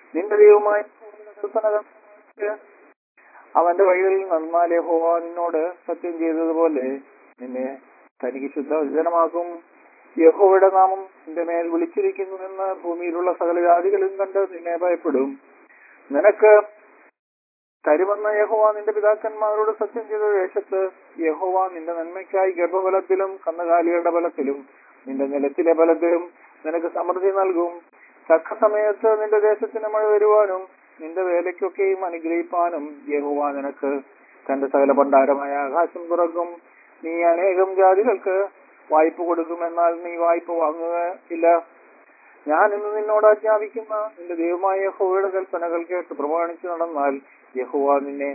നിന്റെ ദൈവമായ കൽപ്പനകൾ അവന്റെ വഴികളിൽ നന്നാൽ യഹോവ നിന്നോട് സത്യം ചെയ്തതുപോലെ നിന്നെ തനിക്ക് ശുദ്ധജനമാക്കും യഹോവയുടെ നാമം നിന്റെ മേൽ വിളിച്ചിരിക്കുന്നുവെന്ന് ഭൂമിയിലുള്ള സകല ജാതികളും കണ്ട് നിന്നെ ഭയപ്പെടും നിനക്ക് തരുമെന്ന യഹോവ നിന്റെ പിതാക്കന്മാരോട് സത്യം ചെയ്ത ദേശത്ത് യഹോവ നിന്റെ നന്മയ്ക്കായി ഗർഭബലത്തിലും കന്നുകാലികളുടെ ബലത്തിലും നിന്റെ നിലത്തിലെ ബലത്തിലും നിനക്ക് സമൃദ്ധി നൽകും തക്ക സമയത്ത് നിന്റെ ദേശത്തിന് മഴ വരുവാനും നിന്റെ വേലയ്ക്കൊക്കെയും അനുഗ്രഹിപ്പാനും യഹോവ നിനക്ക് തന്റെ സകല ഭണ്ഡാരമായ ആകാശം തുറക്കും നീ അനേകം ജാതികൾക്ക് വായ്പ കൊടുക്കും എന്നാൽ നീ വായ്പ വാങ്ങുക ഇല്ല ഞാൻ ഇന്ന് നിന്നോട് ആജ്ഞാപിക്കുന്ന നിന്റെ ദൈവമായ യഹോവയുടെ കൽപ്പനകൾ കേട്ട് പ്രമാണിച്ചു നടന്നാൽ യഹോവ നിന്നെ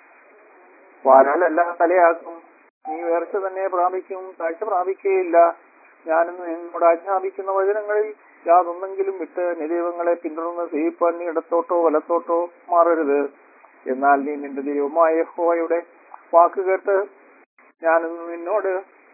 വാരാലല്ല തലയാക്കും നീ ഉയർച്ച തന്നെ പ്രാപിക്കും താഴ്ച പ്രാപിക്കുകയില്ല ഞാനിന്ന് നിന്നോട് ആജ്ഞാപിക്കുന്ന വചനങ്ങളിൽ യാതൊന്നെങ്കിലും വിട്ട് നിദൈവങ്ങളെ പിന്തുടർന്ന് സേവിപ്പാൻ നീ ഇടത്തോട്ടോ വലത്തോട്ടോ മാറരുത് എന്നാൽ നീ നിന്റെ ദൈവമായ യഹോവയുടെ വാക്ക് കേട്ട് ഞാനിന്ന് നിന്നോട്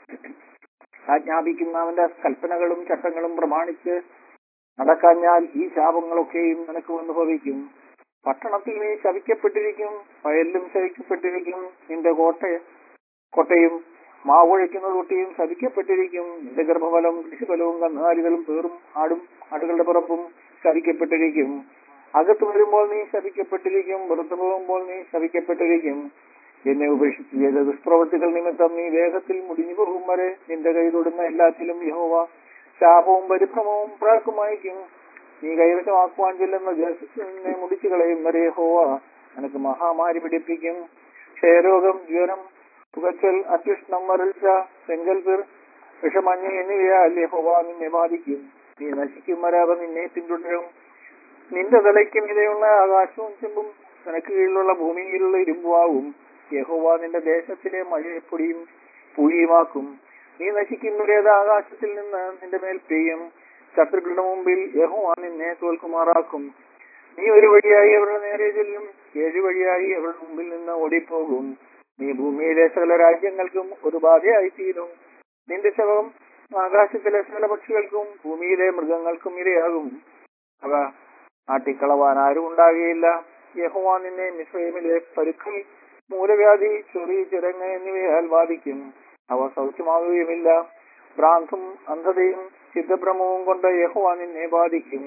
ആജ്ഞാപിക്കുന്ന അവന്റെ കൽപ്പനകളും ചട്ടങ്ങളും പ്രമാണിച്ച് നടക്കാഞ്ഞാൽ ഈ ശാപങ്ങളൊക്കെയും നിനക്ക് വന്നു ഭവിക്കും പട്ടണത്തിൽ നീ ശവിക്കപ്പെട്ടിരിക്കും വയലിലും ശവിക്കപ്പെട്ടിരിക്കും നിന്റെ കോട്ട കോട്ടയും മാവൊഴിക്കുന്ന തൊട്ടിയും ശവിക്കപ്പെട്ടിരിക്കും നിന്റെ ഗർഭഫലം കൃഷിഫലവും കന്നുകാലികളും പേറും ആടും ആടുകളുടെ പിറപ്പും ശവിക്കപ്പെട്ടിരിക്കും അകത്ത് വരുമ്പോൾ നീ ശവിക്കപ്പെട്ടിരിക്കും പുറത്തു പോകുമ്പോൾ നീ ശവിക്കപ്പെട്ടിരിക്കും എന്നെ ഉപേക്ഷിച്ച് ചെയ്ത ദുഷ്പ്രവൃത്തികൾ നിമിത്തം നീ വേഗത്തിൽ മുടിഞ്ഞു പോകും വരെ നിന്റെ കൈ തൊടുന്ന എല്ലാത്തിലും യഹോവ ശാപവും പരിഭ്രമവും പ്രാക്കുമായിരിക്കും നീ കൈവശമാക്കുവാൻ ചെല്ലുന്ന ദേശത്തിനെ മുടിച്ചു കളയും വരെ യഹോവ നിനക്ക് മഹാമാരി പിടിപ്പിക്കും ക്ഷയരോഗം ജ്വരം പുകച്ചൽ അത്യുഷ്ണം വരൾച്ച ചെങ്കൽപിർ വിഷമഞ്ഞ് എന്നിവയാൽ യഹോവ നിന്നെ ബാധിക്കും നീ നശിക്കും വരെ അവ നിന്നെ പിന്തുടരും നിന്റെ തലയ്ക്കും ഇതയുള്ള ആകാശവും ചെമ്പും നിനക്ക് കീഴിലുള്ള ഭൂമിയിലുള്ള ഇരുമ്പുവാകും യഹോവ നിന്റെ ദേശത്തിലെ മഴയെപ്പൊടിയും പൂഴിയുമാക്കും നീ നശിക്കുന്നവരേത് ആകാശത്തിൽ നിന്ന് നിന്റെ മേൽ പെയ്യും ശത്രുക്കളുടെ മുമ്പിൽ യഹോവ നിന്നെ തോൽക്കുമാറാക്കും നീ ഒരു വഴിയായി അവരുടെ നേരെ ചെല്ലും ഏഴു വഴിയായി അവരുടെ മുമ്പിൽ നിന്ന് ഓടിപ്പോകും നീ ഭൂമിയിലെ സകല രാജ്യങ്ങൾക്കും ഒരു ബാധയായി തീരും നിന്റെ ശവം ആകാശത്തിലെ സകല പക്ഷികൾക്കും ഭൂമിയിലെ മൃഗങ്ങൾക്കും ഇരയാകും അവ ആട്ടിക്കളവാൻ ആരും ഉണ്ടാകുകയില്ല യഹോവ നിന്നെ മിസ്രൈമിലെ പരുക്കൽ മൂലവ്യാധി ചൊറി ചിരങ്ങ് എന്നിവയാൽ ബാധിക്കും അവ സൗഖ്യമാകുകയുമില്ല ഭ്രാന്തും അന്ധതയും ചിത്തഭ്രമവും കൊണ്ട് യഹോവ നിന്നെ ബാധിക്കും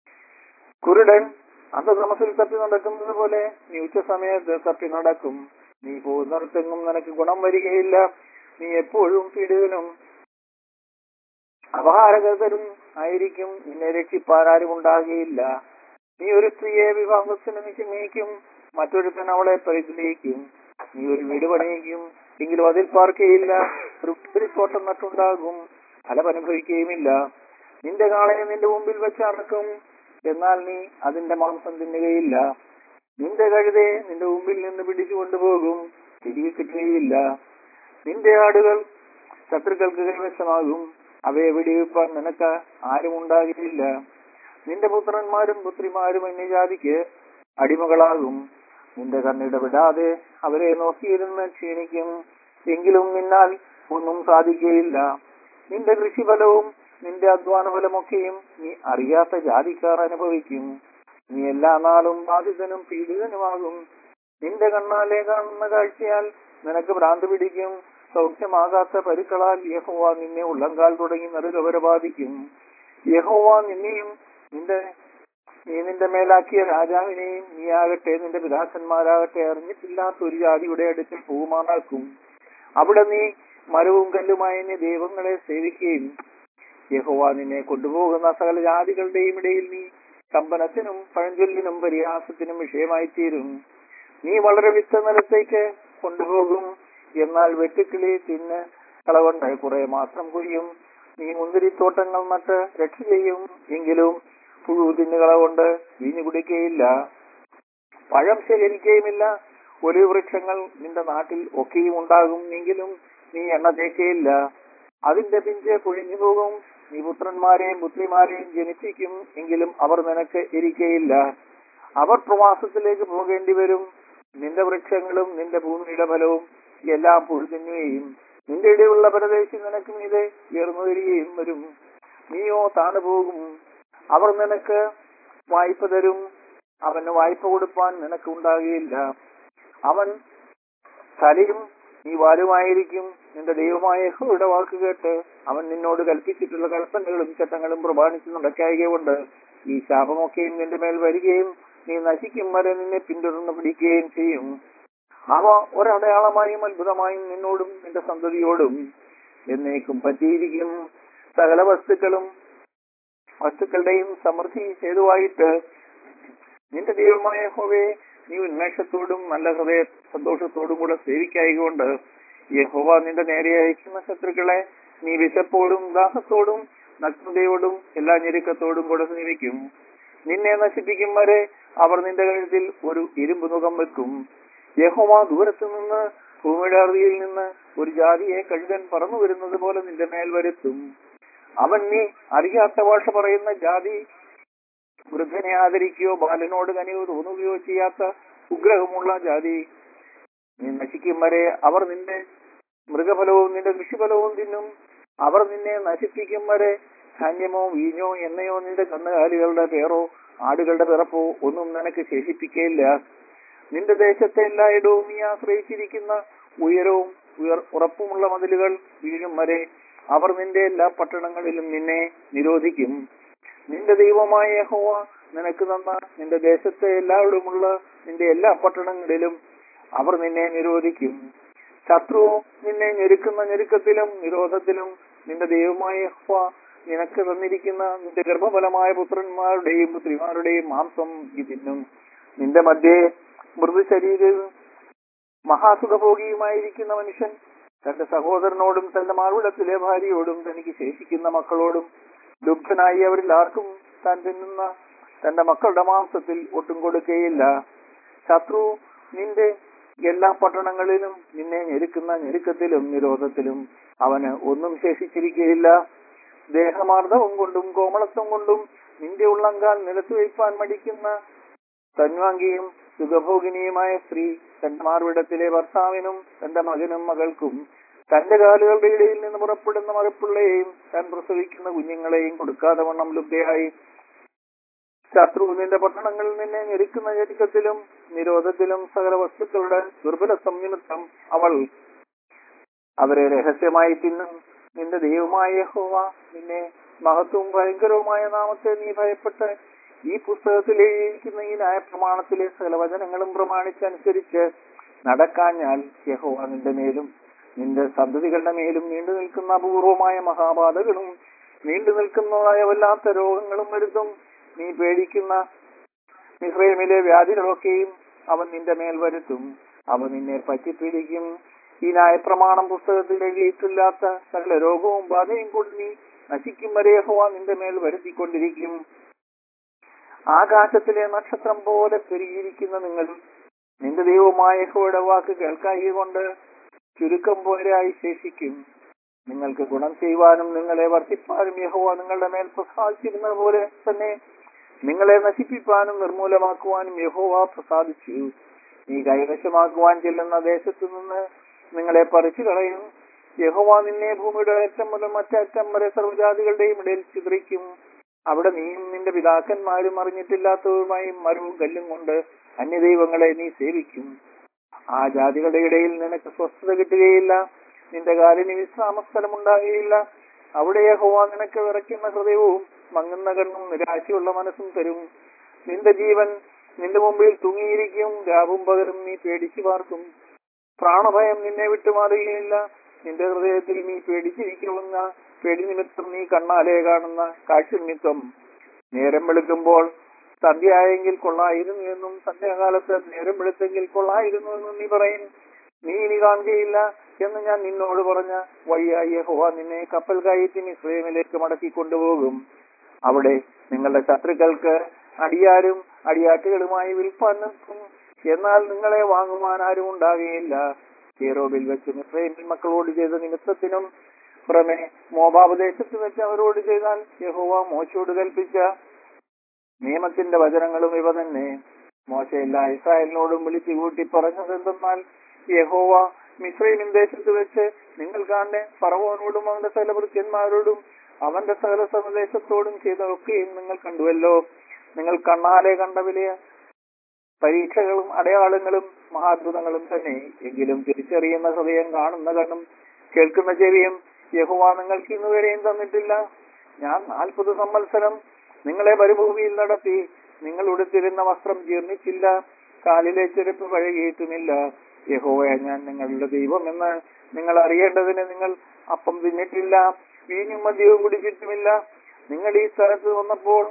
കുരുടൻ അന്ധതമസിൽ തപ്പി നടക്കുന്നത് പോലെ നീ ഉച്ച സമയത്ത് തപ്പി നടക്കും നീ പോകുന്നിടത്തെങ്ങും നിനക്ക് ഗുണം വരികയില്ല നീ എപ്പോഴും പീഡിതനും അപഹാരകരും ആയിരിക്കും നിന്നെ രക്ഷിപ്പാൻ ആരും ഉണ്ടാകുകയില്ല നീ ഒരു സ്ത്രീയെ വിവാഹത്തിന് നിശ്ചയിക്കും മറ്റൊരുത്തൻ അവളെ പരിഗ്രഹിക്കും നീ ഒരു വീട് പണിയിക്കും എങ്കിലും അതിൽ പാർക്കുകയില്ല ഒരു തോട്ടം നട്ടുണ്ടാകും ഫലമനുഭവിക്കുകയുമില്ല നിന്റെ കാളയെ നിന്റെ മുമ്പിൽ വെച്ച് അടക്കും എന്നാൽ നീ അതിന്റെ മാംസം തിന്നുകയില്ല നിന്റെ കഴുതെ നിന്റെ മുമ്പിൽ നിന്ന് പിടിച്ചു കൊണ്ടുപോകും തിരികെ കിട്ടുകയില്ല നിന്റെ ആടുകൾ ശത്രുക്കൾക്ക് കൈവശമാകും അവയെ വെടിവെപ്പാൻ നിനക്ക് ആരും ഉണ്ടാകില്ല നിന്റെ പുത്രന്മാരും പുത്രിമാരും അന്യജാതിക്ക് അടിമകളാകും നിന്റെ കണ്ണിടപെടാതെ അവരെ നോക്കിയിരുന്ന് ക്ഷീണിക്കും എങ്കിലും നിന്നാൽ ഒന്നും സാധിക്കുകയില്ല നിന്റെ കൃഷിഫലവും നിന്റെ അധ്വാന ഫലമൊക്കെയും നീ അറിയാത്ത ജാതിക്കാർ അനുഭവിക്കും നീ എല്ലാ നാളും ബാധിതനും പീഡിതനുമാകും നിന്റെ കണ്ണാലെ കാണുന്ന കാഴ്ചയാൽ നിനക്ക് ഭ്രാന്ത് പിടിക്കും സൗഖ്യമാകാത്ത പരുക്കളാൽ യഹോവ നിന്നെ ഉള്ളങ്കാൽ തുടങ്ങി നടുകവരെ ബാധിക്കും യഹോവ നിന്നെയും നിന്റെ നീ നിന്റെ മേലാക്കിയ രാജാവിനെയും നീ ആകട്ടെ നിന്റെ പിതാക്കന്മാരാകട്ടെ അറിഞ്ഞിട്ടില്ലാത്ത ഒരു ജാതിയുടെ അടുക്കൽ പോകുമാറാക്കും അവിടെ നീ മരവും കല്ലുമായ നീ ദൈവങ്ങളെ സേവിക്കുകയും യഹോവ നിന്നെ കൊണ്ടുപോകുന്ന സകല ജാതികളുടെയും ഇടയിൽ നീ കമ്പനത്തിനും പഴഞ്ചൊല്ലിനും പരിഹാസത്തിനും വിഷയമായി തീരും നീ വളരെ വിത്ത നിലത്തേക്ക് കൊണ്ടുപോകും എന്നാൽ വെട്ടുക്കിളി തിന്ന് കളവണ്ട് കുറെ മാത്രം കൊയ്യും നീ മുന്തിരിത്തോട്ടങ്ങൾ നട്ട് രക്ഷ ചെയ്യും എങ്കിലും പുഴു തിന്നുകള കൊണ്ട് വീഞ്ഞു കുടിക്കുകയില്ല പഴം ശേഖരിക്കുകയുമില്ല ഒലിവ് വൃക്ഷങ്ങൾ നിന്റെ നാട്ടിൽ ഒക്കെയും ഉണ്ടാകും എങ്കിലും നീ എണ്ണ തേക്കയില്ല അതിന്റെ പിഞ്ച് പൊഴിഞ്ഞു പോകും നീ പുത്രന്മാരെയും പുത്രിമാരെയും ജനിപ്പിക്കും എങ്കിലും അവർ നിനക്ക് ഇരിക്കയില്ല അവർ പ്രവാസത്തിലേക്ക് പോകേണ്ടി വരും നിന്റെ വൃക്ഷങ്ങളും നിന്റെ ഭൂമിയുടെ ഫലവും എല്ലാം പുഴുതിന്നുകയും നിന്റെ ഇടയിലുള്ള പരദേശി നിനക്ക് മീതെ ഉയർന്നു വരികയും വരും നീയോ താണു പോകും അവർ നിനക്ക് വായ്പ തരും അവന് വായ്പ കൊടുപ്പാൻ നിനക്ക് ഉണ്ടാകുകയില്ല അവൻ തലയും നീ വാലുമായിരിക്കും നിന്റെ ദൈവമായ യഹോവയുടെ വാക്ക് കേട്ട് അവൻ നിന്നോട് കൽപ്പിച്ചിട്ടുള്ള കൽപ്പനകളും ചട്ടങ്ങളും പ്രമാണിച്ച് നടക്കായകൊണ്ട് ഈ ശാപമൊക്കെയും നിന്റെ മേൽ വരികയും നീ നശിക്കും വരെ നിന്നെ പിന്തുടർന്ന് പിടിക്കുകയും ചെയ്യും അവ ഒരടയാളമായും അത്ഭുതമായും നിന്നോടും നിന്റെ സന്തതിയോടും എന്നേക്കും പറ്റിയിരിക്കും സകല വസ്തുക്കളും വസ്തുക്കളുടെയും സമൃദ്ധി ഹേതുവായിട്ട് നിന്റെ ദൈവമായ ഹോവേ നീ ഉന്മേഷത്തോടും നല്ല ഹൃദയ സന്തോഷത്തോടും കൂടെ സേവിക്കായികൊണ്ട് യഹോവ നിന്റെ നേരെ അയക്കുന്ന ശത്രുക്കളെ നീ വിശപ്പോടും ദാഹത്തോടും നഗ്നതയോടും എല്ലാ ഞെരുക്കത്തോടും കൂടെ സേവിക്കും നിന്നെ നശിപ്പിക്കും വരെ അവർ നിന്റെ കഴുത്തിൽ ഒരു ഇരുമ്പ് നുകം വെക്കും യഹോവ ദൂരത്തു നിന്ന് ഭൂമിയുടെ അറുതിയിൽ നിന്ന് ഒരു ജാതിയെ കഴുകൻ പറന്നു വരുന്നത് പോലെ നിന്റെ മേൽ വരുത്തും അവൻ നീ അറിയാത്ത ഭാഷ പറയുന്ന ജാതി വൃദ്ധനെ ആദരിക്കുകയോ ബാലനോട് കനിയോ തോന്നുകയോ ചെയ്യാത്ത ഉഗ്രഹമുള്ള ജാതി നീ നശിക്കും വരെ അവർ നിന്റെ മൃഗഫലവും നിന്റെ കൃഷിഫലവും തിന്നും അവർ നിന്നെ നശിപ്പിക്കും വരെ ധാന്യമോ വീഞ്ഞോ എണ്ണയോ നിന്റെ കന്നുകാലികളുടെ പേരോ ആടുകളുടെ പിറപ്പോ ഒന്നും നിനക്ക് ശേഷിപ്പിക്കയില്ല നിന്റെ ദേശത്തെ എല്ലായിടവും നീ ആശ്രയിച്ചിരിക്കുന്ന ഉയരവും ഉയർ ഉറപ്പുമുള്ള മതിലുകൾ വീഴും വരെ അവർ നിന്റെ എല്ലാ പട്ടണങ്ങളിലും നിന്നെ നിരോധിക്കും നിന്റെ ദൈവമായ യഹോവ നിനക്ക് തന്ന നിന്റെ ദേശത്തെ എല്ലായിടവുമുള്ള നിന്റെ എല്ലാ പട്ടണങ്ങളിലും അവർ നിന്നെ നിരോധിക്കും ശത്രു നിന്നെ ഞെരുക്കുന്ന ഞെരുക്കത്തിലും നിരോധത്തിലും നിന്റെ ദൈവമായ യഹോവ നിനക്ക് തന്നിരിക്കുന്ന നിന്റെ ഗർഭഫലമായ പുത്രന്മാരുടെയും പുത്രിമാരുടെയും മാംസം ഈ തിന്നും നിന്റെ മധ്യേ മൃദുശരീരവും മഹാസുഖഭോഗിയുമായിരിക്കുന്ന മനുഷ്യൻ തന്റെ സഹോദരനോടും തന്റെ മാർവിടത്തിലെ ഭാര്യയോടും തനിക്ക് ശേഷിക്കുന്ന മക്കളോടും ദുഃഖനായി അവരിൽ ആർക്കും താൻ തിന്നുന്ന തന്റെ മക്കളുടെ മാംസത്തിൽ ഒട്ടും കൊടുക്കുകയില്ല ശത്രു നിന്റെ എല്ലാ പട്ടണങ്ങളിലും നിന്നെ ഞെരുക്കുന്ന ഞെരുക്കത്തിലും നിരോധത്തിലും അവന് ഒന്നും ശേഷിച്ചിരിക്കുകയില്ല ദേഹമാർദ്ദവും കൊണ്ടും കോമളത്വം കൊണ്ടും നിന്റെ ഉള്ളങ്കാൽ നിലത്തു വയ്പാൻ മടിക്കുന്ന തന്വാങ്കിയും സുഖഭോഗിനിയുമായ സ്ത്രീ തന്റെ മാർവിടത്തിലെ ഭർത്താവിനും തന്റെ മകനും മകൾക്കും തന്റെ കാലുകളുടെ ഇടയിൽ നിന്ന് പുറപ്പെടുന്ന മറപ്പിള്ളയെയും താൻ പ്രസവിക്കുന്ന കുഞ്ഞുങ്ങളെയും കൊടുക്കാതെ വണ്ണം ലുബ്ധയായി ശത്രു നിന്റെ പട്ടണങ്ങളിൽ നിന്നെ ഞെരുക്കുന്ന ഞെരുക്കത്തിലും നിരോധത്തിലും സകല വസ്തുക്കളുടെ ദുർബല സംനിമിത്തം അവൾ അവരെ രഹസ്യമായി തിന്നും നിന്റെ ദൈവമായ യഹോവ നിന്നെ മഹത്വവും ഭയങ്കരവുമായ നാമത്തെ നീ ഭയപ്പെട്ട് ഈ പുസ്തകത്തിൽ എഴുതിയിരിക്കുന്ന ഈ ന്യായപ്രമാണത്തിലെ സകല വചനങ്ങളും പ്രമാണിച്ചനുസരിച്ച് നടക്കാഞ്ഞാൽ യഹോവ നിന്റെ മേലും നിന്റെ സന്തതികളുടെ മേലും നീണ്ടു നിൽക്കുന്ന അപൂർവമായ മഹാബാധകളും നീണ്ടു നിൽക്കുന്നതായ വല്ലാത്ത രോഗങ്ങളും വരുത്തും നീ പേടിക്കുന്ന ഇസ്രയേമിലെ വ്യാധികളൊക്കെയും അവൻ നിന്റെ മേൽ വരുത്തും അവൻ നിന്നെ പറ്റിപ്പിടിക്കും ഈ ന്യായപ്രമാണം പുസ്തകത്തിൽ എഴുതിയിട്ടില്ലാത്ത സകല രോഗവും ബാധയും കൊണ്ട് നീ നശിക്കും വരെ യഹോവ നിന്റെ മേൽ വരുത്തിക്കൊണ്ടിരിക്കും ആകാശത്തിലെ നക്ഷത്രം പോലെ പെരുകിയിരിക്കുന്ന നിങ്ങൾ നിന്റെ ദൈവമായ യഹോയുടെ വാക്ക് കേൾക്കായി കൊണ്ട് ചുരുക്കം പോലെയായി ശേഷിക്കും നിങ്ങൾക്ക് ഗുണം ചെയ്യുവാനും നിങ്ങളെ വർദ്ധിപ്പാനും യഹോവ നിങ്ങളുടെ മേൽ പ്രസാദിച്ചിരുന്ന പോലെ തന്നെ നിങ്ങളെ നശിപ്പിക്കാനും നിർമൂലമാക്കുവാനും യഹോവ പ്രസാദിച്ചു നീ കൈവശമാക്കുവാൻ ചെല്ലുന്ന ദേശത്തു നിന്ന് നിങ്ങളെ പറിച്ചു കളയും യഹോവ നിന്നെ ഭൂമിയുടെ അറ്റം മുതൽ മറ്ററ്റം വരെ സർവ്വജാതികളുടെയും ഇടയിൽ ചിതറിക്കും അവിടെ നീയും നിന്റെ പിതാക്കന്മാരും അറിഞ്ഞിട്ടില്ലാത്തതുമായി മരവും കല്ലും കൊണ്ട് അന്യദൈവങ്ങളെ നീ സേവിക്കും ആ ജാതികളുടെ ഇടയിൽ നിനക്ക് സ്വസ്ഥത കിട്ടുകയില്ല നിന്റെ കാലിന് വിശ്രാമസ്ഥലം ഉണ്ടാകുകയില്ല അവിടെ യഹോവ നിനക്ക് വിറയ്ക്കുന്ന ഹൃദയവും മങ്ങുന്ന കണ്ണും നിരാശയുള്ള മനസ്സും തരും നിന്റെ ജീവൻ നിന്റെ മുമ്പിൽ തൂങ്ങിയിരിക്കും രാവും പകലും നീ പേടിച്ചു പാർക്കും പ്രാണഭയം നിന്നെ വിട്ടുമാറുകയില്ല നിന്റെ ഹൃദയത്തിൽ നീ പേടിച്ചിരിക്കുന്ന പേടി നിമിത്തം നീ കണ്ണാലെ കാണുന്ന കാഴ്ച നിമിത്തം നേരം വെളുക്കുമ്പോൾ സന്ധ്യയായെങ്കിൽ കൊള്ളായിരുന്നു എന്നും സന്ധ്യാകാലത്ത് നേരം വെളുത്തെങ്കിൽ കൊള്ളായിരുന്നു എന്നും നീ പറയും നീ ഇനി കാണുകയില്ല എന്ന് ഞാൻ നിന്നോട് പറഞ്ഞ വഴിയായി ഹോവ നിന്നെ കപ്പൽ കയറ്റി മിസ്രൈമിലേക്ക് മടക്കി കൊണ്ടുപോകും അവിടെ നിങ്ങളുടെ ശത്രുക്കൾക്ക് അടിയാരും അടിയാട്ടുകളുമായി വിൽപ്പാൻ നിൽക്കും എന്നാൽ നിങ്ങളെ വാങ്ങുവാൻ ആരും ഉണ്ടാകുകയില്ല കേറോബിൽ വെച്ച് മിസ്രൈമിൽ മക്കളോട് ചെയ്ത നിമിത്തത്തിനും പുറമെ മോബാബ് ദേശത്ത് വെച്ച് അവരോട് ചെയ്താൽ യഹോവ മോശയോട് കൽപ്പിച്ച നിയമത്തിന്റെ വചനങ്ങളും ഇവ തന്നെ മോശ എല്ലാ ഇസ്രായേലിനോടും വിളിച്ചു കൂട്ടി പറഞ്ഞത് എന്തെന്നാൽ യഹോവ മിസ്രൈമിൻ ദേശത്ത് വെച്ച് നിങ്ങൾ കാണെ ഫറവോനോടും അവന്റെ സകല ഭൃത്യന്മാരോടും അവന്റെ സകല സന്ദേശത്തോടും ചെയ്തതൊക്കെയും നിങ്ങൾ കണ്ടുവല്ലോ നിങ്ങൾ കണ്ണാലെ കണ്ട വലിയ പരീക്ഷകളും അടയാളങ്ങളും മഹാത്ഭുതങ്ങളും തന്നെ എങ്കിലും തിരിച്ചറിയുന്ന ഹൃദയം കാണുന്ന കണ്ണും കേൾക്കുന്ന ചെവിയും യഹോവ നിങ്ങൾക്ക് ഇന്നുവരെയും തന്നിട്ടില്ല ഞാൻ നാൽപ്പത് സംവത്സരം നിങ്ങളെ മരുഭൂമിയിൽ നടത്തി നിങ്ങൾ ഉടുത്തിരുന്ന വസ്ത്രം ജീർണിച്ചില്ല കാലിലെ ചെരുപ്പ് പഴകിയിട്ടുമില്ല യഹോവ ഞാൻ നിങ്ങളുടെ ദൈവം എന്ന് നിങ്ങൾ അറിയേണ്ടതിന് നിങ്ങൾ അപ്പം തിന്നിട്ടില്ല വീഞ്ഞും മദ്യവും കുടിച്ചിട്ടുമില്ല നിങ്ങൾ ഈ സ്ഥലത്ത് വന്നപ്പോൾ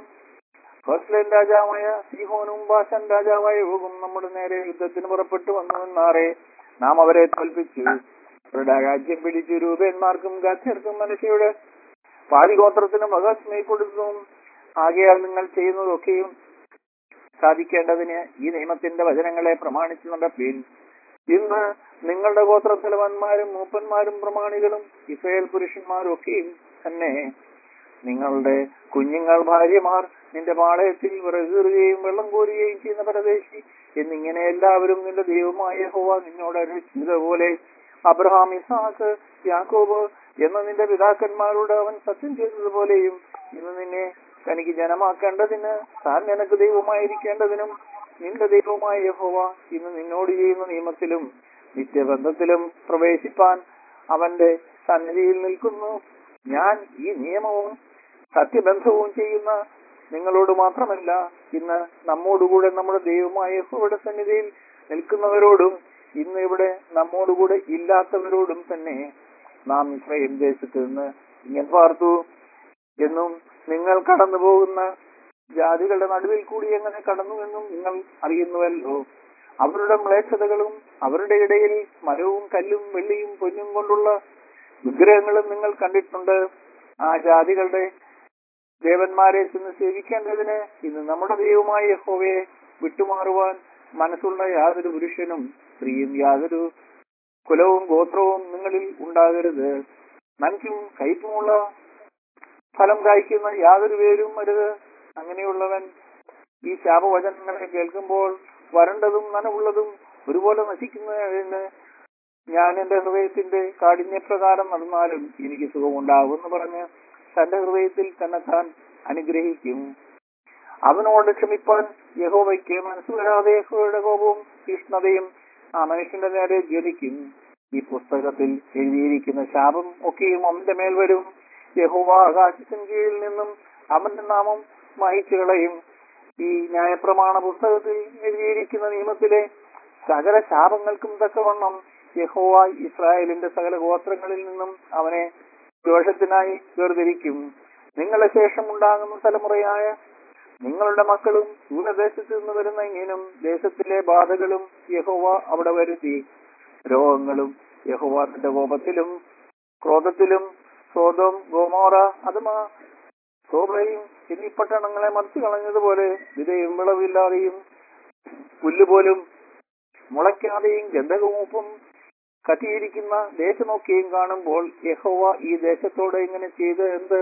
ഹോസ്ലൻ രാജാവായ സിഹോനും ബാഷൻ രാജാവായ യോഗം നമ്മുടെ നേരെ യുദ്ധത്തിന് പുറപ്പെട്ടു വന്നു എന്നാറേ നാം അവരെ തോൽപ്പിച്ചു അവരുടെ രാജ്യം പിടിച്ചു രൂപന്മാർക്കും ഗാത്യർക്കും മനുഷ്യയുടെ പാതിഗോത്രത്തിനും മകസ്മൈ കൊടുത്തു ആകയാൽ നിങ്ങൾ ചെയ്യുന്നതൊക്കെയും സാധിക്കേണ്ടതിന് ഈ നിയമത്തിന്റെ വചനങ്ങളെ പ്രമാണിച്ചു നടപ്പീൻ ഇന്ന് നിങ്ങളുടെ ഗോത്രത്തലവന്മാരും മൂപ്പന്മാരും പ്രമാണികളും ഇസ്രായേൽ പുരുഷന്മാരും ഒക്കെയും തന്നെ നിങ്ങളുടെ കുഞ്ഞുങ്ങൾ ഭാര്യമാർ നിന്റെ പാളയത്തിൽ വിറകീറുകയും വെള്ളം കോരുകയും ചെയ്യുന്ന പരദേശി എന്നിങ്ങനെ എല്ലാവരും നിന്റെ ദൈവമായ ഹോവ നിന്നോട് ചെയ്തതുപോലെ അബ്രഹാം ഇസാക്ക് യാക്കോബ് എന്ന നിന്റെ പിതാക്കന്മാരോട് അവൻ സത്യം ചെയ്തതുപോലെയും ഇന്ന് നിന്നെ തനിക്ക് ജനമാക്കേണ്ടതിന് താൻ നിനക്ക് ദൈവമായിരിക്കേണ്ടതിനും നിന്റെ ദൈവമായ യഹോവ ഇന്ന് നിന്നോട് ചെയ്യുന്ന നിയമത്തിലും നിത്യബന്ധത്തിലും പ്രവേശിപ്പാൻ അവന്റെ സന്നിധിയിൽ നിൽക്കുന്നു ഞാൻ ഈ നിയമവും സത്യബന്ധവും ചെയ്യുന്ന നിങ്ങളോട് മാത്രമല്ല ഇന്ന് നമ്മോടുകൂടെ നമ്മുടെ ദൈവമായ യഹോവയുടെ സന്നിധിയിൽ നിൽക്കുന്നവരോടും ഇന്ന് ഇവിടെ നമ്മോടുകൂടെ ഇല്ലാത്തവരോടും തന്നെ നാം ഇസ്രായേൽ ദേശത്ത് നിന്ന് ഇങ്ങനെ പാർത്തു എന്നും നിങ്ങൾ കടന്നു പോകുന്ന ജാതികളുടെ നടുവിൽ കൂടി എങ്ങനെ കടന്നുവെന്നും നിങ്ങൾ അറിയുന്നുവല്ലോ അവരുടെ മ്ലേച്ഛതകളും അവരുടെ ഇടയിൽ മരവും കല്ലും വെള്ളിയും പൊന്നും കൊണ്ടുള്ള വിഗ്രഹങ്ങളും നിങ്ങൾ കണ്ടിട്ടുണ്ട് ആ ജാതികളുടെ ദേവന്മാരെ ചെന്ന് സേവിക്കേണ്ടതിന് ഇന്ന് നമ്മുടെ ദൈവമായ യഹോവയെ വിട്ടുമാറുവാൻ മനസ്സുള്ള യാതൊരു പുരുഷനും സ്ത്രീയും യാതൊരു കുലവും ഗോത്രവും നിങ്ങളിൽ ഉണ്ടാകരുത് നനയ്ക്കും കയ്പുമുള്ള ഫലം കായ്ക്കുന്ന യാതൊരു പേരും അരുത് അങ്ങനെയുള്ളവൻ ഈ ശാപവചനങ്ങളെ കേൾക്കുമ്പോൾ വരണ്ടതും നനവുള്ളതും ഒരുപോലെ നശിക്കുന്നതിന് ഞാൻ എന്റെ ഹൃദയത്തിന്റെ കാഠിന്യപ്രകാരം നടന്നാലും എനിക്ക് സുഖമുണ്ടാകുമെന്ന് പറഞ്ഞ് തന്റെ ഹൃദയത്തിൽ തന്നെ താൻ അനുഗ്രഹിക്കും അവനോട് ക്ഷമിപ്പാൻ യഹോവയ്ക്ക് മനസ്സ് വരാതെ യഹോവയുടെ കോപവും തീഷ്ണതയും ആ മനുഷ്യന്റെ നേരെ ജ്വലിക്കും ഈ പുസ്തകത്തിൽ എഴുതിയിരിക്കുന്ന ശാപം ഒക്കെയും അവന്റെ മേൽ വരും യഹോവ ആകാശത്തിന് കീഴിൽ നിന്നും അവന്റെ നാമം മായിച്ചു കളയും ഈ ന്യായപ്രമാണ പുസ്തകത്തിൽ എഴുതിയിരിക്കുന്ന നിയമത്തിലെ സകല ശാപങ്ങൾക്കും തക്കവണ്ണം യഹോവ ഇസ്രായേലിന്റെ സകല ഗോത്രങ്ങളിൽ നിന്നും അവനെ ദോഷത്തിനായി വേർതിരിക്കും നിങ്ങളെ ശേഷം ഉണ്ടാകുന്ന തലമുറയായ നിങ്ങളുടെ മക്കളും ദൂരദേശത്ത് നിന്ന് വരുന്ന ഇങ്ങനും ദേശത്തിലെ ബാധകളും യഹോവ അവിടെ വരുത്തി രോഗങ്ങളും യഹോവ തന്റെ കോപത്തിലും ക്രോധത്തിലും സ്വതം ഗോമോറ അതുമാ സോബയും എന്നീ പട്ടണങ്ങളെ മറിച്ചു കളഞ്ഞതുപോലെ വിതയും വിളവില്ലാതെയും പുല്ലുപോലും മുളയ്ക്കാതെയും ഗന്ധകമൂപ്പും കത്തിയിരിക്കുന്ന ദേശമൊക്കെയും കാണുമ്പോൾ യഹോവ ഈ ദേശത്തോട് ഇങ്ങനെ ചെയ്ത് എന്ത്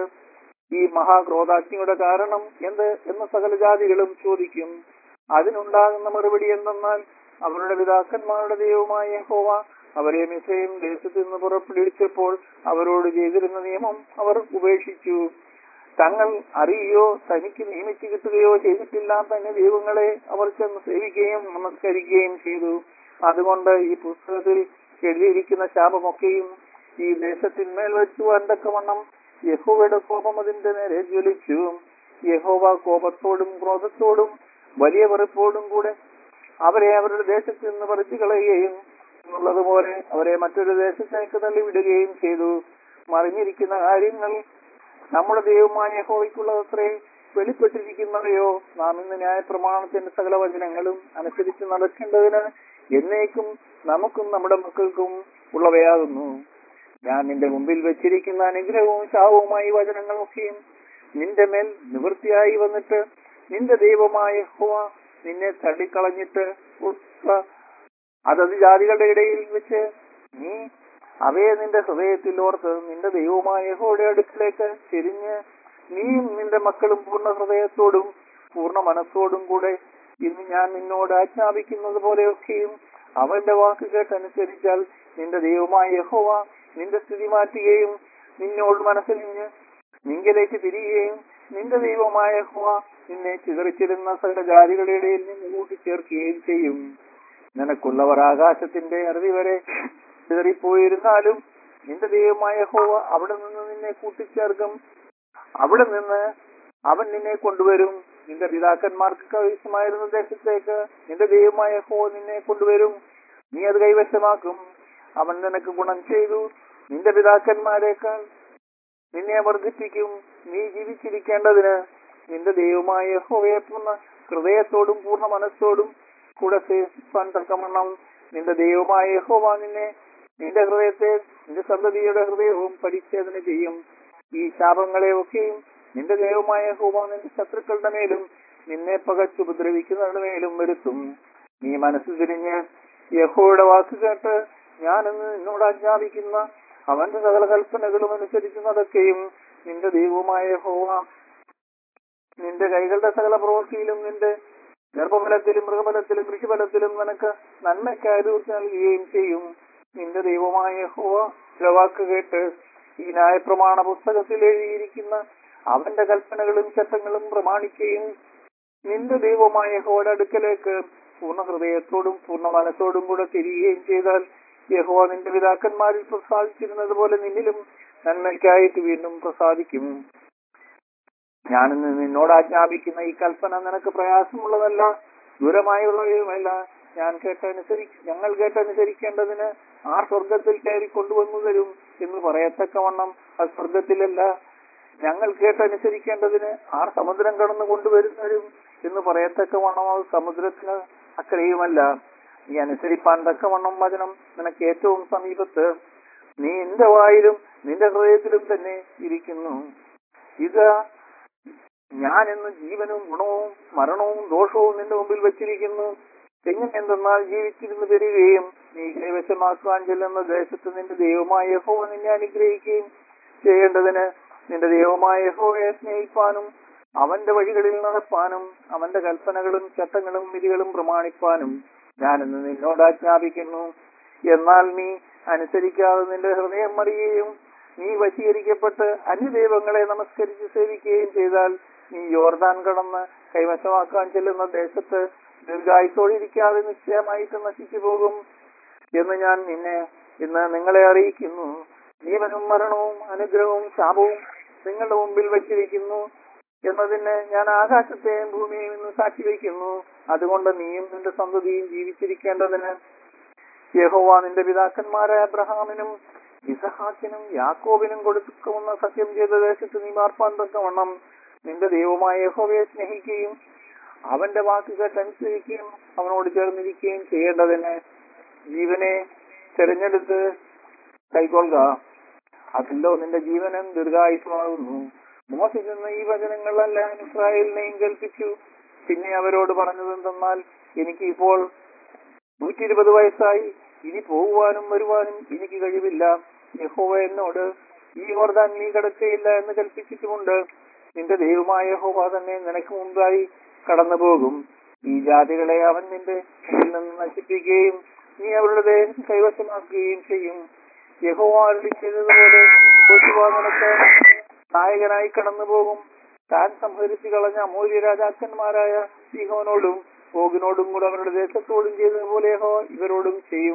ഈ മഹാക്രോധാഗ്നിയുടെ കാരണം എന്ത് എന്ന സകല ജാതികളും ചോദിക്കും അതിനുണ്ടാകുന്ന മറുപടി എന്തെന്നാൽ അവരുടെ പിതാക്കന്മാരുടെ ദൈവമായ യഹോവ അവരെ മിസയും ദേശത്ത് നിന്ന് പുറപ്പെടുവിച്ചപ്പോൾ അവരോട് ചെയ്തിരുന്ന നിയമം അവർ ഉപേക്ഷിച്ചു തങ്ങൾ അറിയുകയോ തനിക്ക് നിയമിച്ചു കിട്ടുകയോ ചെയ്തിട്ടില്ലാത്ത അന്യ ദൈവങ്ങളെ അവർ ചെന്ന് സേവിക്കുകയും നമസ്കരിക്കുകയും ചെയ്തു അതുകൊണ്ട് ഈ പുസ്തകത്തിൽ എഴുതിയിരിക്കുന്ന ശാപമൊക്കെയും ഈ ദേശത്തിന്മേൽ വെച്ചു വണ്ടക്കവണ്ണം യഹോവയുടെ കോപം അതിന്റെ നേരെ ജ്വലിച്ചു യഹോവ കോപത്തോടും ക്രോധത്തോടും വലിയ വെറുപ്പോടും കൂടെ അവരെ അവരുടെ ദേശത്ത് നിന്ന് പറിച്ചു കളയുകയും എന്നുള്ളതുപോലെ അവരെ മറ്റൊരു ദേശത്തേക്ക് തള്ളിവിടുകയും ചെയ്തു മറിഞ്ഞിരിക്കുന്ന കാര്യങ്ങൾ നമ്മുടെ ദൈവമായ യഹോവയ്ക്കുള്ളതത്രേ വെളിപ്പെട്ടിരിക്കുന്നവയോ നാം ഇന്ന് ന്യായപ്രമാണത്തിന്റെ സകല വചനങ്ങളും അനുസരിച്ച് നടക്കേണ്ടതിന് എന്നേക്കും നമുക്കും നമ്മുടെ മക്കൾക്കും ഉള്ളവയാകുന്നു ഞാൻ നിന്റെ മുമ്പിൽ വെച്ചിരിക്കുന്ന അനുഗ്രഹവും ശാപവുമായി വചനങ്ങളൊക്കെയും നിന്റെ മേൽ നിവൃത്തിയായി വന്നിട്ട് നിന്റെ ദൈവമായ ഹോവ നിന്നെ തള്ളിക്കളഞ്ഞിട്ട് ഉള്ള അതത് ജാതികളുടെ ഇടയിൽ വെച്ച് നീ അവയെ നിന്റെ ഹൃദയത്തിൽ ഓർത്ത് നിന്റെ ദൈവമായ യഹോയുടെ അടുക്കിലേക്ക് തിരിഞ്ഞ് നീയും നിന്റെ മക്കളും പൂർണ്ണ ഹൃദയത്തോടും പൂർണ്ണ മനസ്സോടും കൂടെ ഇന്ന് ഞാൻ നിന്നോട് ആജ്ഞാപിക്കുന്നത് പോലെയൊക്കെയും അവന്റെ വാക്ക് കേട്ടനുസരിച്ചാൽ നിന്റെ ദൈവമായ യഹോവ നിന്റെ സ്ഥിതി മാറ്റുകയും നിന്നോട് മനസ്സിലിഞ്ഞ് നിങ്കിലേക്ക് തിരികുകയും നിന്റെ ദൈവമായ യഹോവ നിന്നെ ചിതറിച്ചിരുന്ന സകല ജാതികളുടെ ഇടയിൽ നിന്ന് കൂട്ടിച്ചേർ ചേർക്കുകയും ചെയ്യും നിനക്കുള്ളവർ ആകാശത്തിന്റെ അറുതി വരെ ചിതറിപ്പോയിരുന്നാലും നിന്റെ ദൈവമായ ഹോവ അവിടെ നിന്ന് നിന്നെ കൂട്ടിച്ചേർക്കും അവിടെ നിന്ന് അവൻ നിന്നെ കൊണ്ടുവരും നിന്റെ പിതാക്കന്മാർക്ക് കൈവശമായിരുന്ന ദേശത്തേക്ക് നിന്റെ ദൈവമായ ഹോ നിന്നെ കൊണ്ടുവരും നീ അത് കൈവശമാക്കും അവൻ നിനക്ക് ഗുണം ചെയ്തു നിന്റെ പിതാക്കന്മാരെക്കാൾ നിന്നെ വർദ്ധിപ്പിക്കും നീ ജീവിച്ചിരിക്കേണ്ടതിന് നിന്റെ ദൈവമായ ഹോവയെ പൂർണ്ണ ഹൃദയത്തോടും പൂർണ്ണ മനസ്സോടും കൂടെ സേവിപ്പാൻ തക്കവണ്ണം നിന്റെ ദൈവമായ ഹോവ നിന്നെ നിന്റെ ഹൃദയത്തെ നിന്റെ സന്തതിയുടെ ഹൃദയവും പരിച്ഛേദന ചെയ്യും ഈ ശാപങ്ങളെ ഒക്കെയും നിന്റെ ദൈവമായ ഹോവ നിന്റെ ശത്രുക്കളുടെ മേലും നിന്നെ പകച്ചുപദ്രവിക്കുന്നവരുടെ മേലും വരുത്തും നീ മനസ്സ് തിരിഞ്ഞ് യഹോയുടെ വാക്ക് കേട്ട് ഞാനെന്ന് നിന്നോട് ആജ്ഞാപിക്കുന്ന അവന്റെ സകല കൽപ്പനകളും അനുസരിച്ച് നടക്കുകയും നിന്റെ ദൈവമായ ഹോവ നിന്റെ കൈകളുടെ സകല പ്രവൃത്തിയിലും നിന്റെ ഗർഭഫലത്തിലും മൃഗഫലത്തിലും കൃഷിഫലത്തിലും നിനക്ക് നന്മയ്ക്കായി തീർച്ച നൽകുകയും ചെയ്യും നിന്റെ ദൈവമായ ഹോവ ചില വാക്ക് കേട്ട് ഈ ന്യായപ്രമാണ പുസ്തകത്തിൽ എഴുതിയിരിക്കുന്ന അവന്റെ കൽപ്പനകളും ചട്ടങ്ങളും പ്രമാണിക്കുകയും നിന്റെ ദൈവമായ ഹോയുടെ അടുക്കലേക്ക് പൂർണ്ണ ഹൃദയത്തോടും പൂർണ്ണ മനസ്സോടും കൂടെ തിരികുകയും ചെയ്താൽ യഹോ നിന്റെ പിതാക്കന്മാരിൽ പ്രസാദിച്ചിരുന്നത് പോലെ നിന്നിലും നന്മയ്ക്കായിട്ട് വീണ്ടും പ്രസാദിക്കും ഞാനിന്ന് നിന്നോട് ആജ്ഞാപിക്കുന്ന ഈ കൽപ്പന നിനക്ക് പ്രയാസമുള്ളതല്ല ദൂരമായുള്ളവയുമല്ല ഞാൻ കേട്ടനുസരി ഞങ്ങൾ കേട്ടനുസരിക്കേണ്ടതിന് ആർ സ്വർഗത്തിൽ കയറി കൊണ്ടുവന്നു തരും എന്ന് പറയത്തക്കവണ്ണം അത് സ്വർഗത്തിലല്ല ഞങ്ങൾ കേട്ടനുസരിക്കേണ്ടതിന് ആർ സമുദ്രം കടന്നു കൊണ്ടുവരുന്നവരും എന്ന് പറയത്തക്കവണ്ണം അത് സമുദ്രത്തിന് അക്കരയുമല്ല നീ അനുസരിപ്പാൻ തക്കവണ്ണം വചനം നിനക്ക് ഏറ്റവും സമീപത്ത് നീ എന്റെ വായിലും നിന്റെ ഹൃദയത്തിലും തന്നെ ഇരിക്കുന്നു ഇത് ഞാൻ ഇന്ന് ജീവനും ഗുണവും മരണവും ദോഷവും നിന്റെ മുമ്പിൽ വെച്ചിരിക്കുന്നു എങ്ങനെ എന്തെന്നാൽ ജീവിച്ചിരുന്ന് വരികയും നീ കൈവശമാക്കുവാൻ ചെല്ലുന്ന ദേശത്ത് നിന്റെ ദൈവമായ യഹോവ നിന്നെ അനുഗ്രഹിക്കുകയും ചെയ്യേണ്ടതിന് നിന്റെ ദൈവമായ യഹോവയെ സ്നേഹിപ്പാനും അവന്റെ വഴികളിൽ നടപ്പാനും അവന്റെ കൽപ്പനകളും ചട്ടങ്ങളും വിധികളും പ്രമാണിപ്പാനും ഞാനിന്ന് നിന്നോട് ആജ്ഞാപിക്കുന്നു എന്നാൽ നീ അനുസരിക്കാതെ നിന്റെ ഹൃദയം മറിയുകയും നീ വശീകരിക്കപ്പെട്ട് അന്യദൈവങ്ങളെ നമസ്കരിച്ച് സേവിക്കുകയും ചെയ്താൽ നീ യോർദാൻ കടന്ന് കൈവശമാക്കാൻ ചെല്ലുന്ന ദേശത്ത് ദീർഘായുസോടിരിക്കാതെ നിശ്ചയമായിട്ട് നശിച്ചു പോകും എന്ന് ഞാൻ നിന്നെ ഇന്ന് നിങ്ങളെ അറിയിക്കുന്നു ജീവനും മരണവും അനുഗ്രഹവും ശാപവും നിങ്ങളുടെ മുമ്പിൽ വച്ചിരിക്കുന്നു എന്നതിന് ഞാൻ ആകാശത്തെയും ഭൂമിയെയും ഇന്ന് സാക്ഷി വയ്ക്കുന്നു അതുകൊണ്ട് നീയും നിന്റെ സന്തതിയും ജീവിച്ചിരിക്കേണ്ടതിന് യഹോവ നിന്റെ പിതാക്കന്മാരായ അബ്രഹാമിനും ഇസഹാക്കിനും യാക്കോബിനും കൊടുക്കുന്ന സത്യം ചെയ്ത ദേശത്ത് നീ മാർപ്പാൻ തക്കവണ്ണം നിന്റെ ദൈവമായ യഹോവയെ സ്നേഹിക്കുകയും അവന്റെ വാക്ക് കേട്ടനുസരിക്കുകയും അവനോട് ചേർന്നിരിക്കുകയും ചെയ്യേണ്ടതിന് ജീവനെ തെരഞ്ഞെടുത്ത് കൈക്കൊള്ളുക അതിലോ നിന്റെ ജീവനും ദീർഘായുസമാകുന്നു മോശ ചെന്ന ഈ വചനങ്ങളെല്ലാം ഇസ്രായേലിനെയും കേൾപ്പിച്ചു പിന്നെ അവരോട് പറഞ്ഞതെന്തെന്നാൽ എനിക്ക് ഇപ്പോൾ നൂറ്റി ഇരുപത് വയസ്സായി ഇനി പോകുവാനും വരുവാനും എനിക്ക് കഴിവില്ല യഹോവ എന്നോട് ഈ ഓർദാൻ നീ കിടക്കയില്ല എന്ന് കൽപ്പിച്ചിട്ടുമുണ്ട് നിന്റെ ദൈവമായ യഹോവ തന്നെ നിനക്ക് മുമ്പായി കടന്നു പോകും ഈ ജാതികളെ അവൻ നിന്റെ കയ്യിൽ നിന്ന് നശിപ്പിക്കുകയും നീ അവരുടെ ദേഹം കൈവശമാക്കുകയും ചെയ്യും യഹോവ അരുളി ചെയ്തതുപോലെ യോശുവ നിനക്ക് നായകനായി കടന്നു പോകും താൻ സംഹരിച്ചു കളഞ്ഞ അമൂല്യ രാജാക്കന്മാരായ സിഹോനോടും ഓഗിനോടും കൂടെ അവരുടെ ദേശത്തോടും ചെയ്തതുപോലെ യഹോവ ഇവരോടും ചെയ്യും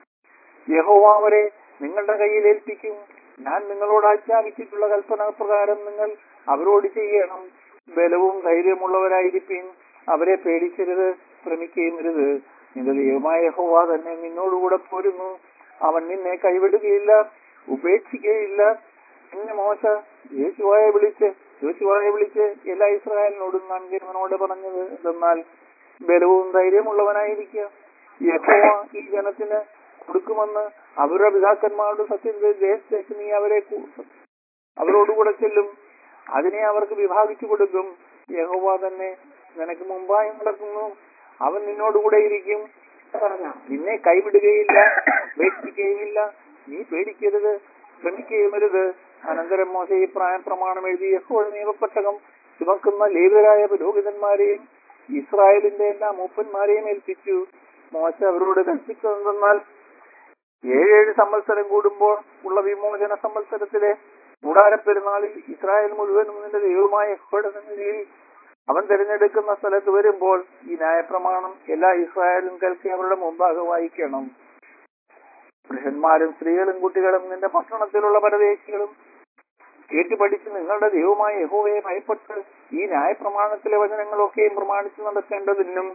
യഹോവ അവരെ നിങ്ങളുടെ കയ്യിൽ ഏൽപ്പിക്കും ഞാൻ നിങ്ങളോട് ആജ്ഞാപിച്ചിട്ടുള്ള കൽപ്പന പ്രകാരം നിങ്ങൾ അവരോട് ചെയ്യണം ബലവും ധൈര്യമുള്ളവരായിരിക്കും അവരെ പേടിക്കരുത് ശ്രമിക്കുകയും അരുത് നിന്റെ ദൈവമായ യഹോവ തന്നെ നിന്നോടുകൂടെ പോരുന്നു അവൻ നിന്നെ കൈവിടുകയില്ല ഉപേക്ഷിക്കുകയില്ല പിന്നെ മോശ യേശുവായെ വിളിച്ച് യേശുവായെ വിളിച്ച് എല്ലാ ഇസ്രായേലിനോടും നന്ദിരവനോട് പറഞ്ഞത് എന്തെന്നാൽ ബലവും ധൈര്യമുള്ളവനായിരിക്കുക യഹോവ ഈ ജനത്തിന് കൊടുക്കുമെന്ന് അവരുടെ പിതാക്കന്മാരുടെ സത്യത്തിന്റെ ദേശത്തേക്ക് നീ അവരെ കൂ- അവരോടുകൂടെ ചെല്ലും അതിനെ അവർക്ക് വിഭാഗിച്ചു കൊടുക്കും യഹോവ തന്നെ നിനക്ക് മുമ്പായി നടക്കുന്നു അവൻ നിന്നോടുകൂടെ ഇരിക്കും നിന്നെ കൈവിടുകയില്ല ഉപേക്ഷിക്കുകയുമില്ല നീ പേടിക്കരുത് ശ്രമിക്കുകയുമരുത് അനന്തരം മോശ ഈ പ്രായ പ്രമാണം എഴുതി യഹോവ നിയമപ്പെട്ടകം ചുമക്കുന്ന ലേവരായ പുരോഹിതന്മാരെയും ഇസ്രായേലിന്റെ എല്ലാ മൂപ്പന്മാരെയും ഏൽപ്പിച്ചു മോശ അവരോട് കൽപ്പിച്ചതെന്നാൽ ഏഴേഴ് സംവത്സരം കൂടുമ്പോൾ ഉള്ള വിമോചന സംവത്സരത്തിലെ കൂടാരപ്പെരുന്നാളിൽ ഇസ്രായേൽ മുഴുവനും നിന്റെ ദൈവമായ യഹോവയുടെ സന്നിധിയിൽ അവൻ തിരഞ്ഞെടുക്കുന്ന സ്ഥലത്ത് വരുമ്പോൾ ഈ ന്യായപ്രമാണം എല്ലാ ഇസ്രായേലും കേൾക്കി അവരുടെ മുമ്പാകെ വായിക്കണം പുരുഷന്മാരും സ്ത്രീകളും കുട്ടികളും നിന്റെ പട്ടണത്തിലുള്ള പരദേശികളും കേട്ടുപഠിച്ച് നിങ്ങളുടെ ദൈവമായ യഹോവയെ ഭയപ്പെട്ട് ഈ ന്യായപ്രമാണത്തിലെ വചനങ്ങളൊക്കെയും പ്രമാണിച്ചു നടക്കേണ്ടതിനും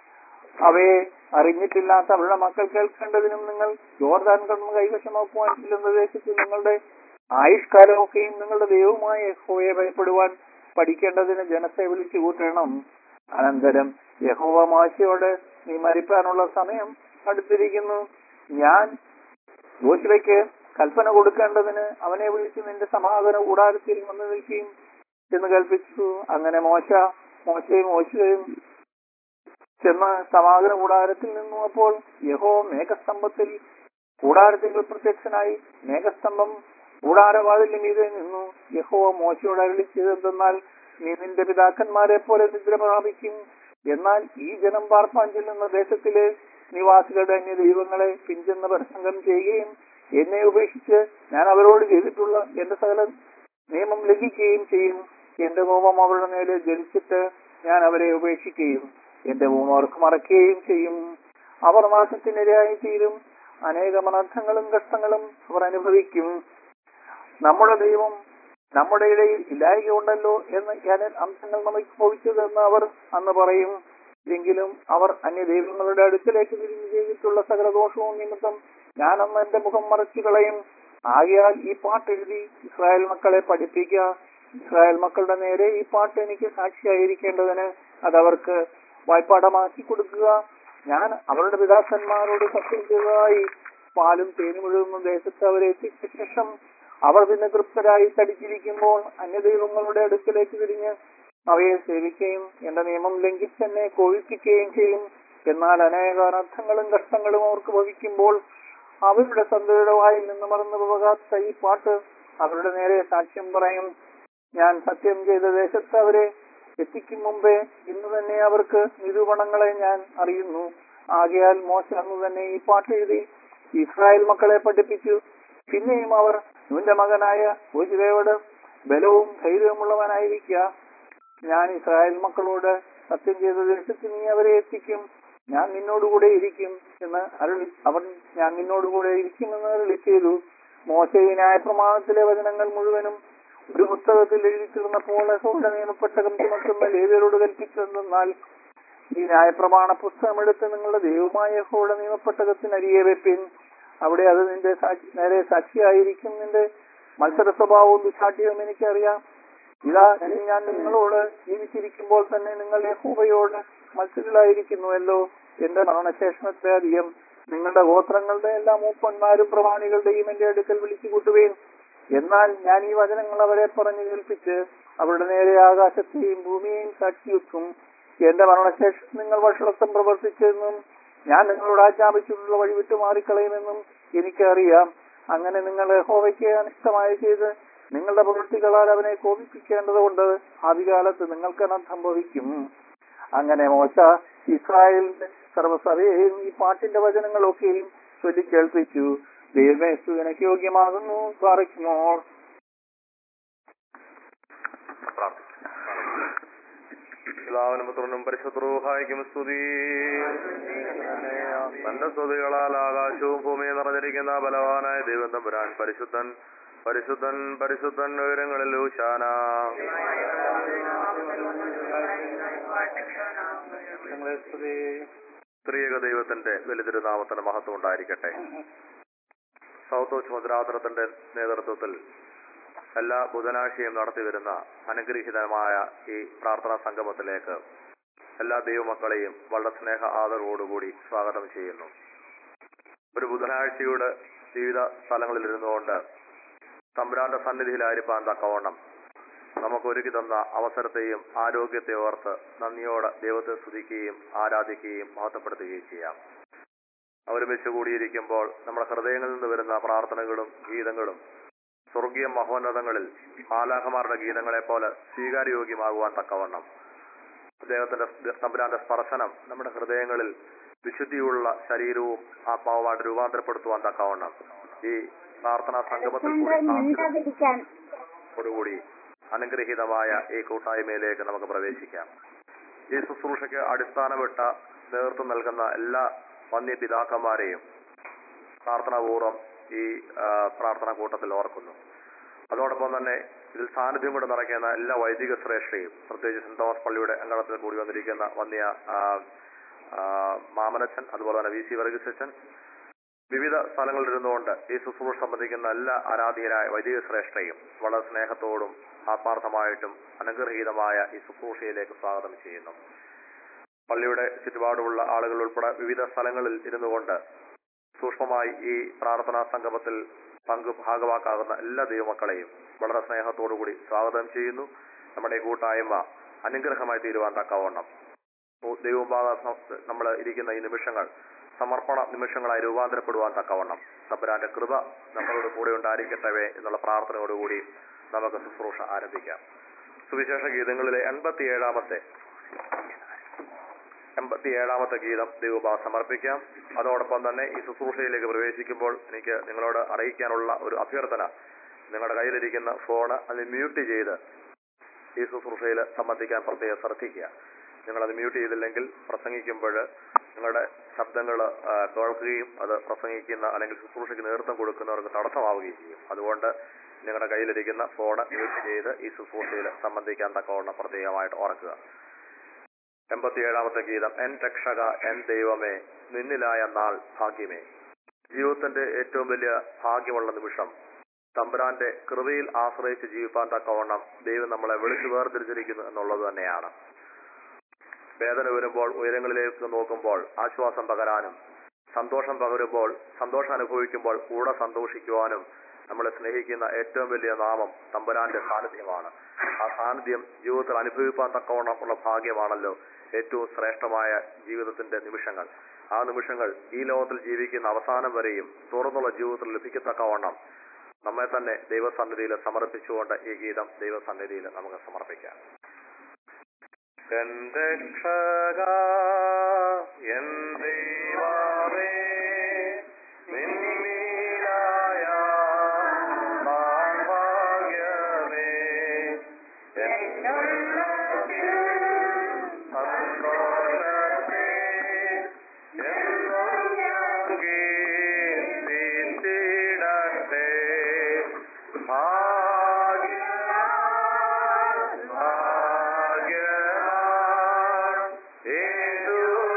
അവയെ അറിഞ്ഞിട്ടില്ലാത്ത അവരുടെ മക്കൾ കേൾക്കേണ്ടതിനും നിങ്ങൾ ജോർദാൻ കടന്ന് കൈവശമാക്കുവാൻ ചെല്ലുന്ന ദേശത്ത് നിങ്ങളുടെ ആയുഷ്കാലമൊക്കെയും നിങ്ങളുടെ ദൈവമായ യഹോവയെ ഭയപ്പെടുവാൻ പഠിക്കേണ്ടതിന് ജനത്തെ വിളിച്ചു കൂട്ടണം അനന്തരം യഹോവ മാശയോട് നീ മരിപ്പാനുള്ള സമയം അടുത്തിരിക്കുന്നു ഞാൻ യോശുവയ്ക്ക് കൽപ്പന കൊടുക്കേണ്ടതിന് അവനെ വിളിച്ച് നിന്റെ സമാധാന കൂടാരത്തിൽ വന്നു നിൽക്കുകയും എന്ന് കൽപ്പിച്ചു അങ്ങനെ മോശ മോശയും മോശയും ചെന്ന് സമാഗമന കൂടാരത്തിൽ നിന്നു അപ്പോൾ യഹോ മേഘസ്തംഭത്തിൽ കൂടാരത്തിൽ പ്രത്യക്ഷനായി മേഘസ്തംഭം കൂടാരവാതിലിന് മീതെ നിന്നു യഹോ മോശയോട് അരളി ചെയ്തെന്നാൽ നീ നിന്റെ പിതാക്കന്മാരെ പോലെ നിദ്ര പ്രാപിക്കും എന്നാൽ ഈ ജനം പാർപ്പാൻ ചെല്ലുന്ന ദേശത്തിലെ നിവാസികളുടെ അന്യ ദൈവങ്ങളെ പിഞ്ചെന്ന് പ്രസംഗം ചെയ്യുകയും എന്നെ ഉപേക്ഷിച്ച് ഞാൻ അവരോട് ചെയ്തിട്ടുള്ള എന്റെ സകല നിയമം ലംഘിക്കുകയും ചെയ്യും എന്റെ കോപം അവരുടെ മേലെ ജലിച്ചിട്ട് ഞാൻ അവരെ ഉപേക്ഷിക്കുകയും എന്റെ ഭൂമി അവർക്ക് മറക്കുകയും ചെയ്യും അവർ നാശത്തിനിരയായി തീരും അനേകം അനർത്ഥങ്ങളും കഷ്ടങ്ങളും അവർ അനുഭവിക്കും നമ്മുടെ ദൈവം നമ്മുടെ ഇടയിൽ ഇല്ലായ്ക ഉണ്ടല്ലോ എന്ന് ഞാൻ അംശങ്ങൾ നമുക്ക് ഭവിച്ചതെന്ന് അവർ അന്ന് പറയും എങ്കിലും അവർ അന്യ ദൈവങ്ങളുടെ അടുക്കലേക്ക് തിരിഞ്ഞു ചെയ്തിട്ടുള്ള സകല ദോഷവും നിമിത്തം ഞാൻ അന്ന് എന്റെ മുഖം മറച്ചു കളയും ആകയാൽ ഈ പാട്ട് എഴുതി ഇസ്രായേൽ മക്കളെ പഠിപ്പിക്കുക ഇസ്രായേൽ മക്കളുടെ നേരെ ഈ പാട്ട് എനിക്ക് സാക്ഷിയായിരിക്കേണ്ടതിന് അതവർക്ക് വായ്പാടമാക്കി കൊടുക്കുക ഞാൻ അവരുടെ പിതാക്കന്മാരോട് സത്യം ചെയ്തതായി പാലും തേനും ഒഴുകുന്ന ദേശത്ത് അവരെ എത്തിച്ച ശേഷം അവർ പിന്നെ തൃപ്തരായി തടിച്ചിരിക്കുമ്പോൾ അന്യദൈവങ്ങളുടെ അടുക്കലേക്ക് തിരിഞ്ഞ് അവയെ സേവിക്കുകയും എന്റെ നിയമം ലംഘിച്ചെന്നെ കോഴിപ്പിക്കുകയും ചെയ്യും എന്നാൽ അനേക അനർത്ഥങ്ങളും കഷ്ടങ്ങളും അവർക്ക് ഭവിക്കുമ്പോൾ അവരുടെ സന്തതിയുടെ വായിൽ നിന്ന് മറന്നു പോകാത്ത ഈ പാട്ട് അവരുടെ നേരെ സാക്ഷ്യം പറയും ഞാൻ സത്യം ചെയ്ത ദേശത്ത് അവരെ എത്തിക്കും മുമ്പേ ഇന്ന് തന്നെ അവർക്ക് നിരൂപണങ്ങളെ ഞാൻ അറിയുന്നു ആകയാൽ മോശ അന്ന് തന്നെ ഈ പാട്ട് എഴുതി ഇസ്രായേൽ മക്കളെ പഠിപ്പിച്ചു പിന്നെയും അവർ നിന്റെ മകനായ യോശുവയോട് ബലവും ധൈര്യവുമുള്ളവനായിരിക്കുക ഞാൻ ഇസ്രായേൽ മക്കളോട് സത്യം ചെയ്ത ദേശത്ത് നീ അവരെ എത്തിക്കും ഞാൻ നിന്നോടുകൂടെ ഇരിക്കും എന്ന് അരുളി അവൻ ഞാൻ നിന്നോടുകൂടെ ഇരിക്കുമെന്ന് അരുളി ചെയ്തു മോശയിനായ പ്രമാണത്തിലെ വചനങ്ങൾ മുഴുവനും ഒരു പുസ്തകത്തിൽ എഴുതിച്ചിരുന്നപ്പോൾ യഹോവയുടെ നിയമപ്പെട്ടകം ചുമക്കുന്ന ലേവിയരോട് കൽപ്പിച്ചെന്നാൽ ഈ ന്യായപ്രമാണ പുസ്തകം എടുത്ത് നിങ്ങളുടെ ദൈവമായ യഹോവയുടെ നിയമപ്പെട്ടകത്തിന് അരികെ വെപ്പിൻ അവിടെ അത് നിന്റെ സാക്ഷി നേരെ സാക്ഷിയായിരിക്കും നിന്റെ മത്സര സ്വഭാവവും ദുശാഠ്യവും എനിക്കറിയാം ഇതാ ഇനി ഞാൻ നിങ്ങളോട് ജീവിച്ചിരിക്കുമ്പോൾ തന്നെ നിങ്ങൾ യഹോവയോട് മത്സരികളായിരിക്കുന്നുവല്ലോ എന്റെ മരണശേഷണത്തെ അധികം നിങ്ങളുടെ ഗോത്രങ്ങളുടെ എല്ലാ മൂപ്പന്മാരും പ്രമാണികളുടെയും എന്റെ അടുക്കൽ വിളിച്ചു കൂട്ടുകയും എന്നാൽ ഞാൻ ഈ വചനങ്ങൾ അവരെ പറഞ്ഞു കേൾപ്പിച്ച് അവരുടെ നേരെ ആകാശത്തെയും ഭൂമിയെയും സാക്ഷി വെക്കും എന്റെ മരണശേഷം നിങ്ങൾ വഷളത്വം പ്രവർത്തിച്ചെന്നും ഞാൻ നിങ്ങളോട് ആജ്ഞാപിച്ചിട്ടുള്ള വഴി വിട്ടു മാറിക്കളയുമെന്നും എനിക്കറിയാം അങ്ങനെ നിങ്ങൾ യഹോവയ്ക്ക് അനിഷ്ടമായി ചെയ്ത് നിങ്ങളുടെ പ്രവൃത്തികളാൽ അവനെ കോപിപ്പിക്കേണ്ടതുകൊണ്ട് ആദ്യകാലത്ത് നിങ്ങൾക്ക് അനർത്ഥം ഭവിക്കും അങ്ങനെ മോശ ഇസ്രായേലിന്റെ സർവ്വസഭയെയും ഈ പാട്ടിന്റെ വചനങ്ങളൊക്കെയും ചൊല്ലി കേൾപ്പിച്ചു ദൈവമേ സുവിനക്ക് യോഗ്യമാകുന്നു പാറയ്ക്കുമോ പിതാവിനും പുത്രനും പരിശുദ്രൂഹായിക്കും സ്തുതി തന്റെ സ്തുതികളാൽ ആകാശവും ഭൂമിയും നിറഞ്ഞിരിക്കുന്ന ബലവാനായ ദൈവം തമ്പുരാൻ പരിശുദ്ധൻ പരിശുദ്ധൻ പരിശുദ്ധൻ ഉയരങ്ങളിൽ ഊശാന ഞങ്ങളെ സ്തുതി സ്ത്രീയക ദൈവത്തിന്റെ വലിതിരുനാമത്തിന്റെ മഹത്വം ഉണ്ടായിരിക്കട്ടെ സൗത്ത് വെസ്റ്റ് മുദ്രാതനത്തിന്റെ നേതൃത്വത്തിൽ എല്ലാ ബുധനാഴ്ചയും നടത്തിവരുന്ന അനുഗ്രഹീതമായ ഈ പ്രാർത്ഥനാ സംഗമത്തിലേക്ക് എല്ലാ ദൈവമക്കളെയും വളരെ സ്നേഹ ആദരവോടുകൂടി സ്വാഗതം ചെയ്യുന്നു ഒരു ബുധനാഴ്ചയുടെ വിവിധ സ്ഥലങ്ങളിൽ ഇരുന്നുകൊണ്ട് തമ്പുരാന്റെ സന്നിധിയിലായിരിക്കാൻ തക്കവണ്ണം നമുക്ക് ഒരുക്കി തന്ന അവസരത്തെയും ആരോഗ്യത്തെ ഓർത്ത് നന്ദിയോടെ ദൈവത്തെ സ്തുതിക്കുകയും ആരാധിക്കുകയും മഹത്വപ്പെടുത്തുകയും ചെയ്യാം ഒരുമിച്ച് കൂടിയിരിക്കുമ്പോൾ നമ്മുടെ ഹൃദയങ്ങളിൽ നിന്ന് വരുന്ന പ്രാർത്ഥനകളും ഗീതങ്ങളും സ്വർഗീയ മഹോന്നതങ്ങളിൽ മാലാഖമാരുടെ ഗീതങ്ങളെ പോലെ സ്വീകാര്യോഗ്യമാകുവാൻ തക്കവണ്ണം അദ്ദേഹത്തിന്റെ തമ്പുരാന്റെ സ്പർശനം നമ്മുടെ ഹൃദയങ്ങളിൽ വിശുദ്ധിയുള്ള ശരീരവും ആത്മാവുമായിട്ട് രൂപാന്തരപ്പെടുത്തുവാൻ തക്കവണ്ണം ഈ പ്രാർത്ഥനാ സംഗമത്തിൽ കൂടി മിണ്ടാതിരിക്കാൻ കൂടി അനുഗ്രഹീതമായ ഈ കൂട്ടായ്മയിലേക്ക് നമുക്ക് പ്രവേശിക്കാം ഈ ശുശ്രൂഷയ്ക്ക് അടിസ്ഥാനമിട്ട നേതൃത്വം നൽകുന്ന എല്ലാ വന്യപിതാക്കന്മാരെയും പ്രാർത്ഥനാപൂർവ്വം ഈ ആ, പ്രാർത്ഥനാ കൂട്ടത്തിൽ ഓർക്കുന്നു അതോടൊപ്പം തന്നെ ഇതിൽ സാന്നിധ്യം കൊണ്ട് നിറയ്ക്കുന്ന എല്ലാ വൈദിക ശ്രേഷ്ഠയും പ്രത്യേകിച്ച് സെന്റ് തോമസ് പള്ളിയുടെ അങ്കണത്തിൽ കൂടി വന്നിരിക്കുന്ന വന്യ ആ, ആ, മാമനച്ചൻ അതുപോലെ തന്നെ വി സി വർഗീസച്ചൻ വിവിധ സ്ഥലങ്ങളിൽ ഇരുന്നുകൊണ്ട് ഈ ശുശ്രൂഷ സംബന്ധിക്കുന്ന എല്ലാ ആരാധീയരായ വൈദിക ശ്രേഷ്ഠയും വളരെ സ്നേഹത്തോടും ആത്മാർത്ഥമായിട്ടും അനുഗ്രഹീതമായ ഈ ശുശ്രൂഷയിലേക്ക് സ്വാഗതം ചെയ്യുന്നു പള്ളിയുടെ ചുറ്റുപാടുമുള്ള ആളുകൾ ഉൾപ്പെടെ വിവിധ സ്ഥലങ്ങളിൽ ഇരുന്നുകൊണ്ട് സൂക്ഷ്മമായി ഈ പ്രാർത്ഥനാ സംഗമത്തിൽ പങ്ക് ഭാഗവാക്കാകുന്ന എല്ലാ ദൈവമക്കളെയും വളരെ സ്നേഹത്തോടുകൂടി സ്വാഗതം ചെയ്യുന്നു നമ്മുടെ ഈ കൂട്ടായ്മ അനുഗ്രഹമായി തീരുവാൻ തക്കവണ്ണം ദൈവഭാഗ നമ്മൾ ഇരിക്കുന്ന ഈ നിമിഷങ്ങൾ സമർപ്പണ നിമിഷങ്ങളായി രൂപാന്തരപ്പെടുവാൻ തക്കവണ്ണം തമ്പുരാന്റെ കൃപ നമ്മളോട് കൂടെ ഉണ്ടായിരിക്കട്ടെ എന്നുള്ള പ്രാർത്ഥനയോടുകൂടി നമുക്ക് ശുശ്രൂഷ ആരംഭിക്കാം സുവിശേഷ ഗീതങ്ങളിലെ എൺപത്തിയേഴാമത്തെ എൺപത്തിയേഴാമത്തെ ഗീതം ദൈവഭാ സമർപ്പിക്കാം അതോടൊപ്പം തന്നെ ഈ ശുശ്രൂഷയിലേക്ക് പ്രവേശിക്കുമ്പോൾ എനിക്ക് നിങ്ങളോട് അറിയിക്കാനുള്ള ഒരു അഭ്യർത്ഥന നിങ്ങളുടെ കയ്യിലിരിക്കുന്ന ഫോണ് അത് മ്യൂട്ട് ചെയ്ത് ഈ ശുശ്രൂഷയിൽ സംബന്ധിക്കാൻ പ്രത്യേകം ശ്രദ്ധിക്കുക നിങ്ങളത് മ്യൂട്ട് ചെയ്തില്ലെങ്കിൽ പ്രസംഗിക്കുമ്പോൾ നിങ്ങളുടെ ശബ്ദങ്ങൾ കേൾക്കുകയും അത് പ്രസംഗിക്കുന്ന അല്ലെങ്കിൽ ശുശ്രൂഷയ്ക്ക് നേതൃത്വം കൊടുക്കുന്നവർക്ക് തടസ്സമാവുകയും ചെയ്യും അതുകൊണ്ട് നിങ്ങളുടെ കയ്യിലിരിക്കുന്ന ഫോണ് മ്യൂട്ട് ചെയ്ത് ഈ ശുശ്രൂഷയിൽ സംബന്ധിക്കാൻ തക്കവണ്ണം പ്രത്യേകമായിട്ട് ഓർക്കുക എൺപത്തിയേഴാമത്തെ ഗീതം എൻ രക്ഷക എൻ ദൈവമേ നിന്നിലായ നാൾ ഭാഗ്യമേ ജീവിതത്തിന്റെ ഏറ്റവും വലിയ ഭാഗ്യമുള്ള നിമിഷം തമ്പുരാന്റെ കൃപയിൽ ആശ്രയിച്ച് ജീവിപ്പാൻ തക്കവണ്ണം ദൈവം നമ്മളെ വിളിച്ചു വേർതിരിച്ചിരിക്കുന്നു എന്നുള്ളത് തന്നെയാണ് വേദന വരുമ്പോൾ ഉയരങ്ങളിലേക്ക് നോക്കുമ്പോൾ ആശ്വാസം പകരാനും സന്തോഷം പകരുമ്പോൾ സന്തോഷം അനുഭവിക്കുമ്പോൾ കൂടെ സന്തോഷിക്കുവാനും നമ്മളെ സ്നേഹിക്കുന്ന ഏറ്റവും വലിയ നാമം തമ്പുരാന്റെ സാന്നിധ്യമാണ് ആ സാന്നിധ്യം ജീവിതത്തിൽ അനുഭവിപ്പാൻ തക്കവണ്ണം ഉള്ള ഭാഗ്യമാണല്ലോ ഏറ്റവും ശ്രേഷ്ഠമായ ജീവിതത്തിന്റെ നിമിഷങ്ങൾ ആ നിമിഷങ്ങൾ ഈ ലോകത്തിൽ ജീവിക്കുന്ന അവസാനം വരെയും തുറന്നുള്ള ജീവിതത്തിൽ ലഭിക്കത്തക്കവണ്ണം നമ്മെ തന്നെ ദൈവസന്നിധിയിൽ സമർപ്പിച്ചുകൊണ്ട് ഈ ഗീതം ദൈവസന്നിധിയിൽ നമുക്ക് സമർപ്പിക്കാം എന്റെ രക്ഷക എൻ ദൈവമേ നിന്നിലായ ഭാഗ്യമേ എന്നുള്ളത്തിൽ സന്തോഷത്തെ എന്നും ഞാൻ കീർത്തിച്ചിടട്ടെ ഭാഗ്യവാൻ ഭാഗ്യവാൻ യേശു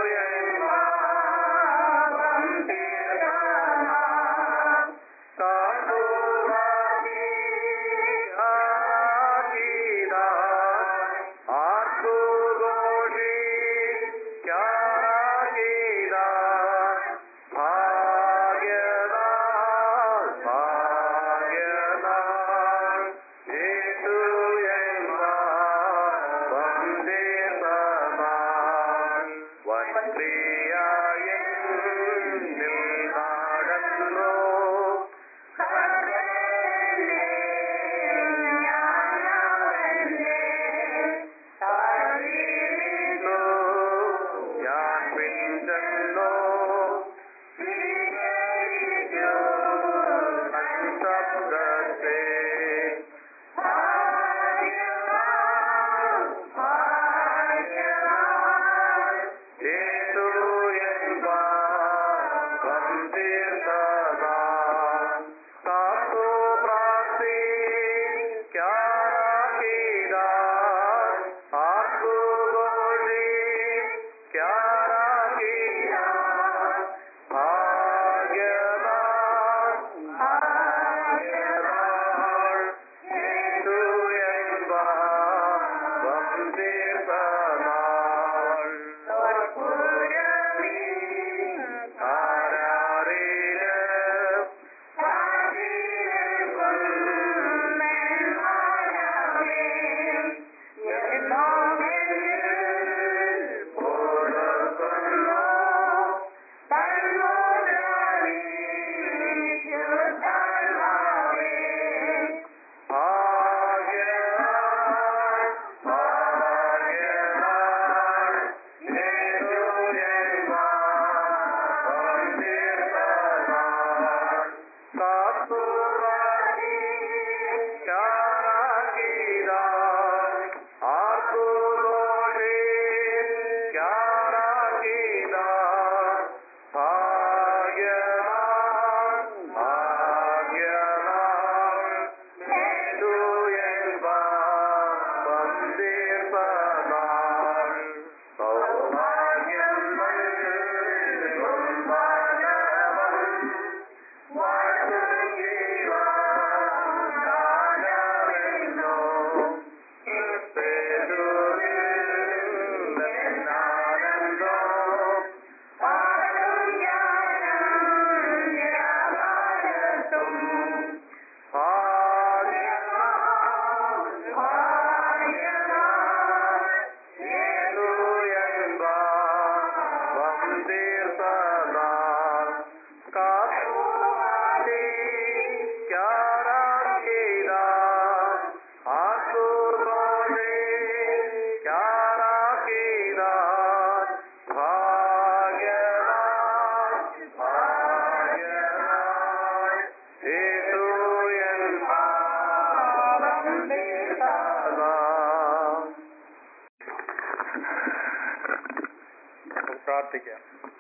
പ്രാർത്ഥിക്കാം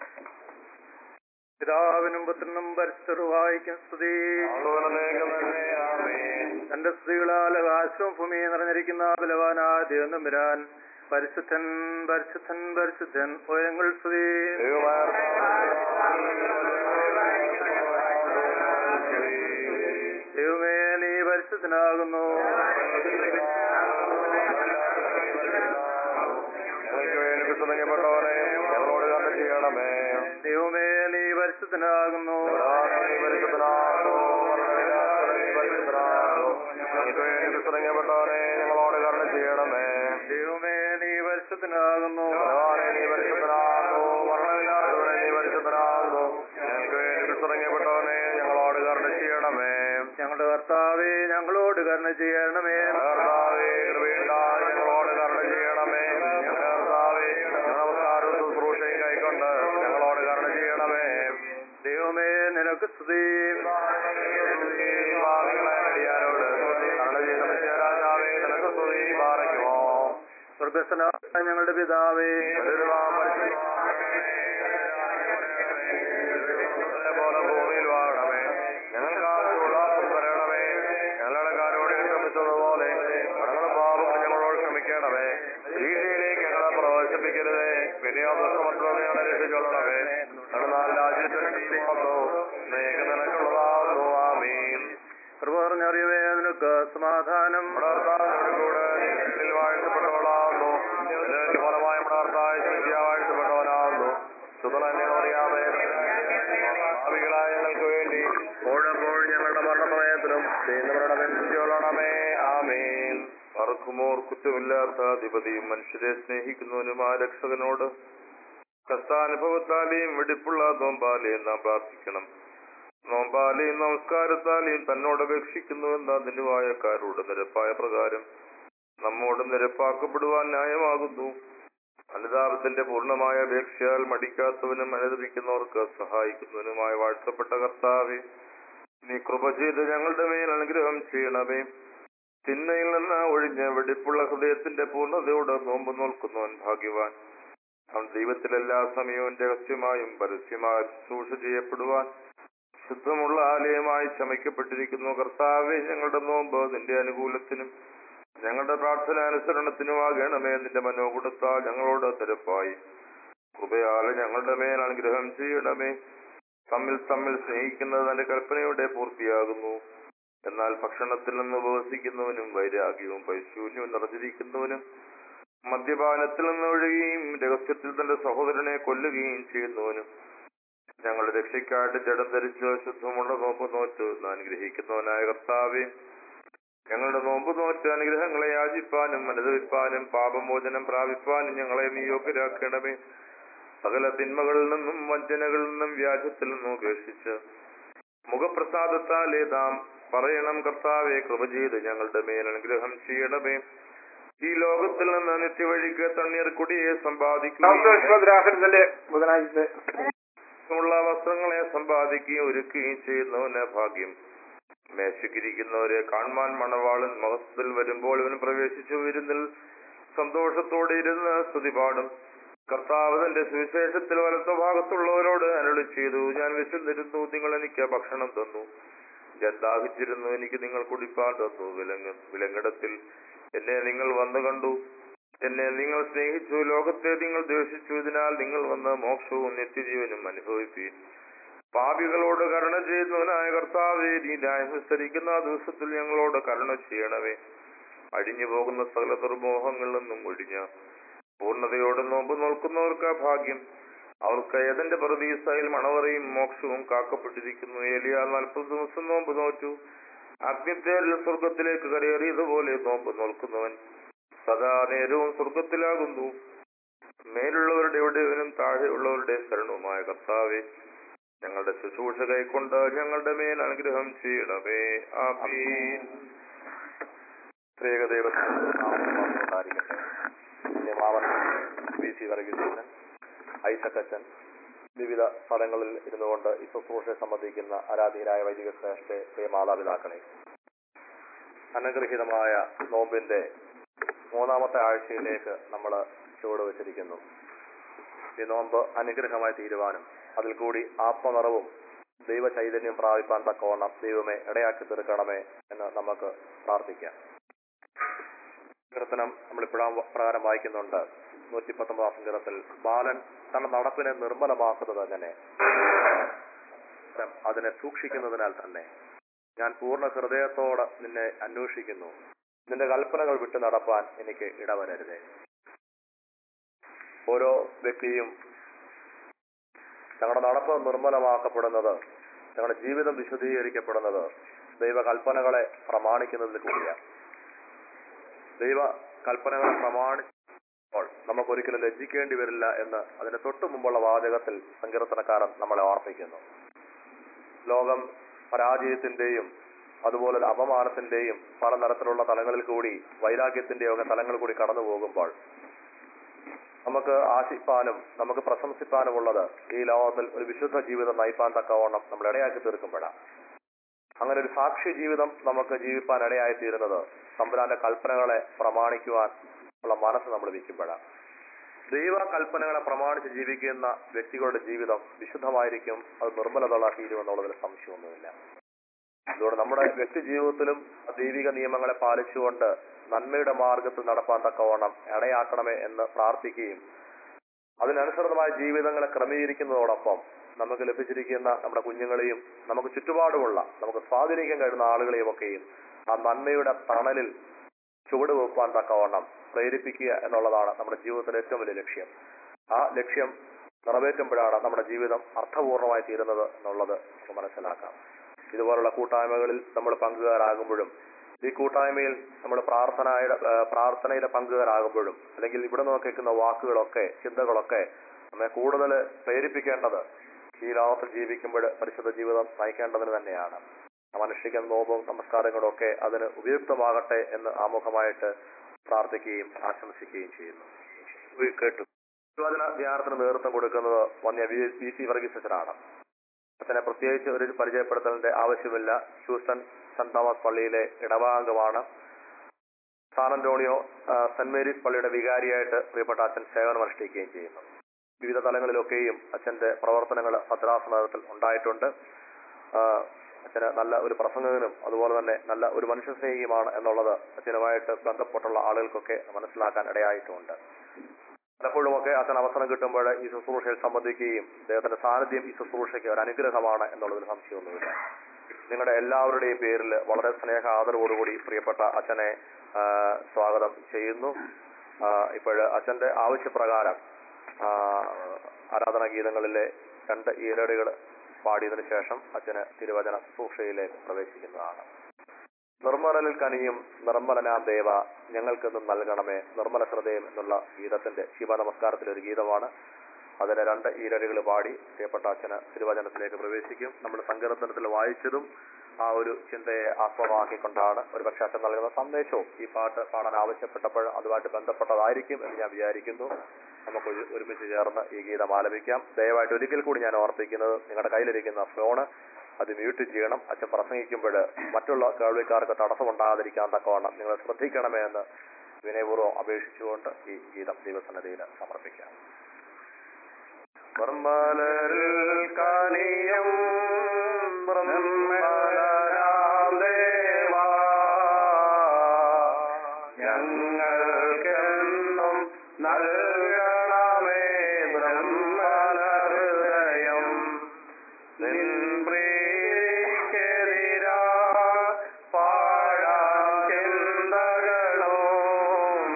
പിതാവിനും പുത്രനും പരിശുദ്ധവായിക്കും സ്തുതി തന്റെ സ്ത്രീകളാൽ ആകാശവും ഭൂമിയും നിറഞ്ഞിരിക്കുന്ന ബലവാനായ ദൈവം വരാൻ പരിശുദ്ധൻ പരിശുദ്ധൻ പരിശുദ്ധൻ ഉയരങ്ങൾ സ്തുതി ദൈവമേ നീ പരിശുദ്ധനാകുന്നു ഞങ്ങൾക്ക് വേണ്ടി തുടങ്ങപ്പെട്ടവനെ ഞങ്ങളോട് കണ്ട ചെയ്യണമേ ദൈവമേ നീ പരിശുദ്ധനാകുന്നു നീ പരിശുദ്ധനാകുന്നു നീ പരിശുദ്ധനാകുന്നു ഞങ്ങൾക്ക് വേണ്ടി തുടങ്ങപ്പെട്ടവനെ ഞങ്ങളോട് കരുണ ചെയ്യണമേ ദൈവമേ നീ പരിശുദ്ധനാകുന്നു ഭഗവാനെ നീ പരിശുദ്ധനാകുന്നു മരണമില്ലാത്തവനെ നീ പരിശുദ്ധനാകുന്നു ഞങ്ങൾക്ക് വേണ്ടി തുടങ്ങപ്പെട്ടവനെ ഞങ്ങളോട് കരുണ ചെയ്യണമേ ഞങ്ങളുടെ കർത്താവേ ഞങ്ങളോട് കരുണ ചെയ്യണമേ കർത്താവേ കൃപയുണ്ടായി ഞങ്ങളോട് കരുണ ചെയ്യണമേ കർത്താവേ നമസ്കാരവും ശുശ്രൂഷയും കൈക്കൊണ്ട് ഞങ്ങളോട് കരുണ ചെയ്യണമേ ദൈവമേ നിനക്ക് സ്തുതി ഭാവികളായ അടിയാരോട് കരുണ ചെയ്ത രാജാവേ നിനക്ക് സ്തുതി പാറയ്ക്കുമോ സ്വർഗസ്വനായ ഞങ്ങളുടെ പിതാവേ പോലെ ഭൂമിയിൽ വാഴണമേ ഞങ്ങൾക്ക് ആവശ്യമുള്ള തരണമേ ഞങ്ങളുടെ കാരോട് ക്ഷമിച്ചതുപോലെ ഞങ്ങളുടെ പാപങ്ങൾ ഞങ്ങളോട് ക്ഷമിക്കണമേ വീട്ടിലേക്ക് ഞങ്ങളെ പ്രവേശിപ്പിക്കരുതേ വിനിയോഗമന്ത്രം ഞങ്ങളെ രക്ഷിച്ചോളണമേ ഞങ്ങൾ രാജ്യത്തിൽ നിനക്കുള്ളതാകുന്നു ആമീൻ കൃപ പറഞ്ഞറിയവേ നിനക്ക് സമാധാനം കൂടെ നിങ്ങളിൽ വാഴ്ത്തപ്പെട്ടവളാകുന്നു ഇതിന്റെ ഫലമായി വളർത്തായ ശിഷ്യ വാഴ്ത്തപ്പെട്ടവനാകുന്നു സുതലന്നെ അറിയാമേ ഭാവികളായ ഞങ്ങൾക്ക് വേണ്ടി ഓടുമ്പോൾ ഞങ്ങളുടെ മരണസമയത്തിലും ചെയ്യുന്നവരുടെ ആമേൻ മറക്കുമോർ കുറ്റമില്ലാത്ത അധിപതിയും മനുഷ്യരെ സ്നേഹിക്കുന്നവനുമായ രക്ഷകനോട് കഷ്ടാനുഭവത്താലെയും വെടിപ്പുള്ള നോമ്പാലെയും നാം പ്രാർത്ഥിക്കണം നോമ്പാലെയും നമസ്കാരത്താലെയും തന്നോട് അപേക്ഷിക്കുന്നുവെന്ന അതിന്റെ വായക്കാരോട് നിരപ്പായ പ്രകാരം നമ്മോട് നിരപ്പാക്കപ്പെടുവാൻ ന്യായമാകുന്നു അനുതാപത്തിന്റെ പൂർണ്ണമായ അപേക്ഷയാൽ മടിക്കാത്തവനും അനുദപിക്കുന്നവർക്ക് സഹായിക്കുന്നവനുമായ വാഴ്ത്തപ്പെട്ട കർത്താവെ നീ കൃപ ചെയ്ത് ഞങ്ങളുടെ മേൽ അനുഗ്രഹം ചെയ്യണമേ തിന്മയിൽ നിന്ന് ഒഴിഞ്ഞ് വെടിപ്പുള്ള ഹൃദയത്തിന്റെ പൂർണ്ണതയോട് നോമ്പ് നോൽക്കുന്നവൻ ഭാഗ്യവാൻ അവൻ ദൈവത്തിലെല്ലാ സമയവും രഹസ്യമായും പരസ്യമായും ശുശ്രൂഷ ചെയ്യപ്പെടുവാൻ ശുദ്ധമുള്ള ആലയമായി ചമയ്ക്കപ്പെട്ടിരിക്കുന്നു കർത്താവെ ഞങ്ങളുടെ നോമ്പ് നിന്റെ അനുകൂലത്തിനും ഞങ്ങളുടെ പ്രാർത്ഥന അനുസരണത്തിനുമാകണമേ നിന്റെ മനോഗുണത്താൽ ഞങ്ങളോട് നിരപ്പായി കൃപയാലെ ഞങ്ങളുടെ മേൽ അനുഗ്രഹം ചെയ്യണമേ തമ്മിൽ തമ്മിൽ സ്നേഹിക്കുന്നത് തന്റെ കൽപ്പനയുടെ പൂർത്തിയാകുന്നു എന്നാൽ ഭക്ഷണത്തിൽ നിന്ന് ഉപവസിക്കുന്നവനും വൈരാഗ്യവും പൈശൂന്യവും നിറഞ്ഞിരിക്കുന്നവനും മദ്യപാനത്തിൽ നിന്ന് ഒഴുകുകയും രഹസ്യത്തിൽ തന്റെ സഹോദരനെ കൊല്ലുകയും ചെയ്യുന്നവനും ഞങ്ങളുടെ രക്ഷയ്ക്കായിട്ട് ജഡം ധരിച്ച് ശുദ്ധമുള്ള നോമ്പ് നോറ്റ് അനുഗ്രഹിക്കുന്നവനായ കർത്താവെ ഞങ്ങളുടെ നോമ്പ് നോറ്റ് അനുഗ്രഹങ്ങളെ യാചിപ്പാനും അനുദവിപ്പാനും പാപമോചനം പ്രാപിപ്പാനും ഞങ്ങളെ നീ യോഗ്യരാക്കണമേ സകല തിന്മകളിൽ നിന്നും വഞ്ചനകളിൽ നിന്നും വ്യാജത്തിൽ നിന്നും ഉപേക്ഷിച്ച് മുഖപ്രസാദത്താലേ നാം പറയണം കർത്താവെ കൃപ ചെയ്ത് ഞങ്ങളുടെ മേൽ അനുഗ്രഹം ചെയ്യണമേ ഈ ലോകത്തിൽ നിന്ന് നിത്യവഴിക്ക് തണ്ണീർ കുടിയെ സമ്പാദിക്കുകയും രാഹുലിന്റെ ബുധനാഴ്ച ഉള്ള വസ്ത്രങ്ങളെ സമ്പാദിക്കുകയും ഒരുക്കുകയും ചെയ്യുന്നവന് ഭാഗ്യം മേശക്കിരിക്കുന്നവരെ കാണുവാൻ മണവാളൻ മഹത്വത്തിൽ വരുമ്പോൾ ഇവൻ പ്രവേശിച്ചു വിരുന്നിൽ സന്തോഷത്തോടെ ഇരുന്ന് സ്തുതി പാടും കർത്താവ് തന്റെ സുവിശേഷത്തിൽ വലത്ത ഭാഗത്തുള്ളവരോട് അരുളി ചെയ്തു ഞാൻ വിശന്നിരുന്നു നിങ്ങൾ എനിക്ക് ഭക്ഷണം തന്നു ഞാൻ ദാഹിച്ചിരുന്നു എനിക്ക് നിങ്ങൾ കുടിപ്പാൻ തന്നു വിലങ്ങ് വിലങ്ങിടത്തിൽ എന്നെ നിങ്ങൾ വന്നു കണ്ടു എന്നെ നിങ്ങൾ സ്നേഹിച്ചു ലോകത്തെ നിങ്ങൾ ദ്വേഷിച്ചു ഇതിനാൽ നിങ്ങൾ വന്ന് മോക്ഷവും നിത്യജീവനും അനുഭവിപ്പീൻ പാപികളോട് കരുണ ചെയ്യുന്നവനായ കർത്താവെ നീ ന്യായം വിസ്തരിക്കുന്ന ആ ദിവസത്തിൽ ഞങ്ങളോട് കരുണ ചെയ്യണമേ അഴിഞ്ഞു പോകുന്ന സകല ദുർമോഹങ്ങളിൽ നിന്നും ഒഴിഞ്ഞ പൂർണ്ണതയോടെ നോമ്പ് നോൽക്കുന്നവർക്ക് ആ ഭാഗ്യം അവർക്ക് ഏതന്റെ പ്രതീസയിൽ മണവറയും മോക്ഷവും കാക്കപ്പെട്ടിരിക്കുന്നു ഏലിയ നാൽപ്പത് ദിവസം നോമ്പ് നോറ്റു അഗ്നിത്തേരിൽ സ്വർഗത്തിലേക്ക് കരയേറിയതുപോലെ നോമ്പ് നോൽക്കുന്നവൻ സദാ നേരവും സ്വർഗത്തിലാകുന്നു മേലുള്ളവരുടെ എവിടെയും താഴെയുള്ളവരുടെ ശരണവുമായ കർത്താവെ ഞങ്ങളുടെ ശുശ്രൂഷ കൈക്കൊണ്ട് ഞങ്ങളുടെ മേൽ അനുഗ്രഹം ചെയ്യണമേ ആമീൻ ത്രിയേകദൈവത്തിനുണ്ടായിരിക്കട്ടെ മാവൻ ബി സി വർഗീസൻ ഐസക്കച്ചൻ വിവിധ സ്ഥലങ്ങളിൽ ഇരുന്നു കൊണ്ട് ഈ ശുശ്രൂഷയെ സംബന്ധിക്കുന്ന ആരാധീയരായ വൈദിക ശ്രേഷ്ഠ പ്രിയ മാതാപിതാക്കളെ അനുഗ്രഹീതമായ നോമ്പിന്റെ മൂന്നാമത്തെ ആഴ്ചയിലേക്ക് നമ്മൾ ചുവട് വെച്ചിരിക്കുന്നു ഈ നോമ്പ് അനുഗ്രഹമായി തീരുവാനും അതിൽ കൂടി ആത്മനിറവും ദൈവ ചൈതന്യം പ്രാപിപ്പാൻ തക്കവണ്ണം ദൈവമേ ഇടയാക്കി തീർക്കണമേ എന്ന് നമുക്ക് പ്രാർത്ഥിക്കാം കീർത്തനം നമ്മൾ ഇപ്പോഴാം പ്രകാരം വായിക്കുന്നുണ്ട് നൂറ്റി പത്തൊമ്പതാം സങ്കീർത്തനത്തിൽ ബാലൻ തന്റെ നടപ്പിനെ നിർമ്മലമാക്കുന്നത് എങ്ങനെ അതിനെ സൂക്ഷിക്കുന്നതിനാൽ തന്നെ ഞാൻ പൂർണ്ണ ഹൃദയത്തോടെ നിന്നെ അന്വേഷിക്കുന്നു നിന്റെ കൽപ്പനകൾ വിട്ടു നടപ്പാൻ എനിക്ക് ഇടവരരുതേ ഓരോ വ്യക്തിയും ഞങ്ങളുടെ നടപ്പ് നിർമ്മലമാക്കപ്പെടുന്നത് ഞങ്ങളുടെ ജീവിതം വിശദീകരിക്കപ്പെടുന്നത് ദൈവ കൽപ്പനകളെ പ്രമാണിക്കുന്നതിൽ കൂടിയാണ് ദൈവ കൽപ്പനകളെ പ്രമാണിച്ചപ്പോൾ നമുക്കൊരിക്കലും ലജ്ജിക്കേണ്ടി വരില്ല എന്ന് അതിന് തൊട്ടു മുമ്പുള്ള വാചകത്തിൽ സങ്കീർത്തനക്കാരൻ നമ്മളെ ഓർപ്പിക്കുന്നു ലോകം പരാജയത്തിന്റെയും അതുപോലെ ഒരു അപമാനത്തിന്റെയും പല തരത്തിലുള്ള തലങ്ങളിൽ കൂടി വൈരാഗ്യത്തിന്റെയും ഒക്കെ തലങ്ങളിൽ കൂടി കടന്നു പോകുമ്പോൾ നമുക്ക് ആശിപ്പാനും നമുക്ക് പ്രശംസിപ്പാനുമുള്ളത് ഈ ലോകത്തിൽ ഒരു വിശുദ്ധ ജീവിതം നയിപ്പാൻ തക്കവണ്ണം നമ്മൾ ഇടയാക്കി തീർക്കുമ്പോഴാണ് അങ്ങനെ ഒരു സാക്ഷി ജീവിതം നമുക്ക് ജീവിപ്പാൻ ഇടയായി തീരുന്നത് തമ്പുരാന്റെ കൽപ്പനകളെ പ്രമാണിക്കുവാൻ ഉള്ള മനസ്സ് നമ്മൾ വയ്ക്കുമ്പോഴാണ് ദൈവ കൽപ്പനകളെ പ്രമാണിച്ച് ജീവിക്കുന്ന വ്യക്തികളുടെ ജീവിതം വിശുദ്ധമായിരിക്കും അത് നിർമ്മലതയുള്ള തീരുമെന്നുള്ളതിൽ സംശയമൊന്നുമില്ല അതുകൊണ്ട് നമ്മുടെ വ്യക്തി ജീവിതത്തിലും ദൈവിക നിയമങ്ങളെ പാലിച്ചുകൊണ്ട് നന്മയുടെ മാർഗത്തിൽ നടപ്പാൻ തക്കവണ്ണം ഇടയാക്കണമേ എന്ന് പ്രാർത്ഥിക്കുകയും അതിനനുസൃതമായ ജീവിതങ്ങളെ ക്രമീകരിക്കുന്നതോടൊപ്പം നമുക്ക് ലഭിച്ചിരിക്കുന്ന നമ്മുടെ കുഞ്ഞുങ്ങളെയും നമുക്ക് ചുറ്റുപാടുമുള്ള നമുക്ക് സ്വാധീനിക്കാൻ കഴിയുന്ന ആളുകളെയും ഒക്കെയും ആ നന്മയുടെ തണലിൽ ചുവട് വെപ്പാൻ തക്കവണ്ണം പ്രേരിപ്പിക്കുക എന്നുള്ളതാണ് നമ്മുടെ ജീവിതത്തിലെ ഏറ്റവും വലിയ ലക്ഷ്യം ആ ലക്ഷ്യം നിറവേറ്റുമ്പോഴാണ് നമ്മുടെ ജീവിതം അർത്ഥപൂർണമായി തീരുന്നത് എന്നുള്ളത് നമുക്ക് മനസ്സിലാക്കാം ഇതുപോലുള്ള കൂട്ടായ്മകളിൽ നമ്മൾ പങ്കുകാരാകുമ്പോഴും ഈ കൂട്ടായ്മയിൽ നമ്മൾ പ്രാർത്ഥനയുടെ ആ, പ്രാർത്ഥനയിലെ പങ്കുകാരാകുമ്പോഴും അല്ലെങ്കിൽ ഇവിടെ നിന്ന് കേൾക്കുന്ന വാക്കുകളൊക്കെ ചിന്തകളൊക്കെ നമ്മെ കൂടുതൽ പ്രേരിപ്പിക്കേണ്ടത് ഈ ലോകത്തിൽ ജീവിക്കുമ്പോൾ പരിശുദ്ധ ജീവിതം നയിക്കേണ്ടതിന് തന്നെയാണ് മനുഷ്യക്കുന്ന നോമ്പും നമസ്കാരങ്ങളും ഒക്കെ അതിന് ഉപയുക്തമാകട്ടെ എന്ന് ആമുഖമായിട്ട് പ്രാർത്ഥിക്കുകയും ആശംസിക്കുകയും ചെയ്യുന്നു ഉയ് കേട്ടു തിരുവചന ധ്യാനത്തിന് നേതൃത്വം കൊടുക്കുന്നത് വന്യ വി വി സി വർഗീസ് അച്ഛനാണ് അച്ഛനെ പ്രത്യേകിച്ച് ഒരു പരിചയപ്പെടുത്തലിന്റെ ആവശ്യമില്ല ഹ്യൂസ്റ്റൺ സെന്റ് തോമസ് പള്ളിയിലെ ഇടവാംഗമാണ് സാൻ അന്റോണിയോ ആ, സെന്റ് മേരീസ് പള്ളിയുടെ വികാരിയായിട്ട് പ്രിയപ്പെട്ട അച്ഛൻ സേവനമനുഷ്ഠിക്കുകയും ചെയ്യുന്നു വിവിധ തലങ്ങളിലൊക്കെയും അച്ഛന്റെ പ്രവർത്തനങ്ങൾ ഭദ്രാസനത്തിൽ ഉണ്ടായിട്ടുണ്ട് ആ, അച്ഛന് നല്ല ഒരു പ്രസംഗകനും അതുപോലെ തന്നെ നല്ല ഒരു മനുഷ്യസ്നേഹിയുമാണ് എന്നുള്ളത് അച്ഛനുമായിട്ട് ബന്ധപ്പെട്ടുള്ള ആളുകൾക്കൊക്കെ മനസ്സിലാക്കാൻ ഇടയായിട്ടുമുണ്ട് പലപ്പോഴുമൊക്കെ അച്ഛൻ അവസരം കിട്ടുമ്പോൾ ഈ ശുശ്രൂഷയിൽ സംബന്ധിക്കുകയും അദ്ദേഹത്തിന്റെ സാന്നിധ്യം ഈ ശുശ്രൂഷയ്ക്ക് ഒരു അനുഗ്രഹമാണ് എന്നുള്ളതിൽ സംശയമൊന്നുമില്ല നിങ്ങളുടെ എല്ലാവരുടെയും പേരിൽ വളരെ സ്നേഹ ആദരവോടുകൂടി പ്രിയപ്പെട്ട അച്ഛനെ ആ, സ്വാഗതം ചെയ്യുന്നു ഇപ്പോഴ് അച്ഛന്റെ ആവശ്യപ്രകാരം ആ, ആരാധനാ ഗീതങ്ങളിലെ രണ്ട് ഈരടികൾ പാടിയതിനു ശേഷം അച്ഛന് തിരുവചന ശുശ്രൂഷയിലേക്ക് പ്രവേശിക്കുന്നതാണ് നിർമ്മലനിൽ കനിയും നിർമ്മലനാം ദേവ ഞങ്ങൾക്കെന്നും നൽകണമേ നിർമ്മല ഹൃദയം എന്നുള്ള ഗീതത്തിന്റെ ശിവ നമസ്കാരത്തിലെ ഒരു ഗീതമാണ് അതിന് രണ്ട് ഈരടികൾ പാടി പ്രിയപ്പെട്ട അച്ഛന് തിരുവചനത്തിലേക്ക് പ്രവേശിക്കും നമ്മൾ സങ്കീർത്തനത്തിൽ വായിച്ചതും ആ ഒരു ചിന്തയെ ആസ്പദമാക്കിക്കൊണ്ടാണ് ഒരു പക്ഷേ അച്ഛൻ നൽകുന്ന സന്ദേശവും ഈ പാട്ട് പാടാൻ ആവശ്യപ്പെട്ടപ്പോൾ അതുമായിട്ട് ബന്ധപ്പെട്ടതായിരിക്കും എന്ന് ഞാൻ വിചാരിക്കുന്നു നമുക്ക് ഒരു- ഒരുമിച്ച് ചേർന്ന് ഈ ഗീതം ആലപിക്കാം ദയവായിട്ട് ഒരിക്കൽ കൂടി ഞാൻ ഓർപ്പിക്കുന്നത് നിങ്ങളുടെ കയ്യിലിരിക്കുന്ന ഫോണ് അത് മ്യൂട്ട് ചെയ്യണം അച്ഛൻ പ്രസംഗിക്കുമ്പോൾ മറ്റുള്ള കേൾവിക്കാർക്ക് തടസ്സമുണ്ടാകാതിരിക്കാൻ തക്കവണ്ണം നിങ്ങൾ ശ്രദ്ധിക്കണമേ എന്ന് വിനയപൂർവ്വം അപേക്ഷിച്ചുകൊണ്ട് ഈ ഗീതം ദൈവസന്നതിയിൽ സമർപ്പിക്കാം നിർമ്മലരിൽ കനിയും ബ്രഹ്മനാം ദേവാ, ഞങ്ങൾക്കെന്നും നൽകണമേ ബ്രഹ്മനഹൃദയം നിൻ പ്രീതിക്കെതിരാ പാഴാം ചിന്തകളും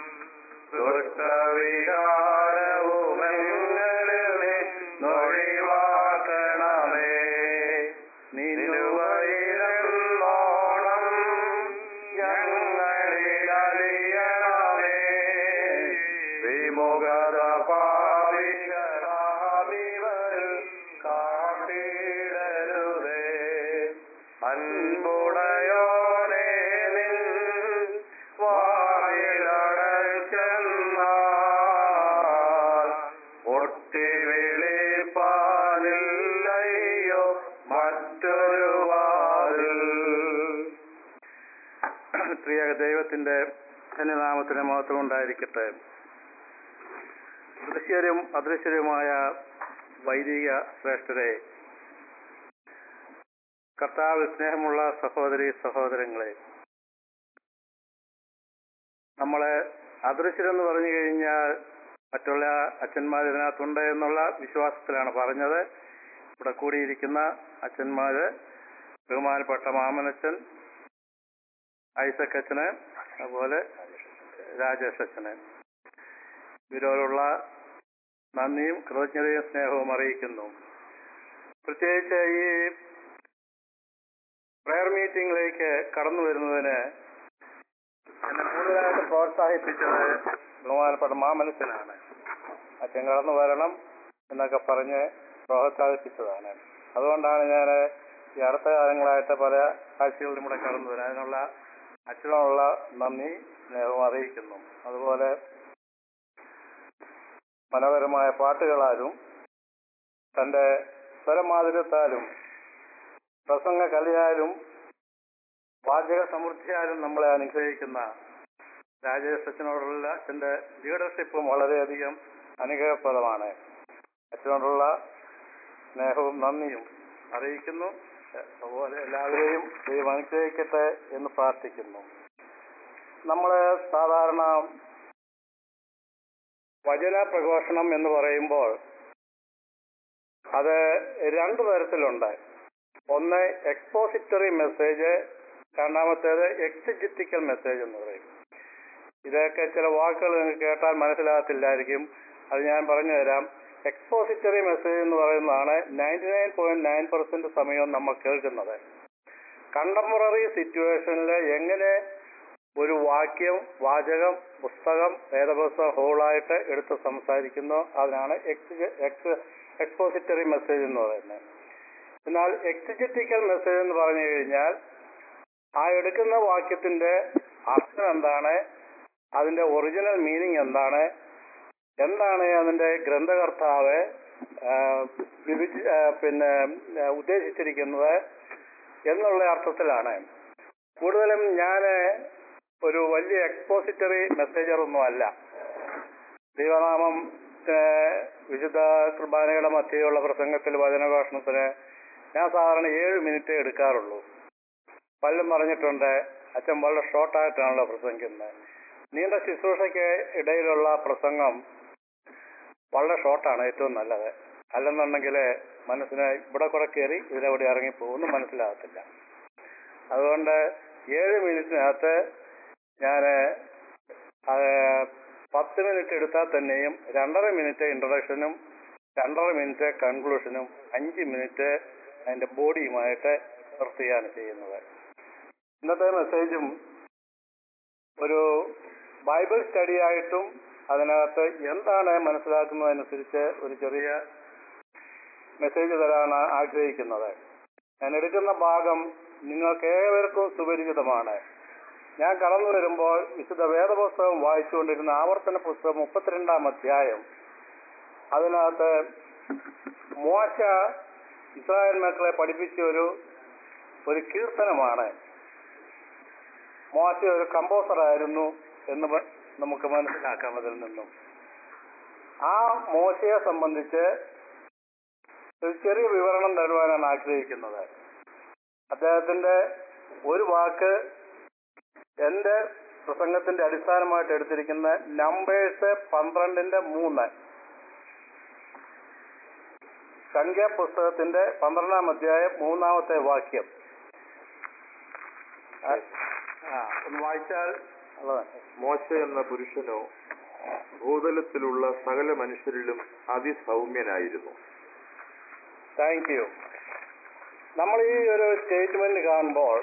ദുഷ്ടവികാരവുമെങ്ങളിൽ നിന്നൊഴിവാക്കണമേ നിന്നുവയിലെന്നോണം ഞങ്ങളിൽ അലിയണമേ വിമുഖത പാവികരാമിവരിൽ കാട്ടിടരുതേ അൻപുടയോനെ നിൻ വായിലടച്ചെന്നാൽ ഒട്ടി വിളിപ്പാനില്ലയോ മറ്റൊരു വാതിൽ പ്രിയ ദൈവത്തിന്റെ ധന്യനാമത്തിന് മഹത്വം ഉണ്ടായിരിക്കട്ടെ ദൃശ്യരും അദൃശ്യരുമായ വൈദിക ശ്രേഷ്ഠരെ കർത്താവ് സ്നേഹമുള്ള സഹോദരി സഹോദരങ്ങളെ നമ്മളെ അദൃശ്യരെന്ന് പറഞ്ഞു കഴിഞ്ഞാൽ മറ്റുള്ള അച്ഛന്മാർ ഇതിനകത്തുണ്ട് എന്നുള്ള വിശ്വാസത്തിലാണ് പറഞ്ഞത് ഇവിടെ കൂടിയിരിക്കുന്ന അച്ഛന്മാര് ബഹുമാനപ്പെട്ട മാമനച്ഛൻ ഐസക് അച്ഛന് അതുപോലെ രാജേഷ് അച്ഛന് ഇവരോടുള്ള നന്ദിയും കൃതജ്ഞതയും സ്നേഹവും അറിയിക്കുന്നു പ്രത്യേകിച്ച് ഈ പ്രയർ മീറ്റിംഗിലേക്ക് കടന്നു വരുന്നതിന് എന്നെ കൂടുതലായിട്ട് പ്രോത്സാഹിപ്പിച്ചത് ബഹുമാനപ്പെട്ട മാമനച്ചനാണ് അച്ഛൻ കടന്നു വരണം എന്നൊക്കെ പറഞ്ഞ് പ്രോത്സാഹിപ്പിച്ചതാണ് അതുകൊണ്ടാണ് ഞാൻ ഈ അടുത്ത കാലങ്ങളായിട്ട് പല കാഴ്ചകളിലും കൂടെ കടന്നു വരാൻ അതിനുള്ള അച്ഛനോടുള്ള നന്ദി സ്നേഹവും അറിയിക്കുന്നു അതുപോലെ മനോഹരമായ പാട്ടുകളാലും തന്റെ സ്വരമാധുര്യത്താലും പ്രസംഗ കലയാലും വാചക സമൃദ്ധിയാലും നമ്മളെ അനുഗ്രഹിക്കുന്ന രാജേഷ് അച്ഛനോടുള്ള അച്ഛന്റെ ലീഡർഷിപ്പും വളരെയധികം അനുഗ്രഹപ്രദമാണ് അച്ഛനോടുള്ള സ്നേഹവും നന്ദിയും അറിയിക്കുന്നു അതുപോലെ എല്ലാവരെയും ദൈവം അനുഗ്രഹിക്കട്ടെ എന്ന് പ്രാർത്ഥിക്കുന്നു നമ്മൾ സാധാരണ വചന പ്രഘോഷണം എന്ന് പറയുമ്പോൾ അത് രണ്ടു തരത്തിലുണ്ട് ഒന്ന് എക്സ്പോസിറ്ററി മെസ്സേജ് രണ്ടാമത്തേത് എക്സിജിറ്റിക്കൽ മെസ്സേജ് എന്ന് പറയും ഇതൊക്കെ ചില വാക്കുകൾ നിങ്ങൾക്ക് കേട്ടാൽ മനസ്സിലാകത്തില്ലായിരിക്കും അത് ഞാൻ പറഞ്ഞു തരാം എക്സ്പോസിറ്ററി മെസ്സേജ് എന്ന് പറയുന്നതാണ് ninety nine point nine percent സമയവും നമ്മൾ കേൾക്കുന്നത് കണ്ടംപററി സിറ്റുവേഷനിൽ എങ്ങനെ ഒരു വാക്യം വാചകം പുസ്തകം വേദപുസ്തകം ഹോളായിട്ട് എടുത്ത് സംസാരിക്കുന്നു അതിനാണ് എക്സ് എക്സ്പോസിറ്ററി മെസ്സേജ് എന്ന് പറയുന്നത് എന്നാൽ എക്സിജറ്റിക്കൽ മെസ്സേജ് എന്ന് പറഞ്ഞു കഴിഞ്ഞാൽ ആ എടുക്കുന്ന വാക്യത്തിന്റെ അർത്ഥം എന്താണ് അതിന്റെ ഒറിജിനൽ മീനിങ് എന്താണ് എന്താണ് അതിന്റെ ഗ്രന്ഥകർത്താവ് ആ, വിഭജി ആ, പിന്നെ ആ, ഉദ്ദേശിച്ചിരിക്കുന്നത് എന്നുള്ള അർത്ഥത്തിലാണ് കൂടുതലും ഞാൻ ഒരു വലിയ എക്സ്പോസിറ്ററി മെസ്സേജർ ഒന്നും അല്ല ദൈവനാമം ഏ, വിശുദ്ധ കുർബാനയുടെ മധ്യയുള്ള പ്രസംഗത്തിൽ വചനഭാഷണത്തിന് ഞാൻ സാധാരണ ഏഴ് മിനിറ്റേ എടുക്കാറുള്ളൂ പലരും പറഞ്ഞിട്ടുണ്ട് അച്ഛൻ വളരെ ഷോർട്ടായിട്ടാണല്ലോ പ്രസംഗിക്കുന്നത് നീണ്ട ശുശ്രൂഷയ്ക്ക് ഇടയിലുള്ള പ്രസംഗം വളരെ ഷോർട്ടാണ് ഏറ്റവും നല്ലത് അല്ലെന്നുണ്ടെങ്കിൽ മനസ്സിന് ഇവിടെ കുറെ കയറി ഇതിലെവിടെ ഇറങ്ങി പോകുന്നു മനസ്സിലാകത്തില്ല അതുകൊണ്ട് ഏഴ് മിനിറ്റിനകത്ത് ഞാൻ പത്ത് മിനിറ്റ് എടുത്താൽ തന്നെയും രണ്ടര മിനിറ്റ് ഇൻട്രൊഡക്ഷനും രണ്ടര മിനിറ്റ് കൺക്ലൂഷനും അഞ്ച് മിനിറ്റ് അതിന്റെ ബോഡിയുമായിട്ട് നിർത്തുകയാണ് ചെയ്യുന്നത് ഇന്നത്തെ മെസ്സേജും ഒരു ബൈബിൾ സ്റ്റഡി ആയിട്ടും അതിനകത്ത് എന്താണ് മനസ്സിലാക്കുന്നതനുസരിച്ച് ഒരു ചെറിയ മെസ്സേജ് തരാനാണ് ആഗ്രഹിക്കുന്നത് ഞാൻ എടുക്കുന്ന ഭാഗം നിങ്ങൾക്ക് ഏവർക്കും സുപരിചിതമാണ് ഞാൻ കടന്നു വരുമ്പോൾ വിശുദ്ധ വേദപുസ്തകം വായിച്ചുകൊണ്ടിരുന്ന ആവർത്തന പുസ്തകം മുപ്പത്തിരണ്ടാം അധ്യായം അതിനകത്ത് മോശ ഇസ്രായേൽ മക്കളെ പഠിപ്പിച്ച ഒരു ഒരു കീർത്തനമാണ് മോശ ഒരു കമ്പോസർ ആയിരുന്നു എന്ന് മ- നമുക്ക് മനസ്സിലാക്കാം അതിൽ നിന്നും ആ മോശയെ സംബന്ധിച്ച് ഒരു ചെറിയ വിവരണം തരുവാനാണ് ആഗ്രഹിക്കുന്നത് അദ്ദേഹത്തിന്റെ ഒരു വാക്ക് എന്റെ പ്രസംഗത്തിന്റെ അടിസ്ഥാനമായിട്ട് എടുത്തിരിക്കുന്ന നമ്പേഴ്സ് പന്ത്രണ്ടിന്റെ മൂന്ന് സംഖ്യാ പുസ്തകത്തിന്റെ പന്ത്രണ്ടാം അധ്യായം മൂന്നാമത്തെ വാക്യം ആ, ആ, ഒന്ന് വായിച്ചാൽ ഉള്ളതാണ് മോശ എന്ന പുരുഷനോ ഭൂതലത്തിലുള്ള സകല മനുഷ്യരിലും അതിസൗമ്യനായിരുന്നു താങ്ക് യു നമ്മൾ ഈ ഒരു സ്റ്റേറ്റ്മെന്റ് കാണുമ്പോൾ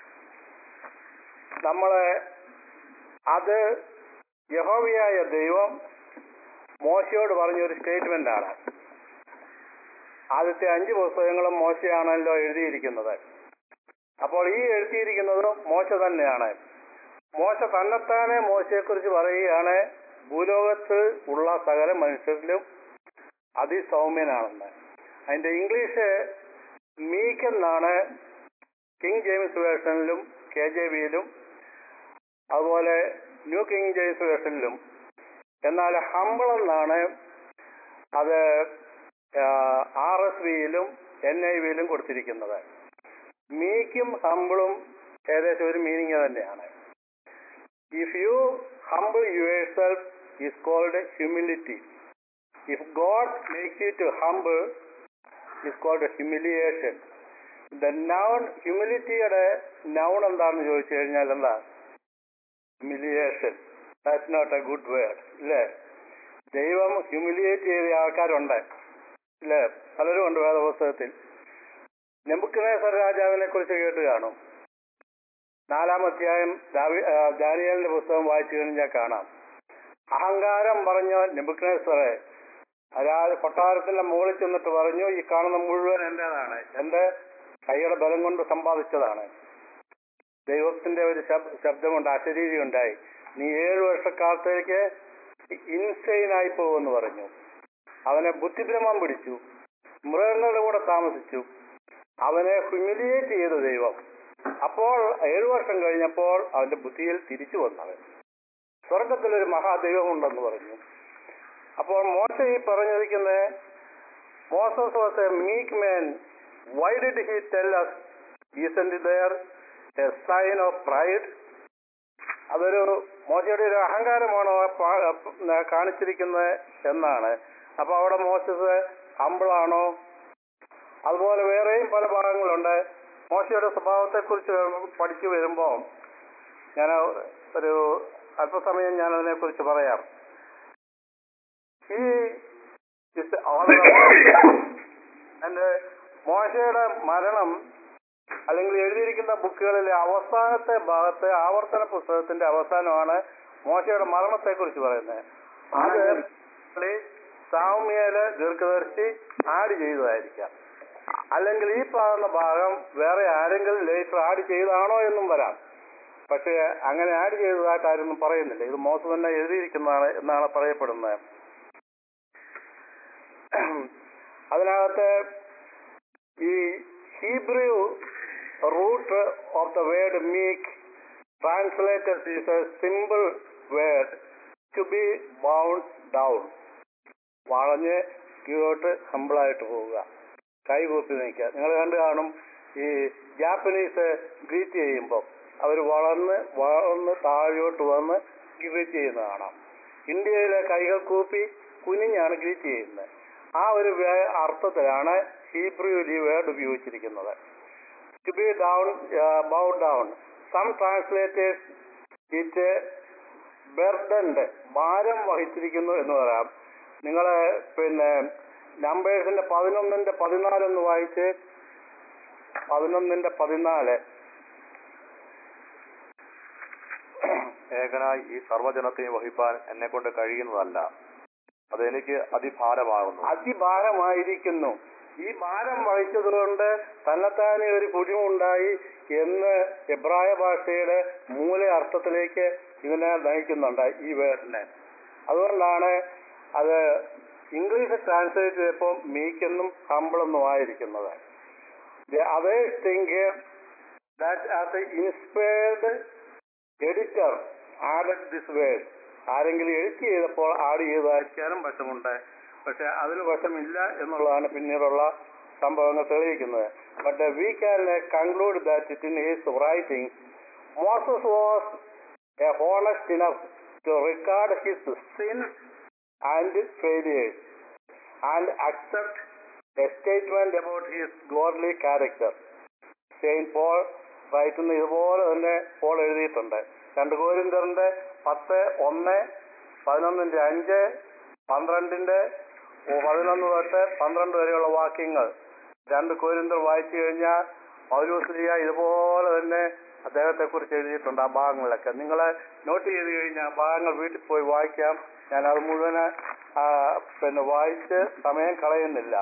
നമ്മളെ അത് യഹോവയായ ദൈവം മോശയോട് പറഞ്ഞ ഒരു സ്റ്റേറ്റ്മെന്റ് ആണ് ആദ്യത്തെ അഞ്ച് പുസ്തകങ്ങളും മോശയാണല്ലോ എഴുതിയിരിക്കുന്നത് അപ്പോൾ ഈ എഴുതിയിരിക്കുന്നത് മോശ തന്നെയാണ് മോശ തന്നെത്താനെ മോശയെക്കുറിച്ച് പറയുകയാണ് ഭൂലോകത്ത് ഉള്ള സകല മനുഷ്യരിലും അതിസൗമ്യനാണെന്ന് അതിന്റെ ഇംഗ്ലീഷ് മീക്ക് എന്നാണ് കിങ് ജെയിംസ് വേർഷനിലും കെ ജെ വിയിലും അതുപോലെ ന്യൂ കിങ് ജെയിംസ് വേർഷനിലും എന്നാൽ ഹമ്പിൾ എന്നാണ് അത് ആർ എസ് വിയിലും എൻ ഐ വിയിലും കൊടുത്തിരിക്കുന്നത് മീക്കും ഹമ്പിളും ഏകദേശം ഒരു മീനിങ് തന്നെയാണ് if you humble yourself is called humility if God makes you to humble is called humiliation the noun ഹ്യൂമിലിറ്റിയുടെ നൗൺ എന്താണെന്ന് ചോദിച്ചു കഴിഞ്ഞാൽ എന്താ humiliation that's not a good word ഇല്ലേ ദൈവം ഹ്യൂമിലിയേറ്റ് ചെയ്ത ആൾക്കാരുണ്ട് ഇല്ലേ പലരും ഉണ്ട് വേദപുസ്തകത്തിൽ നെബുക്കനേസർ രാജാവിനെ കുറിച്ച് കേട്ട് കാണും നാലാം അധ്യായം ദാവി- ആ, ദാനിയേലിന്റെ പുസ്തകം വായിച്ചു കഴിഞ്ഞാൽ കാണാം അഹങ്കാരം പറഞ്ഞ നെബുക്കനേസറെ അയാൾ കൊട്ടാരത്തിന്റെ മുകളിൽ ചെന്നിട്ട് പറഞ്ഞു ഈ കാണുന്ന മുഴുവൻ എന്റേതാണ് എന്റെ കൈയുടെ ബലം കൊണ്ട് സമ്പാദിച്ചതാണ് ദൈവത്തിന്റെ ഒരു ശബ്- ശബ്ദമുണ്ട് അശരീരി ഉണ്ടായി നീ ഏഴു വർഷക്കാലത്തേക്ക് ഇൻസൈൻ ആയി പോകുമെന്ന് പറഞ്ഞു അവനെ ബുദ്ധിഭ്രമം പിടിച്ചു മൃഗങ്ങളുടെ കൂടെ താമസിച്ചു അവനെ ഹ്യൂമിലിയേറ്റ് ചെയ്ത ദൈവം അപ്പോൾ ഏഴു വർഷം കഴിഞ്ഞപ്പോൾ അവന്റെ ബുദ്ധിയിൽ തിരിച്ചു വന്നവൻ സ്വർഗത്തിലൊരു മഹാദൈവമുണ്ടെന്ന് പറഞ്ഞു അപ്പോൾ മോശ ഈ പറഞ്ഞിരിക്കുന്നത് Moses was a meek man why did he tell us isn't there a sign of pride അതൊരു മോശയുടെ ഒരു അഹങ്കാരമാണോ പാ- കാണിച്ചിരിക്കുന്നത് എന്നാണ് അപ്പൊ അവിടെ മോശസ് ഹമ്പിളാണോ അതുപോലെ വേറെയും പല ഭാഗങ്ങളുണ്ട് മോശയുടെ സ്വഭാവത്തെ കുറിച്ച് പഠിച്ചു വരുമ്പോൾ ഞാൻ ഒരു അല്പസമയം ഞാൻ അതിനെ കുറിച്ച് പറയാം ഈ എന്റെ മോശയുടെ മരണം അല്ലെങ്കിൽ എഴുതിയിരിക്കുന്ന ബുക്കുകളിലെ അവസാനത്തെ ഭാഗത്തെ ആവർത്തന പുസ്തകത്തിന്റെ അവസാനമാണ് മോശയുടെ മരണത്തെ കുറിച്ച് പറയുന്നത് അത് സാമ്യയില് ദീർഘദർശി ആഡ് ചെയ്തതായിരിക്കാം അല്ലെങ്കിൽ ഈ പറയുന്ന ഭാഗം വേറെ ആരെങ്കിലും ലേറ്റർ ആഡ് ചെയ്തതാണോ എന്നും വരാം പക്ഷേ അങ്ങനെ ആഡ് ചെയ്തതായിട്ട് ആരൊന്നും പറയുന്നില്ല ഇത് മോശം തന്നെ എഴുതിയിരിക്കുന്നതാണ് എന്നാണ് പറയപ്പെടുന്നത് അതിനകത്ത് ഈ Hebrew root of the word meek translated is a simple word to be bound down വളഞ്ഞ് കീഴോട്ട് ഹമ്പിളായിട്ട് പോവുക കൈകൂപ്പി നിൽക്കുക നിങ്ങൾ കണ്ടു കാണും ഈ ജാപ്പനീസ് ഗ്രീറ്റ് ചെയ്യുമ്പോൾ അവർ വളർന്ന് വളർന്ന് താഴോട്ട് വന്ന് ഗ്രീറ്റ് ചെയ്യുന്നത് കാണാം ഇന്ത്യയിലെ കൈകൾ കൂപ്പി കുനിഞ്ഞാണ് ഗ്രീറ്റ് ചെയ്യുന്നത് ആ ഒരു വേ- അർത്ഥത്തിലാണ് ഹീബ്രുവിൽ ഈ വേർഡ് ഉപയോഗിച്ചിരിക്കുന്നത് to be down bow down some translators it burdened ഭാരം വഹിച്ചിരിക്കുന്നു എന്ന് പറയാം നിങ്ങൾ പിന്നെ നമ്പേഴ്സിന്റെ പതിനൊന്നിന്റെ പതിനാലൊന്ന് വായിച്ച് പതിനൊന്നിന്റെ പതിനാല് ഏകനായി ഈ സർവ്വജനത്തെയും വഹിപ്പാൻ എന്നെ കൊണ്ട് കഴിയുന്നതല്ല അതെനിക്ക് അതിഭാരമാകുന്നു അതിഭാരമായിരിക്കുന്നു ഈ ഭാരം വഹിച്ചതുകൊണ്ട് തന്നെത്താനെ ഒരു കുഴിമുണ്ടായി എന്ന് എബ്രായ ഭാഷയുടെ മൂല അർത്ഥത്തിലേക്ക് ഇതിനെ നയിക്കുന്നുണ്ട് ഈ വേർഡിനെ അതുകൊണ്ടാണ് അത് ഇംഗ്ലീഷ് ട്രാൻസ്ലേറ്റ് ചെയ്തപ്പോൾ മീക്കെന്നും ഹമ്പിളെന്നും ആയിരിക്കുന്നത് അതേ think that as a inspired editor added this word ആരെങ്കിലും എഡിറ്റ് ചെയ്തപ്പോൾ ആഡ് ചെയ്തായിരിക്കാനും വശമുണ്ട് പക്ഷെ അതിന് വശമില്ല എന്നുള്ളതാണ് പിന്നീടുള്ള സംഭവങ്ങൾ തെളിയിക്കുന്നത് but we can conclude that it in his writing Moses was a honest enough to record his sins and failures and accept a statement about his godly character Saint Paul റൈറ്റുന്ന ഇതുപോലെ തന്നെ പോൾ എഴുതിയിട്ടുണ്ട് രണ്ട് കോരിന്തറിന്റെ പത്ത് ഒന്ന് പതിനൊന്നിന്റെ അഞ്ച് പന്ത്രണ്ടിന്റെ പതിനൊന്ന് തൊട്ട് പന്ത്രണ്ട് വരെയുള്ള വാക്യങ്ങൾ രണ്ട് കോരിന്തർ വായിച്ചു കഴിഞ്ഞാൽ പൗലോസ്ലിയ ഇതുപോലെ തന്നെ അദ്ദേഹത്തെ കുറിച്ച് എഴുതിയിട്ടുണ്ട് ആ ഭാഗങ്ങളിലൊക്കെ നിങ്ങൾ നോട്ട് ചെയ്ത് കഴിഞ്ഞാൽ ആ ഭാഗങ്ങൾ വീട്ടിൽ പോയി വായിക്കാം ഞാൻ അത് മുഴുവന് ആ, പിന്നെ വായിച്ച് സമയം കളയുന്നില്ല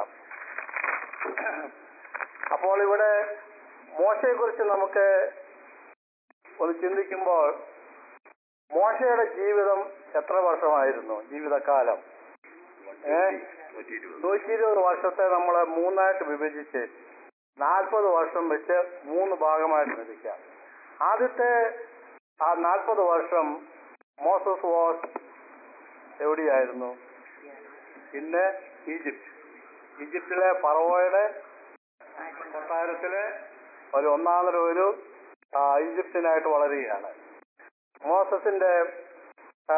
അപ്പോൾ ഇവിടെ മോശയെ കുറിച്ച് നമുക്ക് ഒന്ന് ചിന്തിക്കുമ്പോൾ മോശയുടെ ജീവിതം എത്ര വർഷമായിരുന്നു ജീവിതകാലം ഏ നൂറ്റി ഇരുപത് വർഷത്തെ നമ്മൾ മൂന്നായിട്ട് വിഭജിച്ച് നാൽപ്പത് വർഷം വെച്ച് മൂന്ന് ഭാഗമായിട്ട് വിഭജിക്കാം ആദ്യത്തെ ആ നാൽപ്പത് വർഷം മോസസ് വാസ് എവിടെയായിരുന്നു പിന്നെ ഈജിപ്റ്റ് ഈജിപ്തിലെ ഫറവോയുടെ കൊട്ടാരത്തിലെ ഒരു ഒന്നാമത് ഒരു ആ, ഈജിപ്ഷ്യനായിട്ട് വളരുകയാണ് മോസസിന്റെ ആ,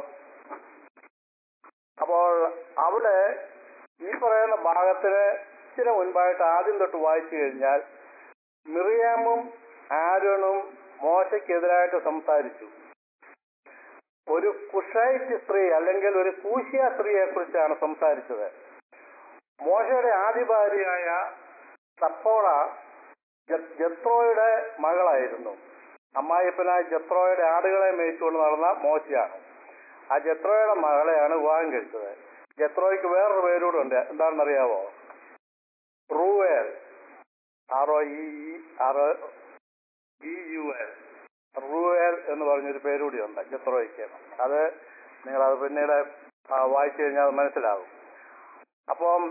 അപ്പോൾ അവിടെ ഈ പറയുന്ന ഭാഗത്തിന് ഇച്ചിരി മുൻപായിട്ട് ആദ്യം തൊട്ട് വായിച്ചു കഴിഞ്ഞാൽ മിറിയാമും ആരോണും മോശയ്ക്കെതിരായിട്ട് സംസാരിച്ചു ഒരു കുഷൈറ്റ് സ്ത്രീ അല്ലെങ്കിൽ ഒരു കൂശ്യ സ്ത്രീയെ കുറിച്ചാണ് സംസാരിച്ചത് മോശയുടെ ആദ്യ ഭാര്യയായ സപ്പോള ജ- ജത്രോയുടെ മകളായിരുന്നു അമ്മായിപ്പനായ ജത്രോയുടെ ആടുകളെ മേയിച്ചുകൊണ്ട് നടന്ന മോശയാണ് ആ ജത്രോയുടെ മകളെയാണ് വിവാഹം കഴിച്ചത് ജത്രോയ്ക്ക് വേറൊരു പേരൂടെ ഉണ്ട് എന്താണെന്നറിയാവോ Reuel R O E R E U L Reuel എന്ന് പറഞ്ഞൊരു പേരുകൂടി ഉണ്ട് ജത്രോയ്ക്ക് അത് നിങ്ങൾ അത് പിന്നീട് ആ, വായിച്ചു കഴിഞ്ഞാൽ അത് മനസ്സിലാകും അപ്പം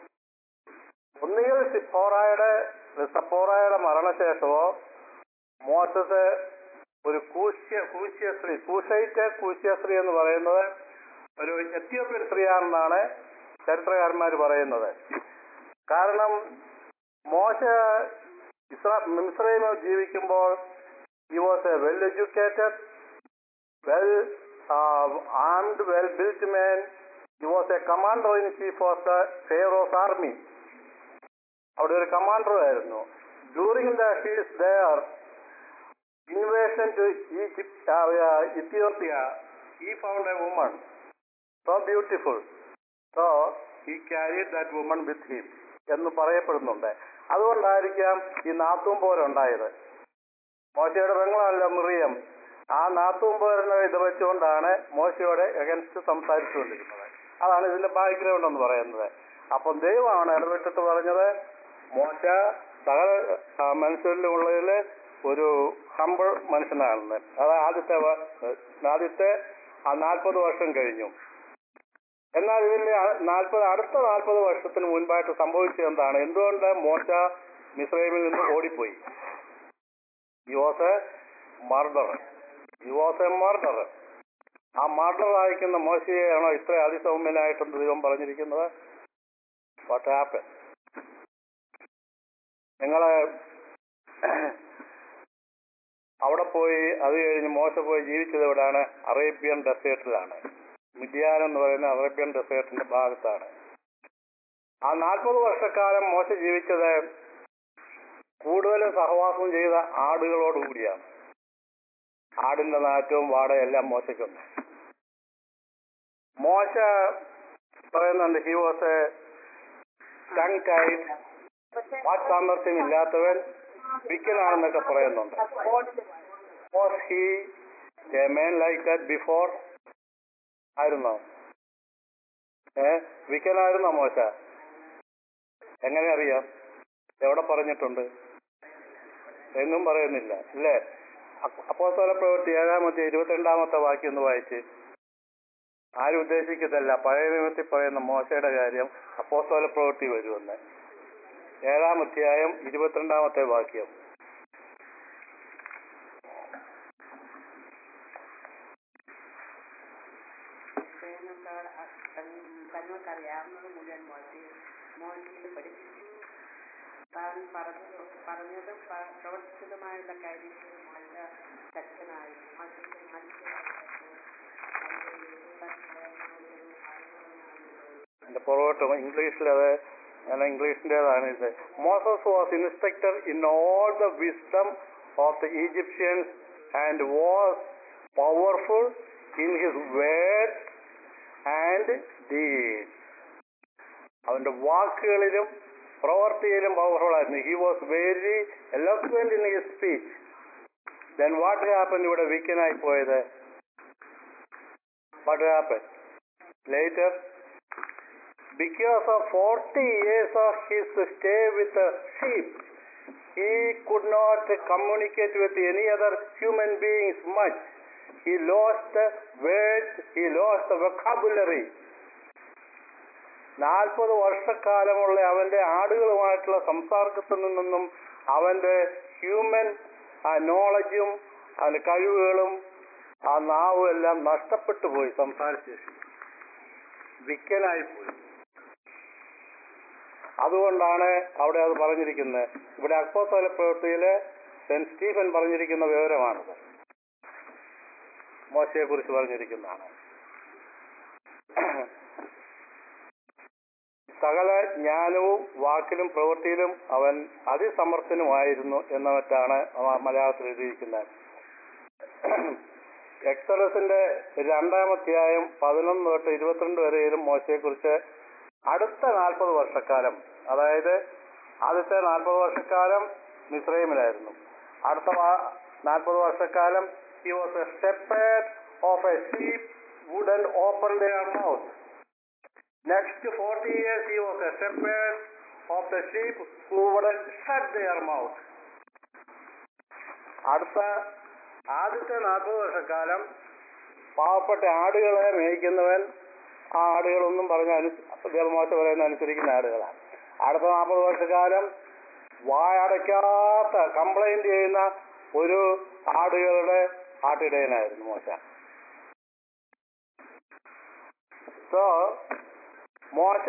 ഒന്നുകിൽ സിപ്പോറായുടെ സപ്പോറായുടെ മരണശേഷമോ മോസസ് ഒരു കൂശ്യ കൂശ്യ സ്ത്രീ കൂശൈറ്റ് കൂശ്യ സ്ത്രീ എന്ന് പറയുന്നത് ഒരു എത്യോപ്യൻ സ്ത്രീയാണെന്നാണ് ചരിത്രകാരന്മാർ പറയുന്നത് കാരണം മോശ ഇസ്രാ മിസ്രൈമിൽ ജീവിക്കുമ്പോൾ he was a well educated, well uh, armed, well built man. He was a commander in chief of the Pharaoh's army. അവിടെ ഒരു കമാൻഡർ ആയിരുന്നു during the his their invasion to Egypt Ethiopia he found a woman so beautiful so he carried that woman with him എന്ന് പറയപ്പെടുന്നുണ്ട് അതുകൊണ്ടായിരിക്കാം ഈ നാത്തും പോരുണ്ടായത് മോശയുടെ പെങ്ങളല്ല Miriam ആ നാത്തും പോരുന്ന ഇത് വെച്ചുകൊണ്ടാണ് മോശയോടെ എഗൻസ്റ്റ് സംസാരിച്ചുകൊണ്ടിരുന്നത് അതാണ് ഇതിന്റെ ബാക്ക്ഗ്രൗണ്ട് എന്ന് പറയുന്നത് അപ്പം ദൈവമാണ് ഇടപെട്ടിട്ട് പറഞ്ഞത് മോശ സകല ആ, മനുഷ്യരിലുള്ളതിൽ ഒരു ഹമ്പിൾ മനുഷ്യനാണെന്ന് അത് ആദ്യത്തെ വ- ആദ്യത്തെ ആ നാൽപ്പത് വർഷം കഴിഞ്ഞു എന്നാൽ ഇതിന്റെ നാൽപ്പത് അടുത്ത നാൽപ്പത് വർഷത്തിന് മുൻപായിട്ട് സംഭവിച്ചത് എന്താണ് എന്തുകൊണ്ട് മോശ മിസ്രൈമിൽ നിന്ന് ഓടിപ്പോയി he was a murder he was a murder ആ മർഡർ വായിക്കുന്ന മോശയെയാണോ ഇത്ര അതിസൗമ്യനായിട്ടെന്ന് ദൈവം പറഞ്ഞിരിക്കുന്നത് വാട്ട് ഹാപ്പൻ നിങ്ങളെ അവിടെ പോയി അത് കഴിഞ്ഞ് മോശ പോയി ജീവിച്ചത് എവിടെയാണ് അറേബ്യൻ ഡെസേർട്ടിലാണ് മിഡിയാൻ എന്ന് പറയുന്ന അറേബ്യൻ ഡെസേർട്ടിന്റെ ഭാഗത്താണ് ആ നാൽപ്പത് വർഷക്കാലം മോശ ജീവിച്ചത് കൂടുതലും സഹവാസം ചെയ്ത ആടുകളോടുകൂടിയാണ് ആടിന്റെ നാറ്റവും വാടയെല്ലാം മോശയ്ക്കുണ്ട് മോശ പറയുന്നുണ്ട് he was a tongue tight വാക് സാമർഥ്യം ഇല്ലാത്തവൻ വിക്കനാണെന്നൊക്കെ പറയുന്നുണ്ട് was he a man like that before ആയിരുന്നോ ഏ വിക്കനായിരുന്നോ മോശ എങ്ങനെ അറിയാം എവിടെ പറഞ്ഞിട്ടുണ്ട് എങ്ങും പറയുന്നില്ല ഇല്ലേ അപ്പോസ്തല പ്രവൃത്തി ഏഴാമത്തെ ഇരുപത്തിരണ്ടാമത്തെ വാക്യം ഒന്ന് വായിച്ച് ആരും ഉദ്ദേശിക്കുന്നില്ല പഴയ നിയമത്തിൽ പറയുന്ന മോശയുടെ കാര്യം അപ്പോസ്തല പ്രവൃത്തി വരുമെന്ന് ഏഴാം അധ്യായം ഇരുപത്തിരണ്ടാമത്തെ വാക്യം തങ്ങൾക്കറിയാവുന്നത് മുഴുവൻ മോശി മോശിയെ പഠിപ്പിച്ചു താൻ പറഞ്ഞത് പറഞ്ഞതും പ- പ്രവർത്തിച്ചതുമായുള്ള കാര്യത്തിൽ മോശ ശക്തനായി മോശയ്ക്ക് മനസ്സിലാക്കി എന്റെ പുറകോട്ടും ഇംഗ്ലീഷിൽ അത് ഞാൻ ഇംഗ്ലീഷിന്റേതാണ് ഇത് Moses was inspector in all the wisdom of the Egyptians and was powerful in his word and deed അവന്റെ വാക്കുകളിലും പ്രവർത്തിയിലും പവർഫുൾ ആയിരുന്നു he was very eloquent in his speech then what happen ഇവിടെ വീക്കനായി പോയത് what happen later because of 40 years of his stay with the sheep, he could not communicate with any other human beings much. He lost the words, he lost the vocabulary. നാൽപ്പത് വർഷക്കാലമുള്ള അവന്റെ ആടുകളുമായിട്ടുള്ള സംസർഗത്തിൽ നിന്നും അവന്റെ human ആ നോളജും അവന്റെ കഴിവുകളും ആ നാവും എല്ലാം നഷ്ടപ്പെട്ടു പോയി സംസാരശേഷി വിക്കനായി പോയി അതുകൊണ്ടാണ് അവിടെ അത് പറഞ്ഞിരിക്കുന്നത് ഇവിടെ അക്ബോസ്തല പ്രവൃത്തിയില് സെന്റ് സ്റ്റീഫൻ പറഞ്ഞിരിക്കുന്ന വിവരമാണത് മോശയെ കുറിച്ച് പറഞ്ഞിരിക്കുന്നതാണ് സകല ജ്ഞാനവും വാക്കിലും പ്രവൃത്തിയിലും അവൻ അതിസമർത്ഥനുമായിരുന്നു എന്ന മറ്റാണ് മ- മലയാളത്തിൽ എഴുതിയിരിക്കുന്നത് എക്സലസിന്റെ രണ്ടാമധ്യായം പതിനൊന്ന് തൊട്ട് ഇരുപത്തിരണ്ട് വരെയിലും മോശയെക്കുറിച്ച് അടുത്ത നാൽപ്പത് വർഷക്കാലം അതായത് ആദ്യത്തെ നാൽപ്പത് വർഷക്കാലം മിസ്രൈമിലായിരുന്നു അടുത്ത നാൽപ്പത് വർഷക്കാലം he was a shepherd of a sheep wouldn't open their mouth next forty years he was a shepherd of the sheep who wouldn't shut their mouth അടുത്ത ആദ്യത്തെ നാൽപ്പത് വർഷക്കാലം പാവപ്പെട്ട ആടുകളെ മേയ്ക്കുന്നവൻ ആ ആടുകളൊന്നും പറഞ്ഞ അനു മോശ പറയുന്ന അനുസരിക്കുന്ന ആടുകളാണ് അടുത്ത നാൽപ്പത് വർഷക്കാലം വായടയ്ക്കാത്ത കംപ്ലൈന്റ് ചെയ്യുന്ന ഒരു ആടുകളുടെ ആട്ടിടയനായിരുന്നു മോശ സോ മോശ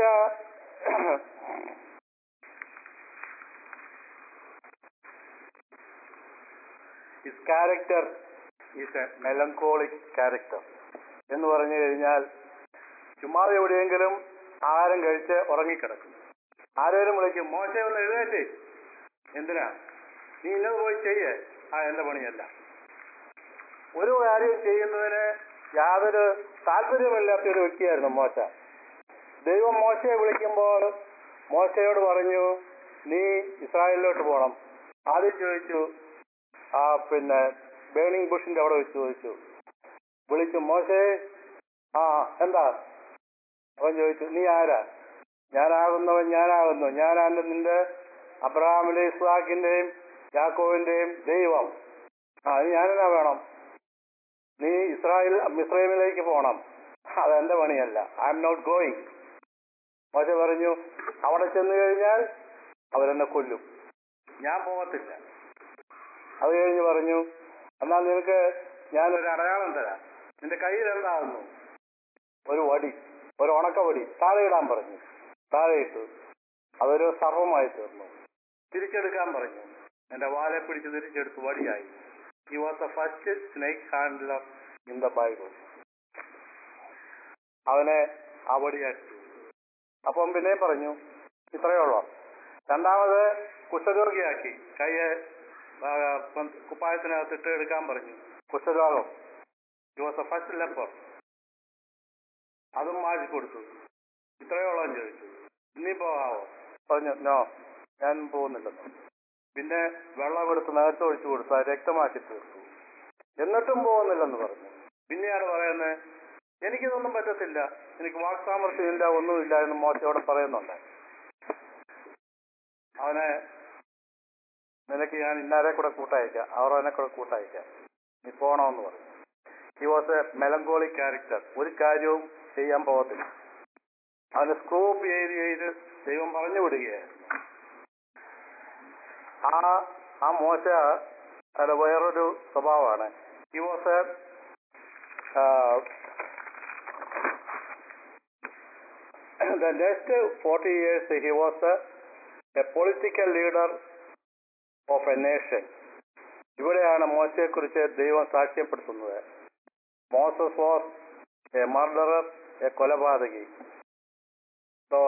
his character is a melancholic character എന്ന് പറഞ്ഞു കഴിഞ്ഞാൽ ചുമ്മാതെ എവിടെയെങ്കിലും ആഹാരം കഴിച്ച് ഉറങ്ങിക്കിടക്കും ആരേലും വിളിക്കും മോശ ഒന്ന് എഴുന്നേറ്റ് എന്തിനാ നീ ഇന്നത് പോയി ചെയ്യേ ആ എന്റെ പണിയല്ല ഒരു കാര്യം ചെയ്യുന്നതിന് യാതൊരു താല്പര്യമില്ലാത്ത ഒരു വ്യക്തിയായിരുന്നു മോശ ദൈവം മോശയെ വിളിക്കുമ്പോൾ മോശയോട് പറഞ്ഞു നീ ഇസ്രായേലിലോട്ട് പോകണം ആദ്യം ചോദിച്ചു ആ പിന്നെ ബേണിംഗ് ബുഷിന്റെ അവിടെ വെച്ച് ചോദിച്ചു വിളിച്ചു മോശേ ആ എന്താ അവൻ ചോദിച്ചു നീ ആരാ ഞാനാകുന്നവൻ ഞാനാകുന്നു ഞാനാണ് നിന്റെ അബ്രഹാമിലെ ഇസ്ഹാക്കിന്റെയും യാക്കോവിന്റെയും ദൈവം ആ അത് ഞാനെന്നാ വേണം നീ ഇസ്രായേൽ മിസ്രൈമിലേക്ക് പോകണം അതെന്റെ പണിയല്ല ഐ എം നോട്ട് ഗോയിങ് മോശ പറഞ്ഞു അവിടെ ചെന്ന് കഴിഞ്ഞാൽ അവരെന്നെ കൊല്ലും ഞാൻ പോകത്തില്ല അത് കഴിഞ്ഞ് പറഞ്ഞു എന്നാൽ നിനക്ക് ഞാനൊരു അടയാളം തരാം നിന്റെ കയ്യിൽ എന്താകുന്നു ഒരു വടി ഒരു ഉണക്ക വടി താഴെ ഇടാൻ പറഞ്ഞു താഴെ ഇട്ടു അതൊരു സർവമായി തീർന്നു തിരിച്ചെടുക്കാൻ പറഞ്ഞു എന്റെ വാലെ പിടിച്ച് തിരിച്ചെടുത്ത് വടിയായി he was the first snake handler in the Bible അവനെ ആ വടിയാക്കി അപ്പം പിന്നെ പറഞ്ഞു ഇത്രയേ ഉള്ളൂ രണ്ടാമത് കുഷ്ഠരോഗിയാക്കി കയ്യെ ആ, പ- കുപ്പായത്തിനകത്തിട്ട് എടുക്കാൻ പറഞ്ഞു കുഷ്ഠരോഗം he was the first leper അതും മാറ്റി കൊടുത്തു ഇത്രയേ ഉള്ളൂ എന്ന് ചോദിച്ചു ഇനി പോകാവോ പറഞ്ഞു നോ ഞാൻ പോകുന്നില്ലെന്ന് പിന്നെ വെള്ളം എടുത്ത് നേരത്തെ ഒഴിച്ചു കൊടുത്തു അത് രക്തമാക്കി തീർത്തു എന്നിട്ടും പോകുന്നില്ലെന്ന് പറഞ്ഞു പിന്നെയാണ് പറയുന്നത് എനിക്കിതൊന്നും പറ്റത്തില്ല എനിക്ക് വാക്സാമർത്ഥ്യമില്ല ഒന്നുമില്ല എന്ന് മോശയോടെ പറയുന്നുണ്ട് അവനെ നിനക്ക് ഞാൻ ഇന്നാരെ കൂടെ കൂട്ടയക്കാം അവർ അവനെ കൂടെ കൂട്ടയക്കാം നീ പോണമെന്ന് പറഞ്ഞു he was a melancholy character ഒരു കാര്യവും ചെയ്യാൻ പോകത്തില്ല അവന് സ്കോപ്പ് ചെയ്ത് ചെയ്ത് ദൈവം പറഞ്ഞു വിടുകയായിരുന്നു ആ ആ മോശ അത് വേറൊരു സ്വഭാവമാണ് he was a the next 40 years he was a, a political leader of a nation ഇവിടെയാണ് മോശയെക്കുറിച്ച് ദൈവം സാക്ഷ്യപ്പെടുത്തുന്നത് Moses was a murderer a കൊലപാതകി സോ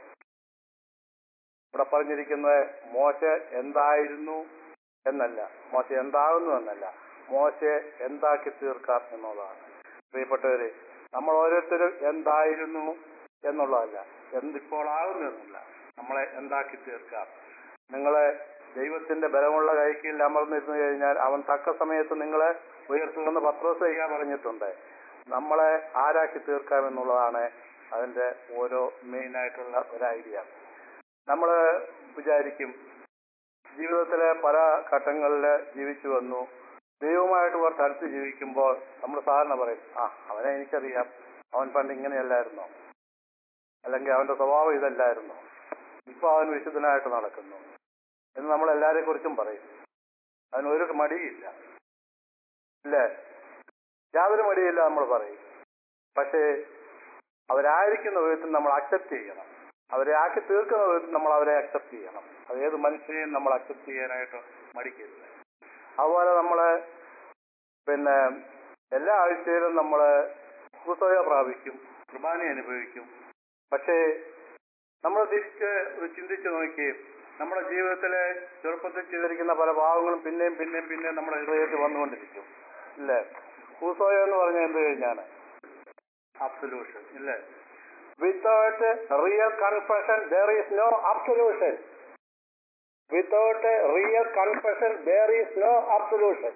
ഇവിടെ പറഞ്ഞിരിക്കുന്നത് മോശ എന്തായിരുന്നു എന്നല്ല മോശ എന്താകുന്നു എന്നല്ല മോശയെ എന്താക്കി തീർക്കാം എന്നുള്ളതാണ് പ്രിയപ്പെട്ടവരെ നമ്മൾ ഓരോരുത്തരും എന്തായിരുന്നു എന്നുള്ളതല്ല എന്തിപ്പോൾ ആകുന്നു എന്നല്ല നമ്മളെ എന്താക്കി തീർക്കാം നിങ്ങളെ ദൈവത്തിന്റെ ബലമുള്ള കൈക്കീഴിൽ അമർന്നിരുന്നു കഴിഞ്ഞാൽ അവൻ തക്ക സമയത്ത് നിങ്ങളെ ഉയർത്തുമെന്ന് പത്രോസ് ചെയ്യാൻ പറഞ്ഞിട്ടുണ്ട് നമ്മളെ ആരാക്കി തീർക്കാം എന്നുള്ളതാണ് അതിന്റെ ഓരോ മെയിൻ ആയിട്ടുള്ള ഒരു ഐഡിയ നമ്മൾ വിചാരിക്കും ജീവിതത്തിലെ പല ഘട്ടങ്ങളിൽ ജീവിച്ചു വന്നു ദൈവമായിട്ട് കുറച്ച് അടുത്ത് ജീവിക്കുമ്പോൾ നമ്മൾ സാധാരണ പറയും ആ അവനെ എനിക്കറിയാം അവൻ പണ്ട് ഇങ്ങനെയല്ലായിരുന്നോ അല്ലെങ്കിൽ അവന്റെ സ്വഭാവം ഇതല്ലായിരുന്നോ ഇപ്പൊ അവൻ വിശുദ്ധനായിട്ട് നടക്കുന്നു എന്ന് നമ്മൾ എല്ലാരെ കുറിച്ചും പറയും അതിനൊരു മടിയില്ല ഇല്ലേ യാതൊരു മടിയില്ല നമ്മൾ പറയും പക്ഷേ അവരായിരിക്കുന്ന വിധത്തിൽ നമ്മൾ അക്സെപ്റ്റ് ചെയ്യണം അവരെ ആക്കി തീർക്കുന്ന വിധത്തിൽ നമ്മൾ അവരെ അക്സെപ്റ്റ് ചെയ്യണം അത് ഏത് മനുഷ്യനെയും നമ്മൾ അക്സെപ്റ്റ് ചെയ്യാനായിട്ട് മടിക്കരുത് അതുപോലെ നമ്മള് പിന്നെ എല്ലാ ആഴ്ചയിലും നമ്മൾ കുസോയ പ്രാപിക്കും കുർബാന അനുഭവിക്കും പക്ഷേ നമ്മൾ തിരിച്ച് ഒരു ചിന്തിച്ച് നോക്കി നമ്മുടെ ജീവിതത്തിലെ ചെറുപ്പത്തിൽ ചെയ്തിരിക്കുന്ന പല ഭാവങ്ങളും പിന്നെയും പിന്നെയും പിന്നെയും നമ്മുടെ ഹൃദയത്തിൽ വന്നുകൊണ്ടിരിക്കും ഇല്ലേ കൂസോയ എന്ന് പറഞ്ഞാൽ എന്ത് കഴിഞ്ഞാണ് അബ്സൊല്യൂഷൻ ഇല്ലേ without real confession there is no absolution without real confession there is no absolution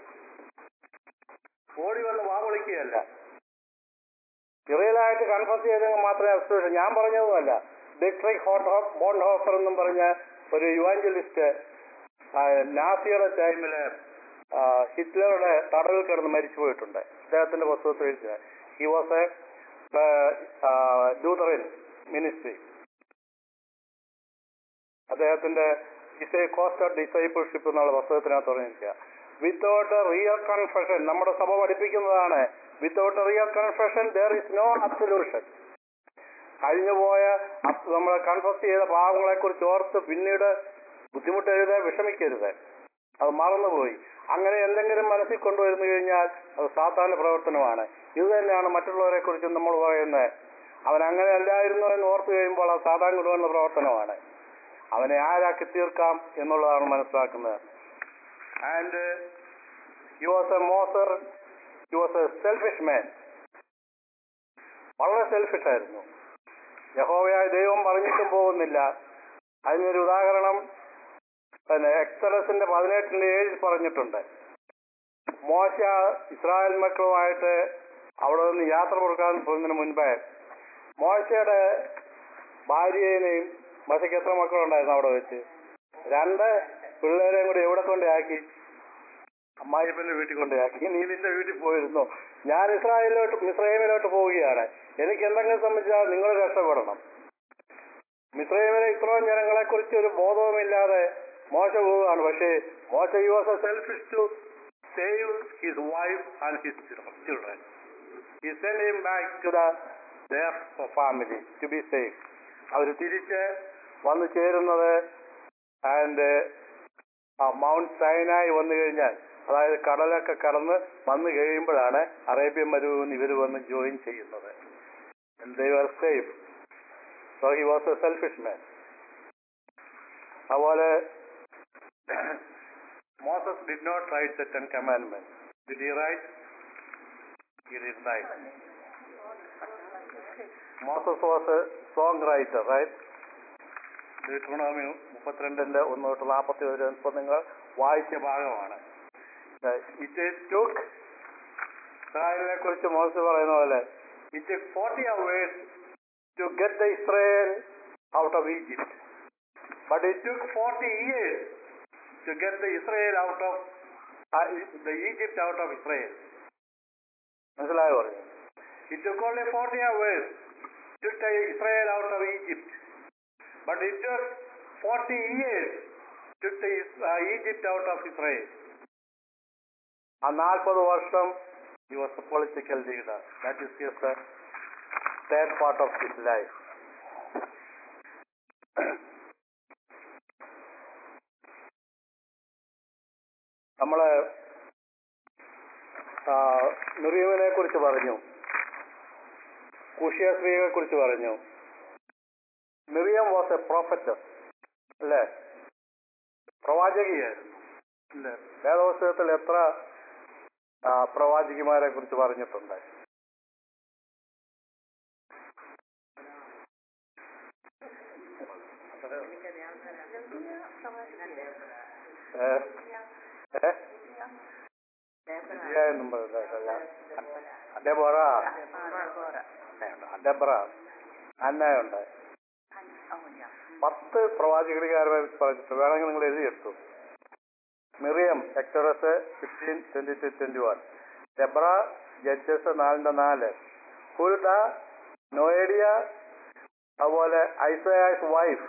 ഓടി വന്ന് വാ വിളിക്കുകയല്ല റിയലായിട്ട് കൺഫസ് ചെയ്തെങ്കിൽ മാത്രമേ അബ്സൊല്യൂഷൻ ഞാൻ പറഞ്ഞതുമല്ല ഡിട്രിക് ഹോട്ട് ബോൺ ഹോഫർ എന്നും പറഞ്ഞ ഒരു യുവാഞ്ചലിസ്റ്റ് നാസിയുടെ ടൈമില് ഹിറ്റ്ലറുടെ തടവിൽ കിടന്ന് മരിച്ചു പോയിട്ടുണ്ട് അദ്ദേഹത്തിന്റെ പുസ്തകത്തിൽ എഴുതിയ he was a Lutheran ministry അദ്ദേഹത്തിന്റെ is a cost of discipleship എന്നുള്ള പുസ്തകത്തിനകത്ത് പറഞ്ഞിരിക്കുക വിത്തൗട്ട് റിയൽ കൺഫെഷൻ നമ്മുടെ സഭ പഠിപ്പിക്കുന്നതാണ് without real confession there is no absolution കഴിഞ്ഞുപോയ അപ് നമ്മൾ കൺഫസ് ചെയ്ത പാവങ്ങളെ കുറിച്ച് ഓർത്ത് പിന്നീട് ബുദ്ധിമുട്ടരുത് വിഷമിക്കരുത് അത് മറന്നുപോയി അങ്ങനെ എന്തെങ്കിലും മനസ്സിൽ കൊണ്ടുവരുന്നു കഴിഞ്ഞാൽ അത് സാധാരണ പ്രവർത്തനമാണ് ഇത് തന്നെയാണ് മറ്റുള്ളവരെ കുറിച്ച് നമ്മൾ പറയുന്നത് അവൻ അങ്ങനെ അല്ലായിരുന്നു എന്ന് ഓർത്തു കഴിയുമ്പോൾ അത് സാധാരണ കൊണ്ടുവന്ന പ്രവർത്തനമാണ് അവനെ ആരാക്കി തീർക്കാം എന്നുള്ളതാണ് മനസ്സിലാക്കുന്നത് ആൻഡ് ഹി വാസ് എ മോസർ he was a selfish man വളരെ സെൽഫിഷ് ആയിരുന്നു യഹോവയായ ദൈവം പറഞ്ഞിട്ടും പോകുന്നില്ല അതിനൊരു ഉദാഹരണം പിന്നെ എക്സലസിന്റെ പതിനെട്ടിന്റെ ഏഴിൽ പറഞ്ഞിട്ടുണ്ട് മോശ ഇസ്രായേൽ മക്കളുമായിട്ട് അവിടെ നിന്ന് യാത്ര പുറക്കാൻ പോകുന്നതിന് മുൻപേ മോശയുടെ ഭാര്യയെയും മോശയ്ക്ക് എത്ര മക്കളുണ്ടായിരുന്നു അവിടെ വെച്ച് രണ്ട് പിള്ളേരെയും കൂടി എവിടെ കൊണ്ടാക്കി അമ്മായിപ്പന്റെ വീട്ടിൽ കൊണ്ടാക്കി നീ നിന്റെ വീട്ടിൽ പോയിരുന്നു ഞാൻ ഇസ്രായേലിലോട്ട് മിസ്രൈമിലോട്ട് പോവുകയാണ് എനിക്ക് എന്തെങ്കിലും സംബന്ധിച്ചാൽ നിങ്ങൾ രക്ഷപ്പെടണം മിസ്രൈമിലെ ഇത്രയും ജനങ്ങളെ കുറിച്ച് ഒരു ബോധവുമില്ലാതെ മോശ പോവുകയാണ് പക്ഷേ മോശ you was a selfish to save his wife and his children he send him back to the their family to be safe അവർ തിരിച്ച് വന്നു ചേരുന്നത് ആൻഡ് മൗണ്ട് സൈനായി വന്നു കഴിഞ്ഞാൽ അതായത് കടലൊക്കെ കടന്ന് വന്നു കഴിയുമ്പോഴാണ് അറേബ്യൻ മരുഭൂമി ഇവർ വന്ന് ജോയിൻ ചെയ്യുന്നത് they were safe so he was a selfish man അതുപോലെ Moses did not write the ten commandment did he write he did write Moses was a song writer right Deuteronomy മുപ്പത്തിരണ്ടിന്റെ ഒന്ന് തൊട്ട് നാൽപ്പത്തി ഒരു ഇപ്പൊ നിങ്ങൾ വായിച്ച ഭാഗമാണ് ഇറ്റ് ടുക്ക് ഇസ്രായേലിനെ കുറിച്ച് മോശം പറയുന്ന പോലെ it forty hours to get the Israel out of Egypt but it took forty years to get the Israel out of the Egypt out of Israel മനസ്സിലായോ പറഞ്ഞു it took only forty hours to take Israel out of Egypt but it took 40 years to take uh, Egypt out of Israel. ആ നാൽപ്പത് വർഷം he was a political leader. That is his uh, third part of his life. നമ്മള് മിറിയമിനെ കുറിച്ച് പറഞ്ഞു കുഷിയ സ്ത്രീയെ കുറിച്ച് പറഞ്ഞു Miriam was A പ്രോഫറ്റർ അല്ലേ പ്രവാചകിയായിരുന്നു അല്ലേ വേദപുസ്തകത്തിൽ എത്ര ആ, പ്രവാചകിമാരെ കുറിച്ച് പറഞ്ഞിട്ടുണ്ട് ഏ? ഏ? ലിയ എന്നും പറയുന്നതല്ല. ഡെബോറ ഡെബറ അന്നയുണ്ട് പത്ത് പ്രവാചകരുകാരെ പറഞ്ഞിട്ട് വേണമെങ്കിൽ നിങ്ങൾ എഴുതിയെടുത്തു Miriam Exodus fifteen twenty to twenty one Deborah Judges നാലിന്റെ നാല് ഹുൽഡ നോയേഡിയ അതുപോലെ ഐസയാസ് വൈഫ്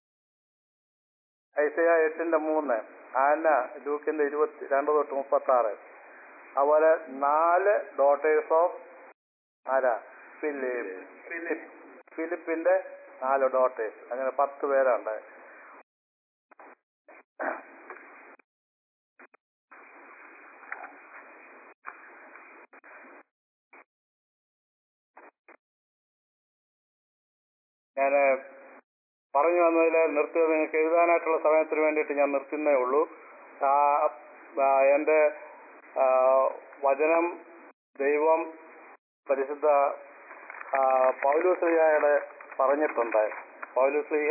ഐസയ എട്ടിന്റെ മൂന്ന് ആന ലൂക്കിന്റെ ഇരുപത്തി രണ്ട് തൊട്ട് മുപ്പത്തി ആറ് അതുപോലെ നാല് ഡോട്ടേഴ്സ് ഓഫ് ആരാ ഫിലിപ്പ് ഫിലിപ്പ് ഫിലിപ്പിന്റെ നാല് ഡോട്ടേഴ്സ് അങ്ങനെ പത്ത് പേരുണ്ട് ഞാൻ പറഞ്ഞു വന്നതിൽ നിർത്തിയത് നിങ്ങൾക്ക് എഴുതാനായിട്ടുള്ള സമയത്തിന് വേണ്ടിയിട്ട് ഞാൻ നിർത്തുന്നേ ഉള്ളൂ ആ, ആ, എൻ്റെ ആ, വചനം ദൈവം പരിശുദ്ധ ആ, പൗലോസ്ലിഹയുടെ പറഞ്ഞിട്ടുണ്ട് പൗലോസ്ലിഹ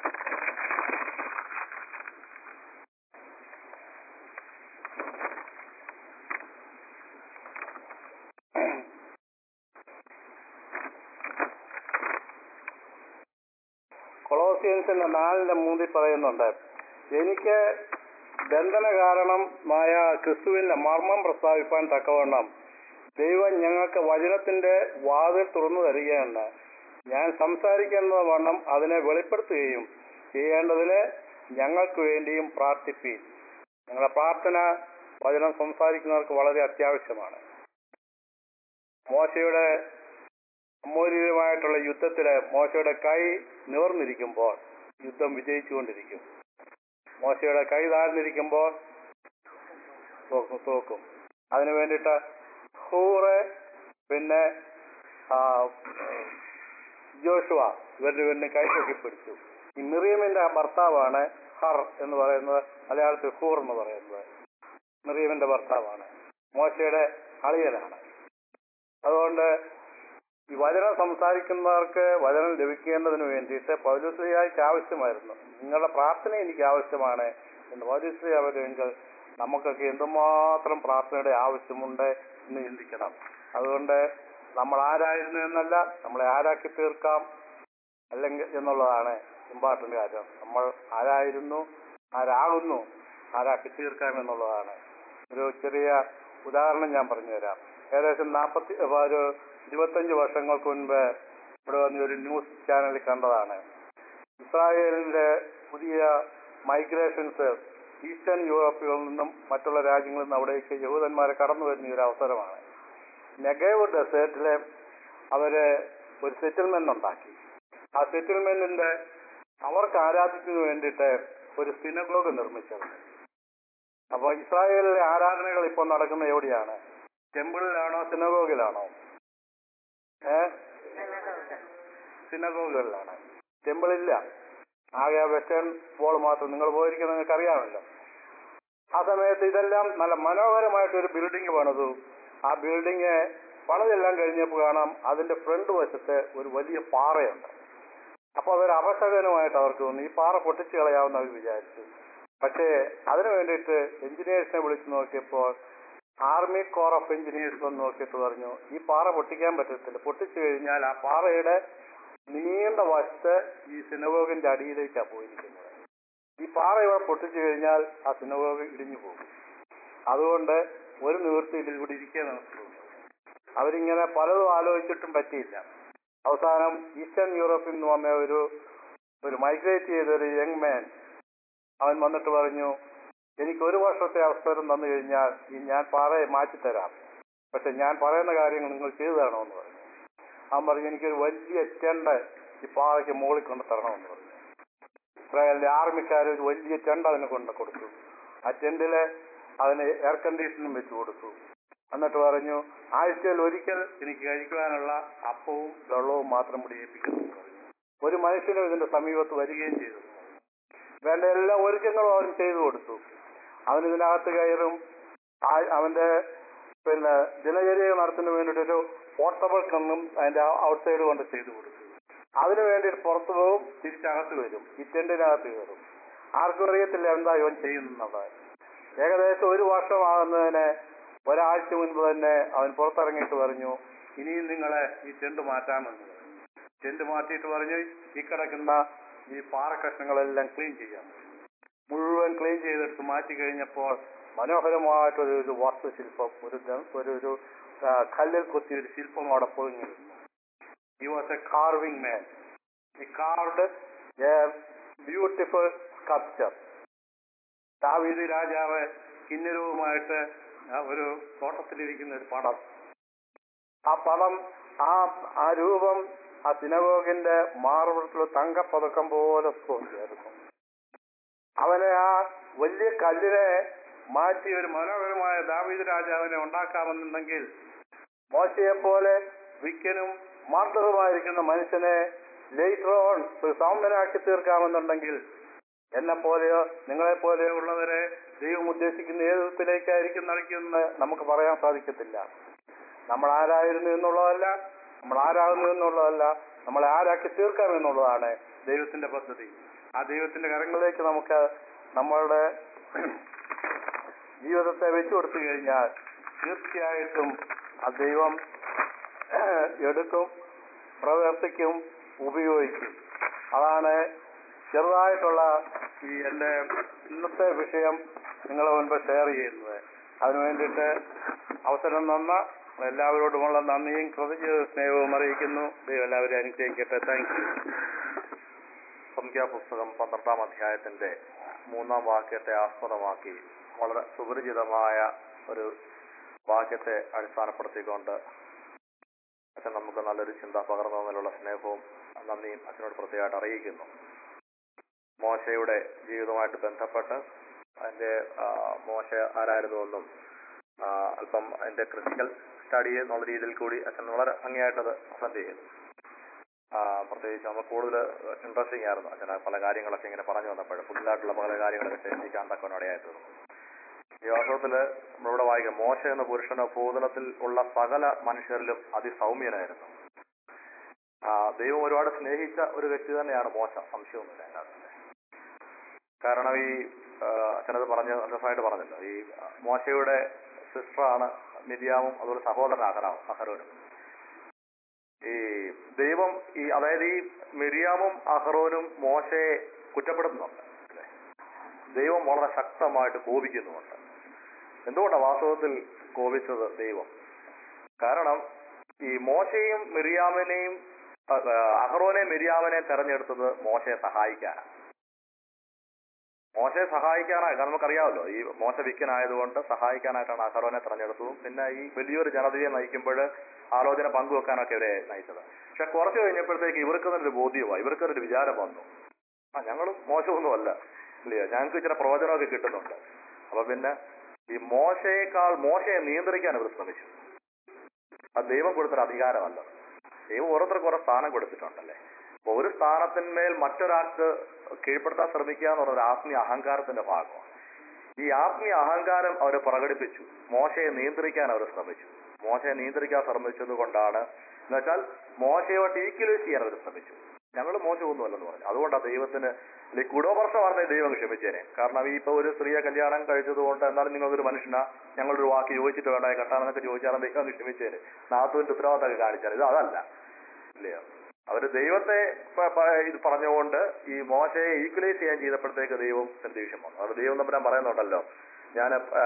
കൊളോസിയൻസിന്റെ നാലിന്റെ മൂന്നിൽ പറയുന്നുണ്ട് എനിക്ക് ബന്ധന കാരണമായ ക്രിസ്തുവിന്റെ മർമ്മം പ്രസ്താവിപ്പാൻ തക്കവണ്ണം ദൈവം ഞങ്ങൾക്ക് വചനത്തിന്റെ വാതിൽ തുറന്നു തരികയാണ് ഞാൻ സംസാരിക്കുന്ന വണ്ണം അതിനെ വെളിപ്പെടുത്തുകയും ചെയ്യേണ്ടതിന് ഞങ്ങൾക്ക് വേണ്ടിയും പ്രാർത്ഥിപ്പീൻ ഞങ്ങളുടെ പ്രാർത്ഥന വചനം സംസാരിക്കുന്നവർക്ക് വളരെ അത്യാവശ്യമാണ് മോശയുടെ അമൂല്യമായിട്ടുള്ള യുദ്ധത്തില് മോശയുടെ കൈ നിവർന്നിരിക്കുമ്പോൾ യുദ്ധം വിജയിച്ചുകൊണ്ടിരിക്കും മോശയുടെ കൈ താഴ്ന്നിരിക്കുമ്പോൾ തോക്കും തോക്കും അതിനു വേണ്ടിയിട്ട് ഹൂറ് പിന്നെ ആ, ജോഷുവ ഇവരുടെ വേണ്ടി കൈ പൊക്കിപ്പിടിച്ചു ഈ മിറിയമിന്റെ ഭർത്താവാണ് ഹർ എന്ന് പറയുന്നത് മലയാളത്തിൽ ഹൂർ എന്ന് പറയുന്നത് മിറിയമിന്റെ ഭർത്താവാണ് മോശയുടെ അളിയനാണ് അതുകൊണ്ട് ഈ വചനം സംസാരിക്കുന്നവർക്ക് വചനം ലഭിക്കേണ്ടതിന് വേണ്ടിയിട്ട് പൗലുശ്രീയായിക്ക് ആവശ്യമായിരുന്നു നിങ്ങളുടെ പ്രാർത്ഥന എനിക്ക് ആവശ്യമാണ് എന്ന് പൗലുശ്രീ അവരെങ്കിൽ നമുക്കൊക്കെ എന്തുമാത്രം പ്രാർത്ഥനയുടെ ആവശ്യമുണ്ട് എന്ന് ചിന്തിക്കണം അതുകൊണ്ട് നമ്മൾ ആരായിരുന്നു എന്നല്ല നമ്മളെ ആരാക്കി തീർക്കാം അല്ലെങ്കിൽ എന്നുള്ളതാണ് ഇമ്പോർട്ടന്റ് കാര്യം നമ്മൾ ആരായിരുന്നു ആരാകുന്നു ആരാക്കി തീർക്കാം എന്നുള്ളതാണ് ഒരു ചെറിയ ഉദാഹരണം ഞാൻ പറഞ്ഞുതരാം ഏകദേശം നാൽപ്പത്തി ഒരു ഇരുപത്തഞ്ച് വർഷങ്ങൾക്ക് മുൻപ് ഇവിടെ വന്ന ഒരു ന്യൂസ് ചാനലിൽ കണ്ടതാണ് ഇസ്രായേലിന്റെ പുതിയ മൈഗ്രേഷൻസ് ഈസ്റ്റേൺ യൂറോപ്പിൽ നിന്നും മറ്റുള്ള രാജ്യങ്ങളിൽ നിന്നും അവിടേക്ക് യഹൂദന്മാരെ കടന്നു വരുന്ന ഒരു അവസരമാണ് നെഗേവ് ഡെസേർട്ടിലെ അവര് ഒരു സെറ്റിൽമെന്റ് ഉണ്ടാക്കി ആ സെറ്റിൽമെന്റിന്റെ അവർക്ക് ആരാധിക്കുന്നതിന് വേണ്ടിയിട്ട് ഒരു സിനഗോഗ് നിർമ്മിച്ചത് അപ്പൊ ഇസ്രായേലിലെ ആരാധനകൾ ഇപ്പോൾ നടക്കുന്ന എവിടെയാണ് ടെമ്പിളിലാണോ സിനഗോഗിലാണോ ഏ സിനഗോഗുകളിലാണ് ടെമ്പിളില്ല ആകെ ആ വെസ്റ്റേൺ വോൾ മാത്രം നിങ്ങൾ പോയിരിക്കുന്നത് നിങ്ങൾക്ക് അറിയാമല്ലോ ആ സമയത്ത് ഇതെല്ലാം നല്ല മനോഹരമായിട്ട് ഒരു ബിൽഡിംഗ് പണിതു ആ ബിൽഡിംഗ് പണിതെല്ലാം കഴിഞ്ഞപ്പോൾ കാണാം അതിന്റെ ഫ്രണ്ട് വശത്ത് ഒരു വലിയ പാറയുണ്ട് അപ്പൊ അതൊരു അപശകനമായിട്ട് അവർക്ക് തോന്നി ഈ പാറ പൊട്ടിച്ചു കളയാമെന്ന് അവർ വിചാരിച്ചു പക്ഷേ അതിനു വേണ്ടിയിട്ട് എഞ്ചിനീയേഴ്സിനെ വിളിച്ചു നോക്കിയപ്പോൾ ആർമി കോർ ഓഫ് എഞ്ചിനീയേഴ്സ് വന്ന് നോക്കിയിട്ട് പറഞ്ഞു ഈ പാറ പൊട്ടിക്കാൻ പറ്റത്തില്ല പൊട്ടിച്ചു കഴിഞ്ഞാൽ ആ പാറയുടെ നീണ്ട വശത്ത് ഈ സിനഗോഗിന്റെ അടിയിലേക്കാണ് പോയിരിക്കുന്നത് ഈ പാറ ഇവിടെ പൊട്ടിച്ചു കഴിഞ്ഞാൽ ആ സിനഗോഗ് ഇടിഞ്ഞു പോകും അതുകൊണ്ട് ഒരു നിവൃത്തിയിൽ ഇവിടെ ഇരിക്കാൻ നമുക്ക് അവരിങ്ങനെ പലതും ആലോചിച്ചിട്ടും പറ്റിയില്ല അവസാനം ഈസ്റ്റേൺ യൂറോപ്പിൽ നിന്ന് വന്ന ഒരു ഒരു മൈഗ്രേറ്റ് ചെയ്ത ഒരു യങ് മാൻ അവൻ വന്നിട്ട് പറഞ്ഞു എനിക്ക് ഒരു വർഷത്തെ അവസരം തന്നു കഴിഞ്ഞാൽ ഈ ഞാൻ പാറയെ മാറ്റിത്തരാം പക്ഷെ ഞാൻ പറയുന്ന കാര്യങ്ങൾ നിങ്ങൾ ചെയ്തു തരണമെന്ന് പറഞ്ഞു അവൻ പറഞ്ഞു എനിക്കൊരു വലിയ ടെണ്ട് ഈ പാറയ്ക്ക് മുകളിൽ കൊണ്ട് തരണമെന്ന് പറഞ്ഞു ഇസ്രായേലിന്റെ ആർമിക്കാർ ഒരു വലിയ ടെണ്ട് അതിന് കൊണ്ട് കൊടുത്തു ആ ടെന്റില് അതിന് എയർ കണ്ടീഷനും വെച്ച് കൊടുത്തു എന്നിട്ട് പറഞ്ഞു ആഴ്ചയിൽ ഒരിക്കൽ എനിക്ക് കഴിക്കുവാനുള്ള അപ്പവും വെള്ളവും മാത്രം പിടിയേൽപ്പിക്കുന്നു എന്ന് പറഞ്ഞു. ഒരു മനുഷ്യനും ഇതിന്റെ സമീപത്ത് വരികയും ചെയ്തു വേണ്ട എല്ലാ ഒരുക്കങ്ങളും അവൻ ചെയ്തു കൊടുത്തു അവൻ ഇതിനകത്ത് കയറും ആ- അവന്റെ പിന്നെ ദിനചര്യ നടത്തുന്നതിന് വേണ്ടിയിട്ടൊരു പോർട്ടബിൾ കണ്ണും അതിന്റെ ഔട്ട് സൈഡ് കൊണ്ട് ചെയ്തു കൊടുത്തു അതിനു വേണ്ടിയിട്ട് പുറത്തു പോകും തിരിച്ചകത്ത് വരും ഈ ടെന്റിനകത്ത് കയറും ആർക്കും അറിയത്തില്ല എന്താ ഇവൻ ചെയ്യുന്നുള്ളത് ഏകദേശം ഒരു വർഷമാകുന്നതിന് ഒരാഴ്ച മുൻപ് തന്നെ അവൻ പുറത്തിറങ്ങിയിട്ട് പറഞ്ഞു ഇനിയും നിങ്ങളെ ഈ ടെന്റ് മാറ്റാമെന്ന് പറഞ്ഞു ടെന്റ് മാറ്റിയിട്ട് പറഞ്ഞു ഈ കിടക്കുന്ന ഈ പാറക്കഷ്ണങ്ങളെല്ലാം ക്ലീൻ ചെയ്യാൻ പറഞ്ഞു. മുഴുവൻ ക്ലീൻ ചെയ്തെടുത്ത് മാറ്റി കഴിഞ്ഞപ്പോൾ മനോഹരമായിട്ടൊരു ഒരു വാസ്തുശില്പം ഒരു ദ- ഒരു ഒരു ആ, കല്ലിൽ കൊത്തി ഒരു ശില്പം അവിടെ പൊതിഞ്ഞിരുന്നു he was a carving man he carved a beautiful sculpture ദാവീദ് രാജാവ് കിന്നരവുമായിട്ട് ആ ഒരു തോട്ടത്തിലിരിക്കുന്ന ഒരു പടം ആ പടം ആ ആ രൂപം ആ സിനഗോഗിന്റെ മാർബിളത്തിൽ തങ്കപ്പതക്കം പോലെ സ്ഫോടിയായിരുന്നു അവനെ ആ വലിയ കല്ലിനെ മാറ്റി ഒരു മനോഹരമായ ദാവീദ് രാജാവിനെ ഉണ്ടാക്കാമെന്നുണ്ടെങ്കിൽ മോശയെ പോലെ വിക്കനും മാർദ്ദവുമായിരിക്കുന്ന മനുഷ്യനെ ലേറ്റർ ഓൺ ഒരു സൗമ്യനാക്കി തീർക്കാമെന്നുണ്ടെങ്കിൽ എന്നെ പോലെയോ നിങ്ങളെ പോലെയോ ഉള്ളവരെ ദൈവം ഉദ്ദേശിക്കുന്ന ഏത് വിധത്തിലേക്കായിരിക്കും നയിക്കുന്നത് നമുക്ക് പറയാൻ സാധിക്കത്തില്ല നമ്മൾ ആരായിരുന്നു എന്നുള്ളതല്ല നമ്മൾ ആരാകുന്നു എന്നുള്ളതല്ല നമ്മളെ ആരാക്കി തീർക്കാം എന്നുള്ളതാണ് ദൈവത്തിന്റെ പദ്ധതി ആ ദൈവത്തിന്റെ കരങ്ങളിലേക്ക് നമുക്ക് നമ്മളുടെ ജീവിതത്തെ വെച്ചു കൊടുത്തു കഴിഞ്ഞാൽ തീർച്ചയായിട്ടും ആ ദൈവം എടുക്കും പ്രവർത്തിക്കും ഉപയോഗിക്കും അതാണ് ചെറുതായിട്ടുള്ള ഈ എൻ്റെ ഇന്നത്തെ വിഷയം നിങ്ങളെ മുൻപ് ഷെയർ ചെയ്യുന്നത് അതിനു വേണ്ടിയിട്ട് അവസരം തന്ന എല്ലാവരോടുമുള്ള നന്ദിയും കൃതജ്ഞ സ്നേഹവും അറിയിക്കുന്നു ദൈവം എല്ലാവരെയും അനുഗ്രഹിക്കട്ടെ താങ്ക് യു സംഖ്യാപുസ്തകം പന്ത്രണ്ടാം അധ്യായത്തിന്റെ മൂന്നാം വാക്യത്തെ ആസ്പദമാക്കി വളരെ സുപരിചിതമായ ഒരു വാക്യത്തെ അടിസ്ഥാനപ്പെടുത്തിക്കൊണ്ട് അച്ഛൻ നമുക്ക് നല്ലൊരു ചിന്ത പകർന്നു തന്നതിലുള്ള സ്നേഹവും നന്ദിയും അച്ഛനോട് പ്രത്യേകമായിട്ട് അറിയിക്കുന്നു മോശയുടെ ജീവിതവുമായിട്ട് ബന്ധപ്പെട്ട് അതിന്റെ ആ, മോശ ആരായിരുന്നുവെന്നും ആ, അല്പം അതിന്റെ ക്രിട്ടിക്കൽ സ്റ്റഡി എന്നുള്ള രീതിയിൽ കൂടി അച്ഛൻ വളരെ ഭംഗിയായിട്ടത് പ്രസന്റ് ചെയ്തു ആ, പ്രത്യേകിച്ച് നമുക്ക് കൂടുതൽ ഇൻട്രസ്റ്റിംഗ് ആയിരുന്നു അച്ഛന് പല കാര്യങ്ങളൊക്കെ ഇങ്ങനെ പറഞ്ഞു വന്നപ്പോൾ പുതിയതായിട്ടുള്ള പല കാര്യങ്ങളൊക്കെ ശേഷിക്കാൻ തക്കവനോടെയായി തീർന്നു ഈ വാസ്തവത്തില് നമ്മളിവിടെ വായിക്കാം മോശ എന്ന പുരുഷന് ഭൂതലത്തിൽ ഉള്ള സകല മനുഷ്യരിലും അതിസൗമ്യനായിരുന്നു ആ, ദൈവം ഒരുപാട് സ്നേഹിച്ച ഒരു വ്യക്തി തന്നെയാണ് മോശ സംശയമൊന്നുമില്ല അതിനകത്ത് കാരണം ഈ ആ, അച്ഛനത് പറഞ്ഞ് അന്തസ്സായിട്ട് പറഞ്ഞല്ലോ ഈ ആ, മോശയുടെ സിസ്റ്ററാണ് മിരിയാമും അതുപോലെ സഹോദരൻ അഹറാവും അഹരോനും ഈ ദൈവം ഈ അതായത് ഈ മിരിയാമും അഹറോനും മോശയെ കുറ്റപ്പെടുത്തുന്നുണ്ട് അല്ലേ? ദൈവം വളരെ ശക്തമായിട്ട് കോപിക്കുന്നുമുണ്ട് എന്തുകൊണ്ടാണ് വാസ്തവത്തിൽ കോപിച്ചത് ദൈവം കാരണം ഈ മോശയും മിറിയാമിനെയും അഹ് അഹറോനെയും മിരിയാമിനെയും തെരഞ്ഞെടുത്തത് മോശയെ സഹായിക്കാനാണ് മോശയെ സഹായിക്കാനായി കാരണം നമുക്കറിയാമല്ലോ ഈ മോശ വിക്കനായതുകൊണ്ട് സഹായിക്കാനായിട്ടാണ് അഹറോനെ തെരഞ്ഞെടുത്തതും പിന്നെ ഈ വലിയൊരു ജനതയെ നയിക്കുമ്പോൾ ആലോചന പങ്കുവെക്കാനൊക്കെ ഇവരെ നയിച്ചത് പക്ഷെ കുറച്ച് കഴിഞ്ഞപ്പോഴത്തേക്ക് ഇവർക്ക് തന്നെ ഒരു ബോധ്യമായി ഇവർക്ക് ഒരു വിചാരം വന്നു ആ ഞങ്ങളും മോശമൊന്നുമല്ല ഇല്ലയോ ഞങ്ങൾക്ക് ഇച്ചിരി പ്രവചനമൊക്കെ കിട്ടുന്നുണ്ട് അപ്പൊ പിന്നെ ഈ മോശയേക്കാൾ മോശയെ നിയന്ത്രിക്കാൻ ഇവർ ശ്രമിച്ചു അത് ദൈവം കൊടുത്തൊരു അധികാരമല്ല ദൈവം ഓരോരുത്തർക്ക് ഓരോ സ്ഥാനം കൊടുത്തിട്ടുണ്ടല്ലേ അപ്പൊ ഒരു സ്ഥാനത്തിന്മേൽ മറ്റൊരാൾക്ക് കീഴ്പ്പെടുത്താൻ ശ്രമിക്കുക എന്ന് പറഞ്ഞ ഒരു ആത്മീയ അഹങ്കാരത്തിന്റെ ഭാഗമാണ് ഈ ആത്മീയ അഹങ്കാരം അവർ പ്രകടിപ്പിച്ചു മോശയെ നിയന്ത്രിക്കാൻ അവർ ശ്രമിച്ചു മോശയെ നിയന്ത്രിക്കാൻ ശ്രമിച്ചത് കൊണ്ടാണ് എന്ന് വെച്ചാൽ മോശയോട്ട് ഈക്വലൈസ് ചെയ്യാൻ അവർ ശ്രമിച്ചു ഞങ്ങൾ മോശമൊന്നുമല്ലെന്ന് പറഞ്ഞു അതുകൊണ്ടാണ് ദൈവത്തിന് അല്ലെങ്കിൽ കുടോപർഷമാർന്നെ ദൈവം ക്ഷമിച്ചേനെ കാരണം ഈ ഇപ്പൊ ഒരു സ്ത്രീയെ കല്യാണം കഴിച്ചതുകൊണ്ട് എന്നാലും നിങ്ങളൊരു മനുഷ്യനാ ഞങ്ങളൊരു വാക്ക് ചോദിച്ചിട്ട് വേണ്ട കെട്ടാണെന്നൊക്കെ ചോദിച്ചാൽ ദൈവം അങ്ങ് ക്ഷമിച്ചേനെ നാത്തുവിന്റെ ഉത്തരവാദിത്തമൊക്കെ കാണിച്ചാൽ ഇത് അതല്ല ഇല്ലയോ അവര് ദൈവത്തെ പ- പ- ഇത് പറഞ്ഞുകൊണ്ട് ഈ മോശയെ ഈക്വലൈസ് ചെയ്യാൻ ചെയ്തപ്പോഴത്തേക്ക് ദൈവം ദേഷ്യം വന്നു അത് ദൈവം തമ്പുരാൻ പറയുന്നുണ്ടല്ലോ ഞാൻ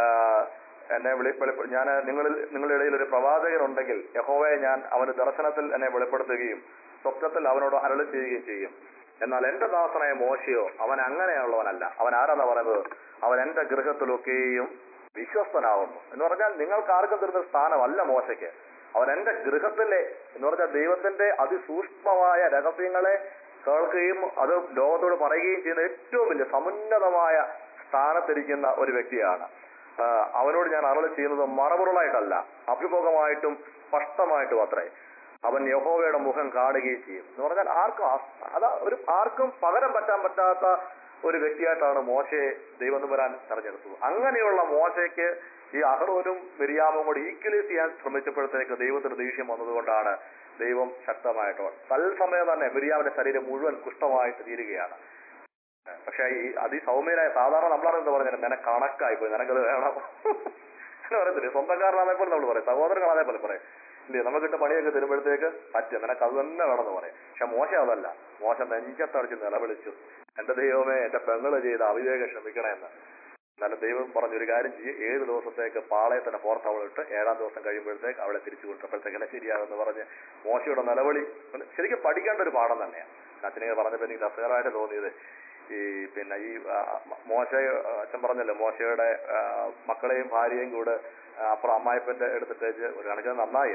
എന്നെ വെളി വെളിപ്പെ- ഞാൻ നിങ്ങളിൽ നിങ്ങളുടെ ഇടയിൽ ഒരു പ്രവാചകൻ ഉണ്ടെങ്കിൽ യഹോവയെ ഞാൻ അവന് ദർശനത്തിൽ എന്നെ വെളിപ്പെടുത്തുകയും സ്വപ്നത്തിൽ അവനോട് അരളി ചെയ്യുകയും ചെയ്യും എന്നാൽ എന്റെ ദാസനായ മോശയോ അവൻ അങ്ങനെയുള്ളവനല്ല അവൻ ആരാന്നാ പറയുന്നത് അവൻ എന്റെ ഗൃഹത്തിലൊക്കെയും വിശ്വസ്തനാവുന്നു എന്ന് പറഞ്ഞാൽ നിങ്ങൾക്ക് ആർക്കും തരുന്ന സ്ഥാനമല്ല മോശയ്ക്ക് അവൻ എന്റെ ഗൃഹത്തിലെ എന്ന് പറഞ്ഞാൽ ദൈവത്തിന്റെ അതിസൂക്ഷ്മമായ രഹസ്യങ്ങളെ കേൾക്കുകയും അത് ലോകത്തോട് പറയുകയും ചെയ്യുന്ന ഏറ്റവും വലിയ സമുന്നതമായ സ്ഥാനത്തിരിക്കുന്ന ഒരു വ്യക്തിയാണ് ആ, അവനോട് ഞാൻ അറളി ചെയ്യുന്നത് മറമുറളായിട്ടല്ല അഭിമുഖമായിട്ടും സ്പഷ്ടമായിട്ടും അത്രേ അവൻ യഹോവയുടെ മുഖം കാണുകയും ചെയ്യും എന്ന് പറഞ്ഞാൽ ആർക്കും അസ്- അതാ ഒരു ആർക്കും പകരം പറ്റാൻ പറ്റാത്ത ഒരു വ്യക്തിയായിട്ടാണ് മോശയെ ദൈവം വരാൻ തെരഞ്ഞെടുത്തത് അങ്ങനെയുള്ള മോശയ്ക്ക് ഈ അഹറോനും മിരിയാമും കൂടി ഈക്വലൈസ് ചെയ്യാൻ ശ്രമിച്ചപ്പോഴത്തേക്ക് ദൈവത്തിന് ദേഷ്യം വന്നതുകൊണ്ടാണ് ദൈവം ശക്തമായിട്ട് തത്സമയം തന്നെ മിരിയാമിന്റെ ശരീരം മുഴുവൻ കുഷ്ഠമായിട്ട് തീരുകയാണ് പക്ഷെ ഈ അതിസൗമ്യനായ സാധാരണ നമ്മളാണ് എന്താ പറഞ്ഞത് നിനക്ക് കണക്കായി പോയി നിനക്കത് വേണം എന്ന് പറയത്തില്ലേ സ്വന്തക്കാരനാണെ പോലെ നമ്മൾ പറയും സഹോദരങ്ങളാണെ പോലെ പറയും ഇല്ലേ നമുക്കിട്ട് പണിയൊക്കെ തരുമ്പോഴത്തേക്ക് പറ്റും നിനക്ക് അത് തന്നെ വേണമെന്ന് പറയും പക്ഷെ മോശം അതല്ല മോശം നെഞ്ചത്തടിച്ച് നിലവിളിച്ചു എന്റെ ദൈവമേ എന്റെ പെങ്ങള് ചെയ്ത അവിവേകം ക്ഷമിക്കണമെന്ന് എന്നാലും ദൈവം പറഞ്ഞൊരു കാര്യം ചെയ്യും ഏഴ് ദിവസത്തേക്ക് പാളയത്തിന്റെ പുറത്ത് അവളിട്ട് ഏഴാം ദിവസം കഴിയുമ്പോഴത്തേക്ക് അവളെ തിരിച്ചു വിട്ടപ്പോഴത്തേക്ക് ശരിയാകുമെന്ന് പറഞ്ഞ് മോശയുടെ നിലവിളി ശരിക്കും പഠിക്കേണ്ട ഒരു പാഠം തന്നെയാണ് അച്ഛനെ പറഞ്ഞപ്പോൾ എനിക്ക് രസകരമായിട്ട് തോന്നിയത് ഈ പിന്നെ ഈ ആ, മോശ അച്ഛൻ പറഞ്ഞല്ലോ മോശയുടെ ആ, മക്കളെയും ഭാര്യയും കൂടെ ആ, അപ്പുറം അമ്മായിപ്പന്റെ എടുത്തിട്ട് ഒരു കണക്കിന് നന്നായി അത്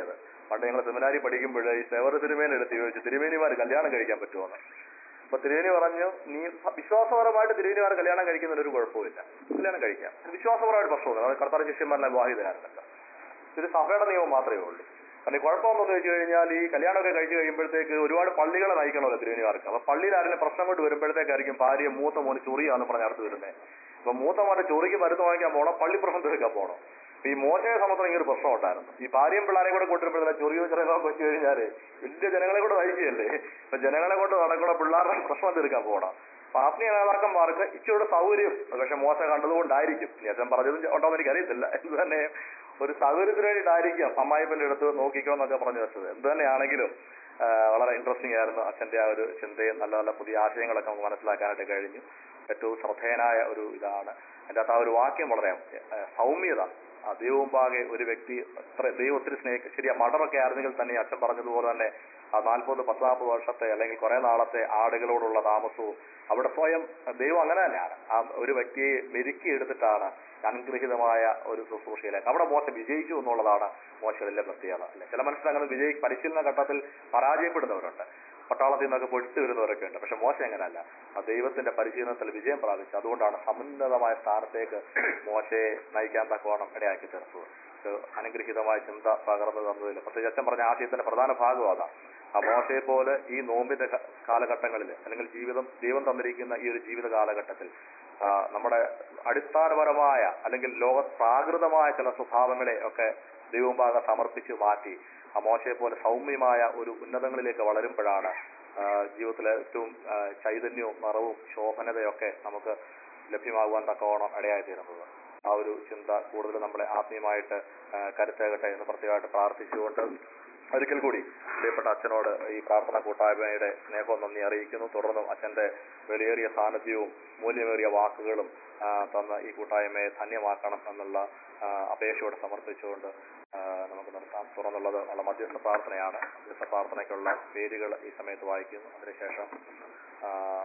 പണ്ട് ഞങ്ങൾ സെമിനാരി പഠിക്കുമ്പോൾ ഈ സേവർ തിരുമേനി എടുത്ത് ചോദിച്ചു തിരുമേനിമാർ കല്യാണം കഴിക്കാൻ പറ്റുമോ അപ്പൊ തിരുമേനി പറഞ്ഞു നീ വിശ്വാസപരമായിട്ട് തിരുമേനിമാർ കല്യാണം കഴിക്കുന്നതിന് ഒരു കുഴപ്പമില്ല കല്യാണം കഴിക്കാം വിശ്വാസപരമായിട്ട് പ്രശ്നമില്ല അത് കർത്താർ ശിഷ്യന്മാരുടെ വിവാഹിതരായിരുന്നല്ലോ ഇത് സഭയുടെ നിയമം മാത്രമേ ഉള്ളൂ കാരണം ഈ കുഴപ്പമെന്ന് വെച്ച് കഴിഞ്ഞാൽ ഈ കല്യാണമൊക്കെ കഴിച്ചു കഴിയുമ്പോഴത്തേക്ക് ഒരുപാട് പള്ളികളെ നയിക്കണമല്ലോ തിരുവനിമാർക്ക് അപ്പൊ പള്ളിയിൽ ആരെങ്കിലും പ്രശ്നം കൊണ്ട് വരുമ്പോഴത്തേക്കായിരിക്കും ഭാര്യ മൂത്ത മോന് ചൊറിയാന്ന് പറഞ്ഞ് അടുത്ത് വരുന്നത് അപ്പൊ മൂത്ത മോനെ ചൊറിക്ക് മരുന്ന് വാങ്ങിക്കാൻ പോകണം പള്ളി പ്രശ്നം തീർക്കാൻ പോകണം അപ്പൊ ഈ മോശയെ സംബന്ധിച്ച് ഇങ്ങനെ ഒരു പ്രശ്നം ഉണ്ടായിരുന്നു ഈ ഭാര്യയും പിള്ളേരെ കൂടെ കൊണ്ടുവരുമ്പോഴത്തേക്ക് ചൊറിയോ ചെറിയോ വെച്ച് കഴിഞ്ഞാല് വലിയ ജനങ്ങളെ കൂടെ നയിക്കുകയല്ലേ അപ്പൊ ജനങ്ങളെ കൊണ്ട് നടക്കണം പിള്ളേരുടെ പ്രശ്നം തീർക്കാൻ പോകണം അപ്പൊ ആത്മീയ നേതാക്കന്മാർക്ക് ഇച്ചിരി സൗകര്യം പക്ഷെ മോശ കണ്ടതുകൊണ്ടായിരിക്കും ഇനി അച്ഛൻ പറഞ്ഞതും ഉണ്ടോ എന്ന് എനിക്കറിയത്തില്ല എന്ത് തന്നെ ഒരു സൗകര്യത്തിന് വേണ്ടിയിട്ടായിരിക്കാം അമ്മായിപ്പന്റെ അടുത്ത് നോക്കിക്കോ എന്നൊക്കെ പറഞ്ഞു വെച്ചത് എന്ത് തന്നെയാണെങ്കിലും ആ, വളരെ ഇൻട്രസ്റ്റിംഗ് ആയിരുന്നു അച്ഛന്റെ ആ ഒരു ചിന്തയും നല്ല നല്ല പുതിയ ആശയങ്ങളൊക്കെ നമുക്ക് മനസ്സിലാക്കാനായിട്ട് കഴിഞ്ഞു ഏറ്റവും ശ്രദ്ധേയനായ ഒരു ഇതാണ് അതിൻ്റെ അകത്ത് ആ ഒരു വാക്യം വളരെ ആ, സൗമ്യത ആ ദൈവമുമ്പാകെ ഒരു വ്യക്തി അത്ര ദൈവം ഒത്തിരി സ്നേഹിക്ക ശരിയാ മഠമൊക്കെ ആയിരുന്നെങ്കിൽ തന്നെ അച്ഛൻ പറഞ്ഞതുപോലെ തന്നെ ആ നാൽപ്പത് പത്ത് നാൽപ്പത് വർഷത്തെ അല്ലെങ്കിൽ കുറെ നാളത്തെ ആടുകളോടുള്ള താമസവും അവിടെ സ്വയം ദൈവം അങ്ങനെ തന്നെയാണ് ആ ഒരു വ്യക്തിയെ മെരുക്കി എടുത്തിട്ടാണ് അനുഗ്രഹീതമായ ഒരു ശുശ്രൂഷയിലേക്ക് അവിടെ മോശം വിജയിച്ചു എന്നുള്ളതാണ് മോശകളിലെ പ്രത്യേകത അല്ലെ ചില മനുഷ്യർ അങ്ങനെ വിജയി പരിശീലന ഘട്ടത്തിൽ പരാജയപ്പെടുന്നവരുണ്ട് പട്ടാളത്തിൽ നിന്നൊക്കെ പൊടിച്ചു വരുന്നവരൊക്കെ ഉണ്ട് പക്ഷെ മോശം അങ്ങനെയല്ല ആ ദൈവത്തിന്റെ പരിശീലനത്തിൽ വിജയം പ്രാപിച്ചു അതുകൊണ്ടാണ് സമുന്നതമായ സ്ഥാനത്തേക്ക് മോശയെ നയിക്കാൻ തക്കവണ്ണം ഇടയാക്കി തീർത്തത് ഒരു അനുഗ്രഹീതമായ ചിന്ത പകർന്നു തന്നതിൽ പ്രത്യേകിച്ച് അച്ഛൻ പറഞ്ഞ ആശയത്തിന്റെ പ്രധാന ഭാഗം അതാണ് ആ മോശയെ പോലെ ഈ നോമ്പിന്റെ ക- കാലഘട്ടങ്ങളിൽ അല്ലെങ്കിൽ ജീവിതം ദൈവം തന്നിരിക്കുന്ന ഈ ഒരു ജീവിത കാലഘട്ടത്തിൽ ആ, നമ്മുടെ അടിസ്ഥാനപരമായ അല്ലെങ്കിൽ ലോക പ്രാകൃതമായ ചില സ്വഭാവങ്ങളെ ഒക്കെ ദൈവമുമ്പാകെ സമർപ്പിച്ച് മാറ്റി ആ മോശയെ പോലെ സൗമ്യമായ ഒരു ഉന്നതങ്ങളിലേക്ക് വളരുമ്പോഴാണ് ആ, ജീവിതത്തിലെ ഏറ്റവും ആ, ചൈതന്യവും നിറവും ശോഭനതയൊക്കെ നമുക്ക് ലഭ്യമാകുവാൻ തക്കവണ്ണം ഇടയായി തീരുന്നത് ആ ഒരു ചിന്ത കൂടുതൽ നമ്മളെ ആത്മീയമായിട്ട് ആ, കരുത്തേകട്ടെ എന്ന് പ്രത്യേകമായിട്ട് പ്രാർത്ഥിച്ചുകൊണ്ട് ഒരിക്കൽ കൂടി പ്രിയപ്പെട്ട അച്ഛനോട് ഈ പ്രാർത്ഥന കൂട്ടായ്മയുടെ സ്നേഹവും നന്ദി അറിയിക്കുന്നു തുടർന്നും അച്ഛന്റെ വിലയേറിയ സാന്നിധ്യവും മൂല്യമേറിയ വാക്കുകളും ആ, തന്ന ഈ കൂട്ടായ്മയെ ധന്യമാക്കണം എന്നുള്ള ആ, അപേക്ഷയോടെ സമർപ്പിച്ചുകൊണ്ട് ആ, നമുക്ക് നിർത്താം തുറന്നുള്ളത് ഉള്ള മധ്യസ്ഥ പ്രാർത്ഥനയാണ് മധ്യസ്ഥ പ്രാർത്ഥനയ്ക്കുള്ള പേരുകൾ ഈ സമയത്ത് വായിക്കുന്നു അതിനുശേഷം ആ,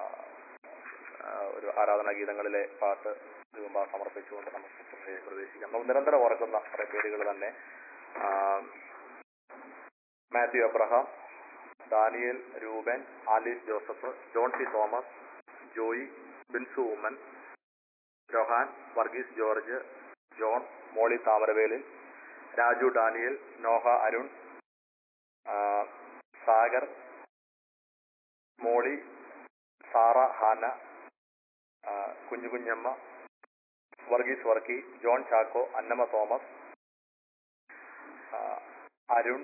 ആ, ഒരു ആരാധനാ ഗീതങ്ങളിലെ പാട്ട് രൂപ സമർപ്പിച്ചുകൊണ്ട് നമുക്ക് ശുശ്രൂഷയിൽ പ്രവേശിക്കാം നമുക്ക് നിരന്തരം ഓർക്കുന്ന കുറെ പേരുകൾ തന്നെ ആ, മാത്യു അബ്രഹാം ദാനിയൽ രൂപൻ ആലീസ് ജോസഫ് ജോൺ സി തോമസ് ജോയി ബിൻസു ഉമ്മൻ ജോഹാൻ വർഗീസ് ജോർജ് ജോൺ മോളി താമരവേലിൽ രാജു ഡാനിയൽ നോഹ അരുൺ ആ, സാഗർ മോളി സാറ ഹാന ആ, കുഞ്ഞു കുഞ്ഞമ്മ വർഗീസ് വർക്കി ജോൺ ചാക്കോ അന്നമ്മ തോമസ് ആ, അരുൺ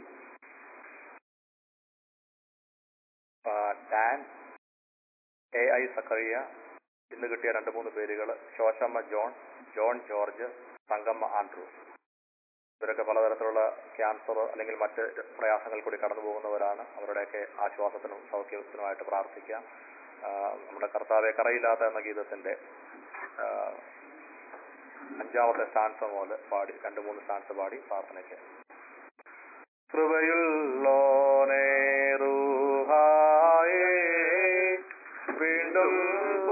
ആ, ഡാൻ എ ഐ സക്കറിയ ഇന്ന് കിട്ടിയ രണ്ട് മൂന്ന് പേരുകൾ ശോശമ്മ ജോൺ ജോൺ ജോർജ് തങ്കമ്മ ആൻഡ്രൂസ് ഇവരൊക്കെ പലതരത്തിലുള്ള ക്യാൻസർ അല്ലെങ്കിൽ മറ്റ് പ്രയാസങ്ങൾ കൂടി കടന്നു പോകുന്നവരാണ് അവരുടെയൊക്കെ ആശ്വാസത്തിനും സൗഖ്യത്തിനുമായിട്ട് പ്രാർത്ഥിക്കാം ആ, നമ്മുടെ കർത്താവെ കറയില്ലാത്ത എന്ന ഗീതത്തിന്റെ ആ, അഞ്ചാമത്തെ സ്റ്റാൻസ് പോലെ പാടി രണ്ട് മൂന്ന് സ്റ്റാൻസ് പാടി പ്രാർത്ഥനയ്ക്ക് കൃപയുള്ളോനേ റൂഹായേ വീണ്ടും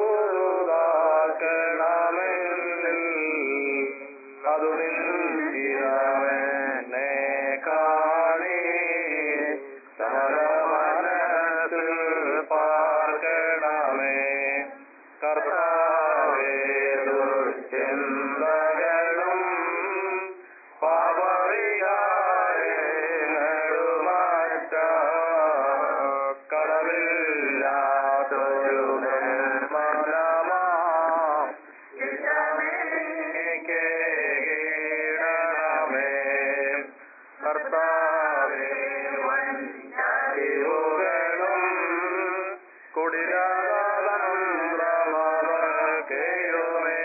പുതുതാക്കണമെന്നിൽ അതു നിന്നിരവനെ കാണി സമരമനത്തിൽ പാർക്കണമേ കർത്താവേ ദുശ്ചിന്തകളും പാപവികാരങ്ങളുമറ്റ കടവില്ലാത്തൊരു നിർമ്മലമാ കീടണമേ കർത്താവേ വഞ്ചിവുകളും കുടിരാതന്ത്രമവർക്കെയുമേ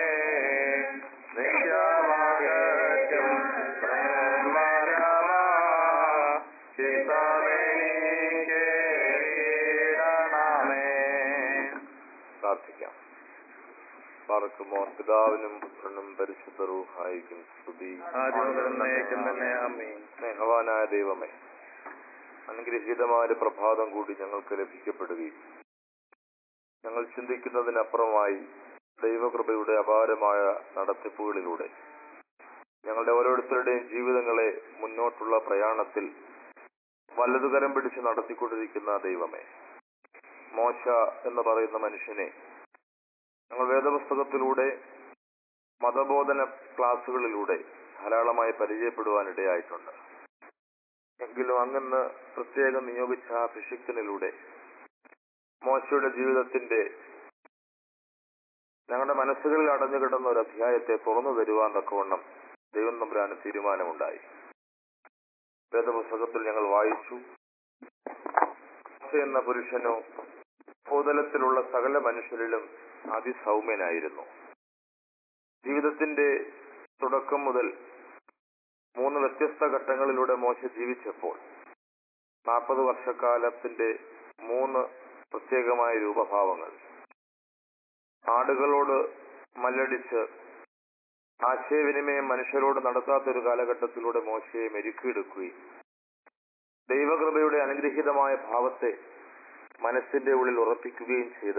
നിത്യമകറ്റും ബ്രഹ്മരമാ ചിത്തമെനിക്ക് കീടണമേ പ്രാർത്ഥിക്കാം പാർക്കുമോർ പിതാവിനും പുത്രനും പരിശുദ്ധ റൂഹായിക്കും സ്തുതി ആദ്യം തന്നെ അമ്മീൻ സ്നേഹവാനായ ദൈവമേ അനുഗ്രഹീതമായ ഒരു പ്രഭാതം കൂടി ഞങ്ങൾക്ക് ലഭിക്കപ്പെടുകയും ഞങ്ങൾ ചിന്തിക്കുന്നതിനപ്പുറമായി ദൈവകൃപയുടെ അപാരമായ നടത്തിപ്പുകളിലൂടെ ഞങ്ങളുടെ ഓരോരുത്തരുടെയും ജീവിതങ്ങളെ മുന്നോട്ടുള്ള പ്രയാണത്തിൽ വലതുകരം പിടിച്ച് നടത്തിക്കൊണ്ടിരിക്കുന്ന ദൈവമേ മോശ എന്ന് പറയുന്ന മനുഷ്യനെ ഞങ്ങൾ വേദപുസ്തകത്തിലൂടെ മതബോധന ക്ലാസ്സുകളിലൂടെ ധാരാളമായി പരിചയപ്പെടുവാൻ ഇടയായിട്ടുണ്ട് എങ്കിലും അങ്ങന്ന് പ്രത്യേകം നിയോഗിച്ച ആ അഭിഷിക്തനിലൂടെ മോശയുടെ ജീവിതത്തിന്റെ ഞങ്ങളുടെ മനസ്സുകളിൽ അടഞ്ഞു കിടന്ന ഒരു അധ്യായത്തെ തുറന്നു തരുവാൻ തക്കവണ്ണം ദൈവം തമ്പുരാന് തീരുമാനമുണ്ടായി വേദപുസ്തകത്തിൽ ഞങ്ങൾ വായിച്ചു മോശ എന്ന പുരുഷനോ ഭൂതലത്തിലുള്ള സകല മനുഷ്യരിലും അതിസൗമ്യനായിരുന്നു ജീവിതത്തിന്റെ തുടക്കം മുതൽ മൂന്ന് വ്യത്യസ്ത ഘട്ടങ്ങളിലൂടെ മോശ ജീവിച്ചപ്പോൾ നാൽപ്പത് വർഷക്കാലത്തിന്റെ മൂന്ന് പ്രത്യേകമായ രൂപഭാവങ്ങൾ ആടുകളോട് മല്ലടിച്ച് ആശയവിനിമയം മനുഷ്യരോട് നടത്താത്തൊരു കാലഘട്ടത്തിലൂടെ മോശയെ മെരുക്കിയെടുക്കുകയും ദൈവകൃപയുടെ അനുഗ്രഹീതമായ ഭാവത്തെ മനസ്സിന്റെ ഉള്ളിൽ ഉറപ്പിക്കുകയും ചെയ്ത്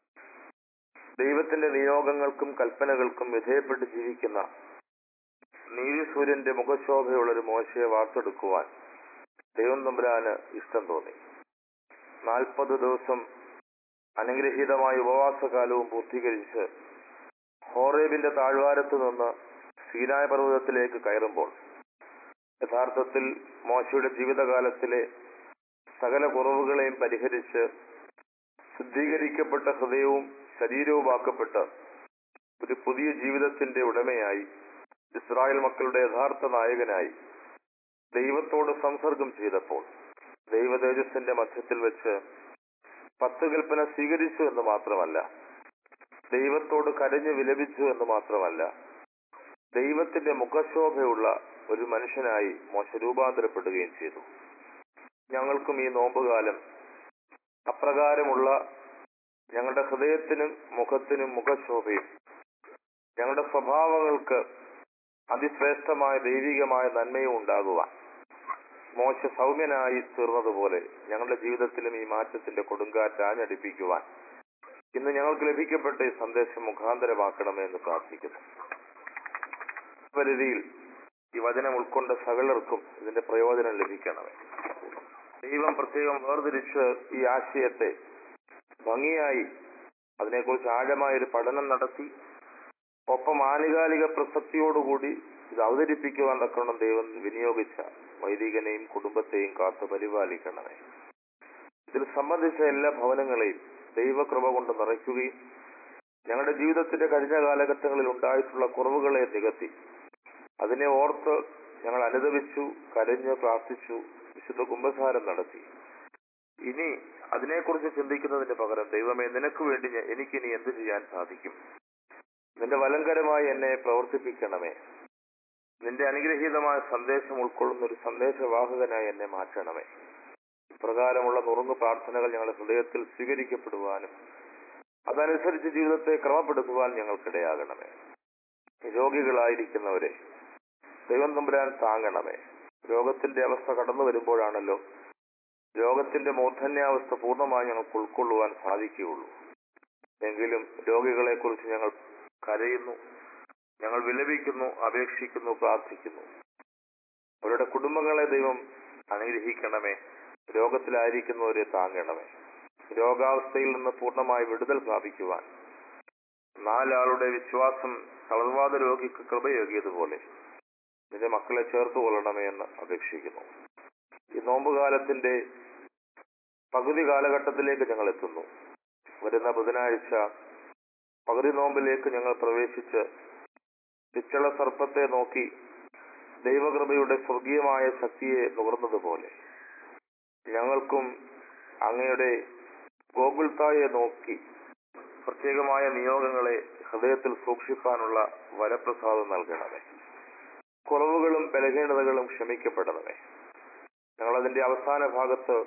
ദൈവത്തിന്റെ നിയോഗങ്ങൾക്കും കൽപ്പനകൾക്കും വിധേയപ്പെട്ട് ജീവിക്കുന്ന നീതിസൂര്യന്റെ മുഖശോഭയുള്ള ഒരു മോശയെ വാർത്തെടുക്കുവാൻ ദൈവം തമ്പുരാന് ഇഷ്ടം തോന്നി നാൽപ്പത് ദിവസം അനുഗ്രഹീതമായ ഉപവാസകാലവും പൂർത്തീകരിച്ച് ഹോറേബിന്റെ താഴ്വാരത്ത് നിന്ന് സീനായ പർവ്വതത്തിലേക്ക് കയറുമ്പോൾ യഥാർത്ഥത്തിൽ മോശയുടെ ജീവിതകാലത്തിലെ സകല കുറവുകളെയും പരിഹരിച്ച് ശുദ്ധീകരിക്കപ്പെട്ട ഹൃദയവും ശരീരവുമാക്കപ്പെട്ട് ഒരു പുതിയ ജീവിതത്തിന്റെ ഉടമയായി ഇസ്രായേൽ മക്കളുടെ യഥാർത്ഥ നായകനായി ദൈവത്തോട് സംസർഗം ചെയ്തപ്പോൾ ദൈവ തേജസ്സിന്റെ മധ്യത്തിൽ വെച്ച് പത്ത് കൽപ്പന സ്വീകരിച്ചു എന്ന് മാത്രമല്ല ദൈവത്തോട് കരഞ്ഞു വിലപിച്ചു എന്ന് മാത്രമല്ല ദൈവത്തിന്റെ മുഖശോഭയുള്ള ഒരു മനുഷ്യനായി മോശ രൂപാന്തരപ്പെടുകയും ചെയ്തു ഞങ്ങൾക്കും ഈ നോമ്പുകാലം അപ്രകാരമുള്ള ഞങ്ങളുടെ ഹൃദയത്തിനും മുഖത്തിനും മുഖശോഭയും ഞങ്ങളുടെ സ്വഭാവങ്ങൾക്ക് അതിശ്രേഷ്ഠമായ ദൈവികമായ നന്മയും ഉണ്ടാകുവാൻ മോശ സൗമ്യനായി തീർന്നതുപോലെ ഞങ്ങളുടെ ജീവിതത്തിലും ഈ മാറ്റത്തിന്റെ കൊടുങ്കാറ്റ് ആഞ്ഞടിപ്പിക്കുവാൻ ഇന്ന് ഞങ്ങൾക്ക് ലഭിക്കപ്പെട്ട ഈ സന്ദേശം മുഖാന്തരമാക്കണമേ എന്ന് പ്രാർത്ഥിക്കുന്നു പരിധിയിൽ ഈ വചനം ഉൾക്കൊണ്ട സകലർക്കും ഇതിന്റെ പ്രയോജനം ലഭിക്കണമേ ദൈവം പ്രത്യേകം വേർതിരിച്ച് ഈ ആശയത്തെ ഭംഗിയായി അതിനെക്കുറിച്ച് ആഴമായ ഒരു പഠനം നടത്തി ഒപ്പം ആനുകാലിക പ്രസക്തിയോടുകൂടി ഇത് അവതരിപ്പിക്കുവാൻ തക്കണം ദൈവം വിനിയോഗിച്ച വൈദികനെയും കുടുംബത്തെയും കാത്തു പരിപാലിക്കണമേ ഇതിൽ സംബന്ധിച്ച എല്ലാ ഭവനങ്ങളെയും ദൈവകൃപ കൊണ്ട് നിറയ്ക്കുകയും ഞങ്ങളുടെ ജീവിതത്തിന്റെ കഴിഞ്ഞ കാലഘട്ടങ്ങളിൽ ഉണ്ടായിട്ടുള്ള കുറവുകളെ നികത്തി അതിനെ ഓർത്ത് ഞങ്ങൾ അനുദവിച്ചു കരഞ്ഞ് പ്രാർത്ഥിച്ചു വിശുദ്ധ കുംഭസാരം നടത്തി ഇനി അതിനെക്കുറിച്ച് ചിന്തിക്കുന്നതിന് പകരം ദൈവമേ നിനക്ക് വേണ്ടി ഞാൻ- എനിക്കിനി എന്ത് ചെയ്യാൻ സാധിക്കും നിന്റെ വലങ്കരമായി എന്നെ പ്രവർത്തിപ്പിക്കണമേ നിന്റെ അനുഗ്രഹീതമായ സന്ദേശം ഉൾക്കൊള്ളുന്ന ഒരു സന്ദേശവാഹകനായി എന്നെ മാറ്റണമേ ഇപ്രകാരമുള്ള നുറുങ്ങു പ്രാർത്ഥനകൾ ഞങ്ങളുടെ ഹൃദയത്തിൽ സ്വീകരിക്കപ്പെടുവാനും അതനുസരിച്ച് ജീവിതത്തെ ക്രമപ്പെടുത്തുവാൻ ഞങ്ങൾക്കിടയാകണമേ രോഗികളായിരിക്കുന്നവരെ ദൈവം തമ്പുരാൻ താങ്ങണമേ രോഗത്തിന്റെ അവസ്ഥ കടന്നു വരുമ്പോഴാണല്ലോ രോഗത്തിന്റെ മൂർധന്യാവസ്ഥ പൂർണ്ണമായി ഞങ്ങൾക്ക് ഉൾക്കൊള്ളുവാൻ സാധിക്കുകയുള്ളൂ എങ്കിലും രോഗികളെ കുറിച്ച് ഞങ്ങൾ കരയുന്നു ഞങ്ങൾ വിലപിക്കുന്നു അപേക്ഷിക്കുന്നു പ്രാർത്ഥിക്കുന്നു അവരുടെ കുടുംബങ്ങളെ ദൈവം അനുഗ്രഹിക്കണമേ രോഗത്തിലായിരിക്കുന്നവരെ താങ്ങണമേ രോഗാവസ്ഥയിൽ നിന്ന് പൂർണ്ണമായി വിടുതൽ പ്രാപിക്കുവാൻ നാലാളുടെ വിശ്വാസം തളർവാദ രോഗിക്ക് കൃപയേകിയതുപോലെ നിന്റെ മക്കളെ ചേർത്ത് കൊള്ളണമേ എന്ന് അപേക്ഷിക്കുന്നു ഈ നോമ്പുകാലത്തിന്റെ പകുതി കാലഘട്ടത്തിലേക്ക് ഞങ്ങൾ എത്തുന്നു വരുന്ന ബുധനാഴ്ച പകുതി നോമ്പിലേക്ക് ഞങ്ങൾ പ്രവേശിച്ച് പിച്ചള സർപ്പത്തെ നോക്കി ദൈവകൃപയുടെ സ്വർഗീയമായ ശക്തിയെ നുകർന്നതുപോലെ ഞങ്ങൾക്കും അങ്ങയുടെ ഗോകുൽത്തായെ നോക്കി പ്രത്യേകമായ നിയോഗങ്ങളെ ഹൃദയത്തിൽ സൂക്ഷിപ്പാനുള്ള വരപ്രസാദം നൽകണമേ കുറവുകളും ബലഹീനതകളും ക്ഷമിക്കപ്പെടണമേ ഞങ്ങളതിന്റെ അവസാന ഭാഗത്ത്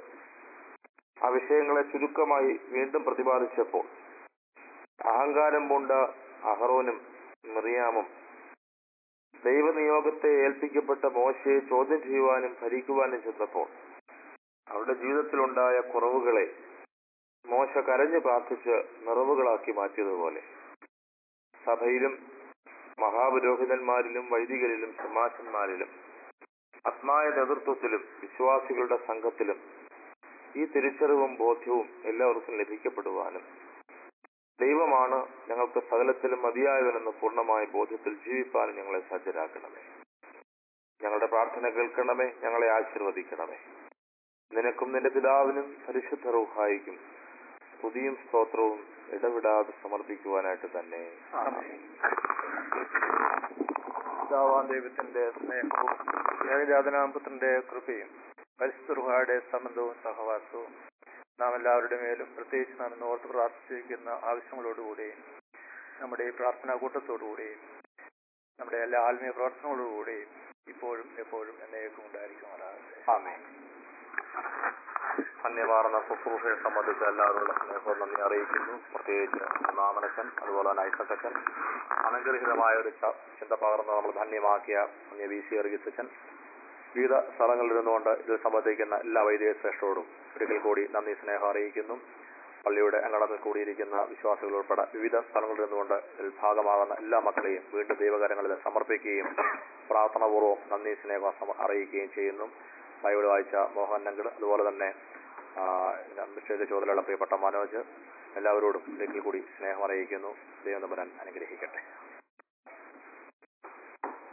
ആ വിഷയങ്ങളെ ചുരുക്കമായി വീണ്ടും പ്രതിപാദിച്ചപ്പോൾ അഹങ്കാരം പൂണ്ട അഹറോനും മിറിയാമും ദൈവനിയോഗത്തെ ഏൽപ്പിക്കപ്പെട്ട മോശയെ ചോദ്യം ചെയ്യുവാനും ഭരിക്കുവാനും ചെന്നപ്പോൾ അവരുടെ ജീവിതത്തിലുണ്ടായ കുറവുകളെ മോശ കരഞ്ഞു പ്രാർത്ഥിച്ച് നിറവുകളാക്കി മാറ്റിയതുപോലെ സഭയിലും മഹാപുരോഹിതന്മാരിലും വൈദികരിലും ശമാശന്മാരിലും ആത്മായ നേതൃത്വത്തിലും വിശ്വാസികളുടെ സംഘത്തിലും ഈ തിരിച്ചറിവും ബോധ്യവും എല്ലാവർക്കും ലഭിക്കപ്പെടുവാനും ദൈവമാണ് ഞങ്ങൾക്ക് സകലത്തിലും മതിയായവനെന്ന് പൂർണ്ണമായ ബോധ്യത്തിൽ ജീവിപ്പാൻ ഞങ്ങളെ സജ്ജരാക്കണമേ ഞങ്ങളുടെ പ്രാർത്ഥന കേൾക്കണമേ ഞങ്ങളെ ആശീർവദിക്കണമേ നിനക്കും നിന്റെ പിതാവിനും പരിശുദ്ധ റൂഹായിക്കും സ്തുതിയും സ്തോത്രവും ഇടവിടാതെ സമർപ്പിക്കുവാനായിട്ട് തന്നെ പിതാവാം ദൈവത്തിന്റെ സ്നേഹവും ഏകജാതനാമപുത്രന്റെ കൃപയും പരിശുദ്ധയുടെ സംബന്ധവും സഹവാസവും നാം എല്ലാവരുടെ മേലും പ്രത്യേകിച്ച് നാം ഇന്ന് ഓർത്ത് പ്രാർത്ഥിച്ചിരിക്കുന്ന ആവശ്യങ്ങളോടുകൂടിയും നമ്മുടെ ഈ പ്രാർത്ഥനാ കൂട്ടത്തോടുകൂടിയും നമ്മുടെ എല്ലാ ആത്മീയ പ്രവർത്തനങ്ങളോടുകൂടിയും ഇപ്പോഴും എപ്പോഴും എന്നേക്കും ഉണ്ടായിരിക്കുമാറാകട്ടെ ആമേൻ ധന്യമാർന്ന ശുശ്രൂഷയെ സംബന്ധിച്ച് എല്ലാവരോടും സ്നേഹവും നന്ദി അറിയിക്കുന്നു പ്രത്യേകിച്ച് നാമനച്ചൻ അതുപോലെ തന്നെ ഐസക്കച്ചൻ അനുഗ്രഹീതമായ ഒരു ച- ചിന്ത പകർന്ന് നമ്മൾ ധന്യമാക്കിയ പുണ്യ വി സി അറിയിച്ചൻ വിവിധ സ്ഥലങ്ങളിൽ ഇരുന്നുകൊണ്ട് ഇത് സംബന്ധിക്കുന്ന എല്ലാ വൈദിക ശ്രേഷ്ഠരോടും ഒരിക്കൽ കൂടി നന്ദി സ്നേഹം അറിയിക്കുന്നു പള്ളിയുടെ അങ്കണത്തിൽ കൂടിയിരിക്കുന്ന വിശ്വാസികൾ ഉൾപ്പെടെ വിവിധ സ്ഥലങ്ങളിൽ നിന്നുകൊണ്ട് ഇതിൽ ഭാഗമാകുന്ന എല്ലാ മക്കളെയും വീണ്ടും ദൈവകരങ്ങളിൽ സമർപ്പിക്കുകയും പ്രാർത്ഥനാപൂർവ്വം നന്ദി സ്നേഹം സമ- അറിയിക്കുകയും ചെയ്യുന്നു ബൈബിൾ വായിച്ച മോഹൻ നങ്കർ അതുപോലെ തന്നെ ആ, നിശ്ചയിച്ച ചുമതലയുള്ള പ്രിയപ്പെട്ട മനോജ് എല്ലാവരോടും ഒരിക്കൽ കൂടി സ്നേഹം അറിയിക്കുന്നു ദൈവം തമ്പുരാൻ അനുഗ്രഹിക്കട്ടെ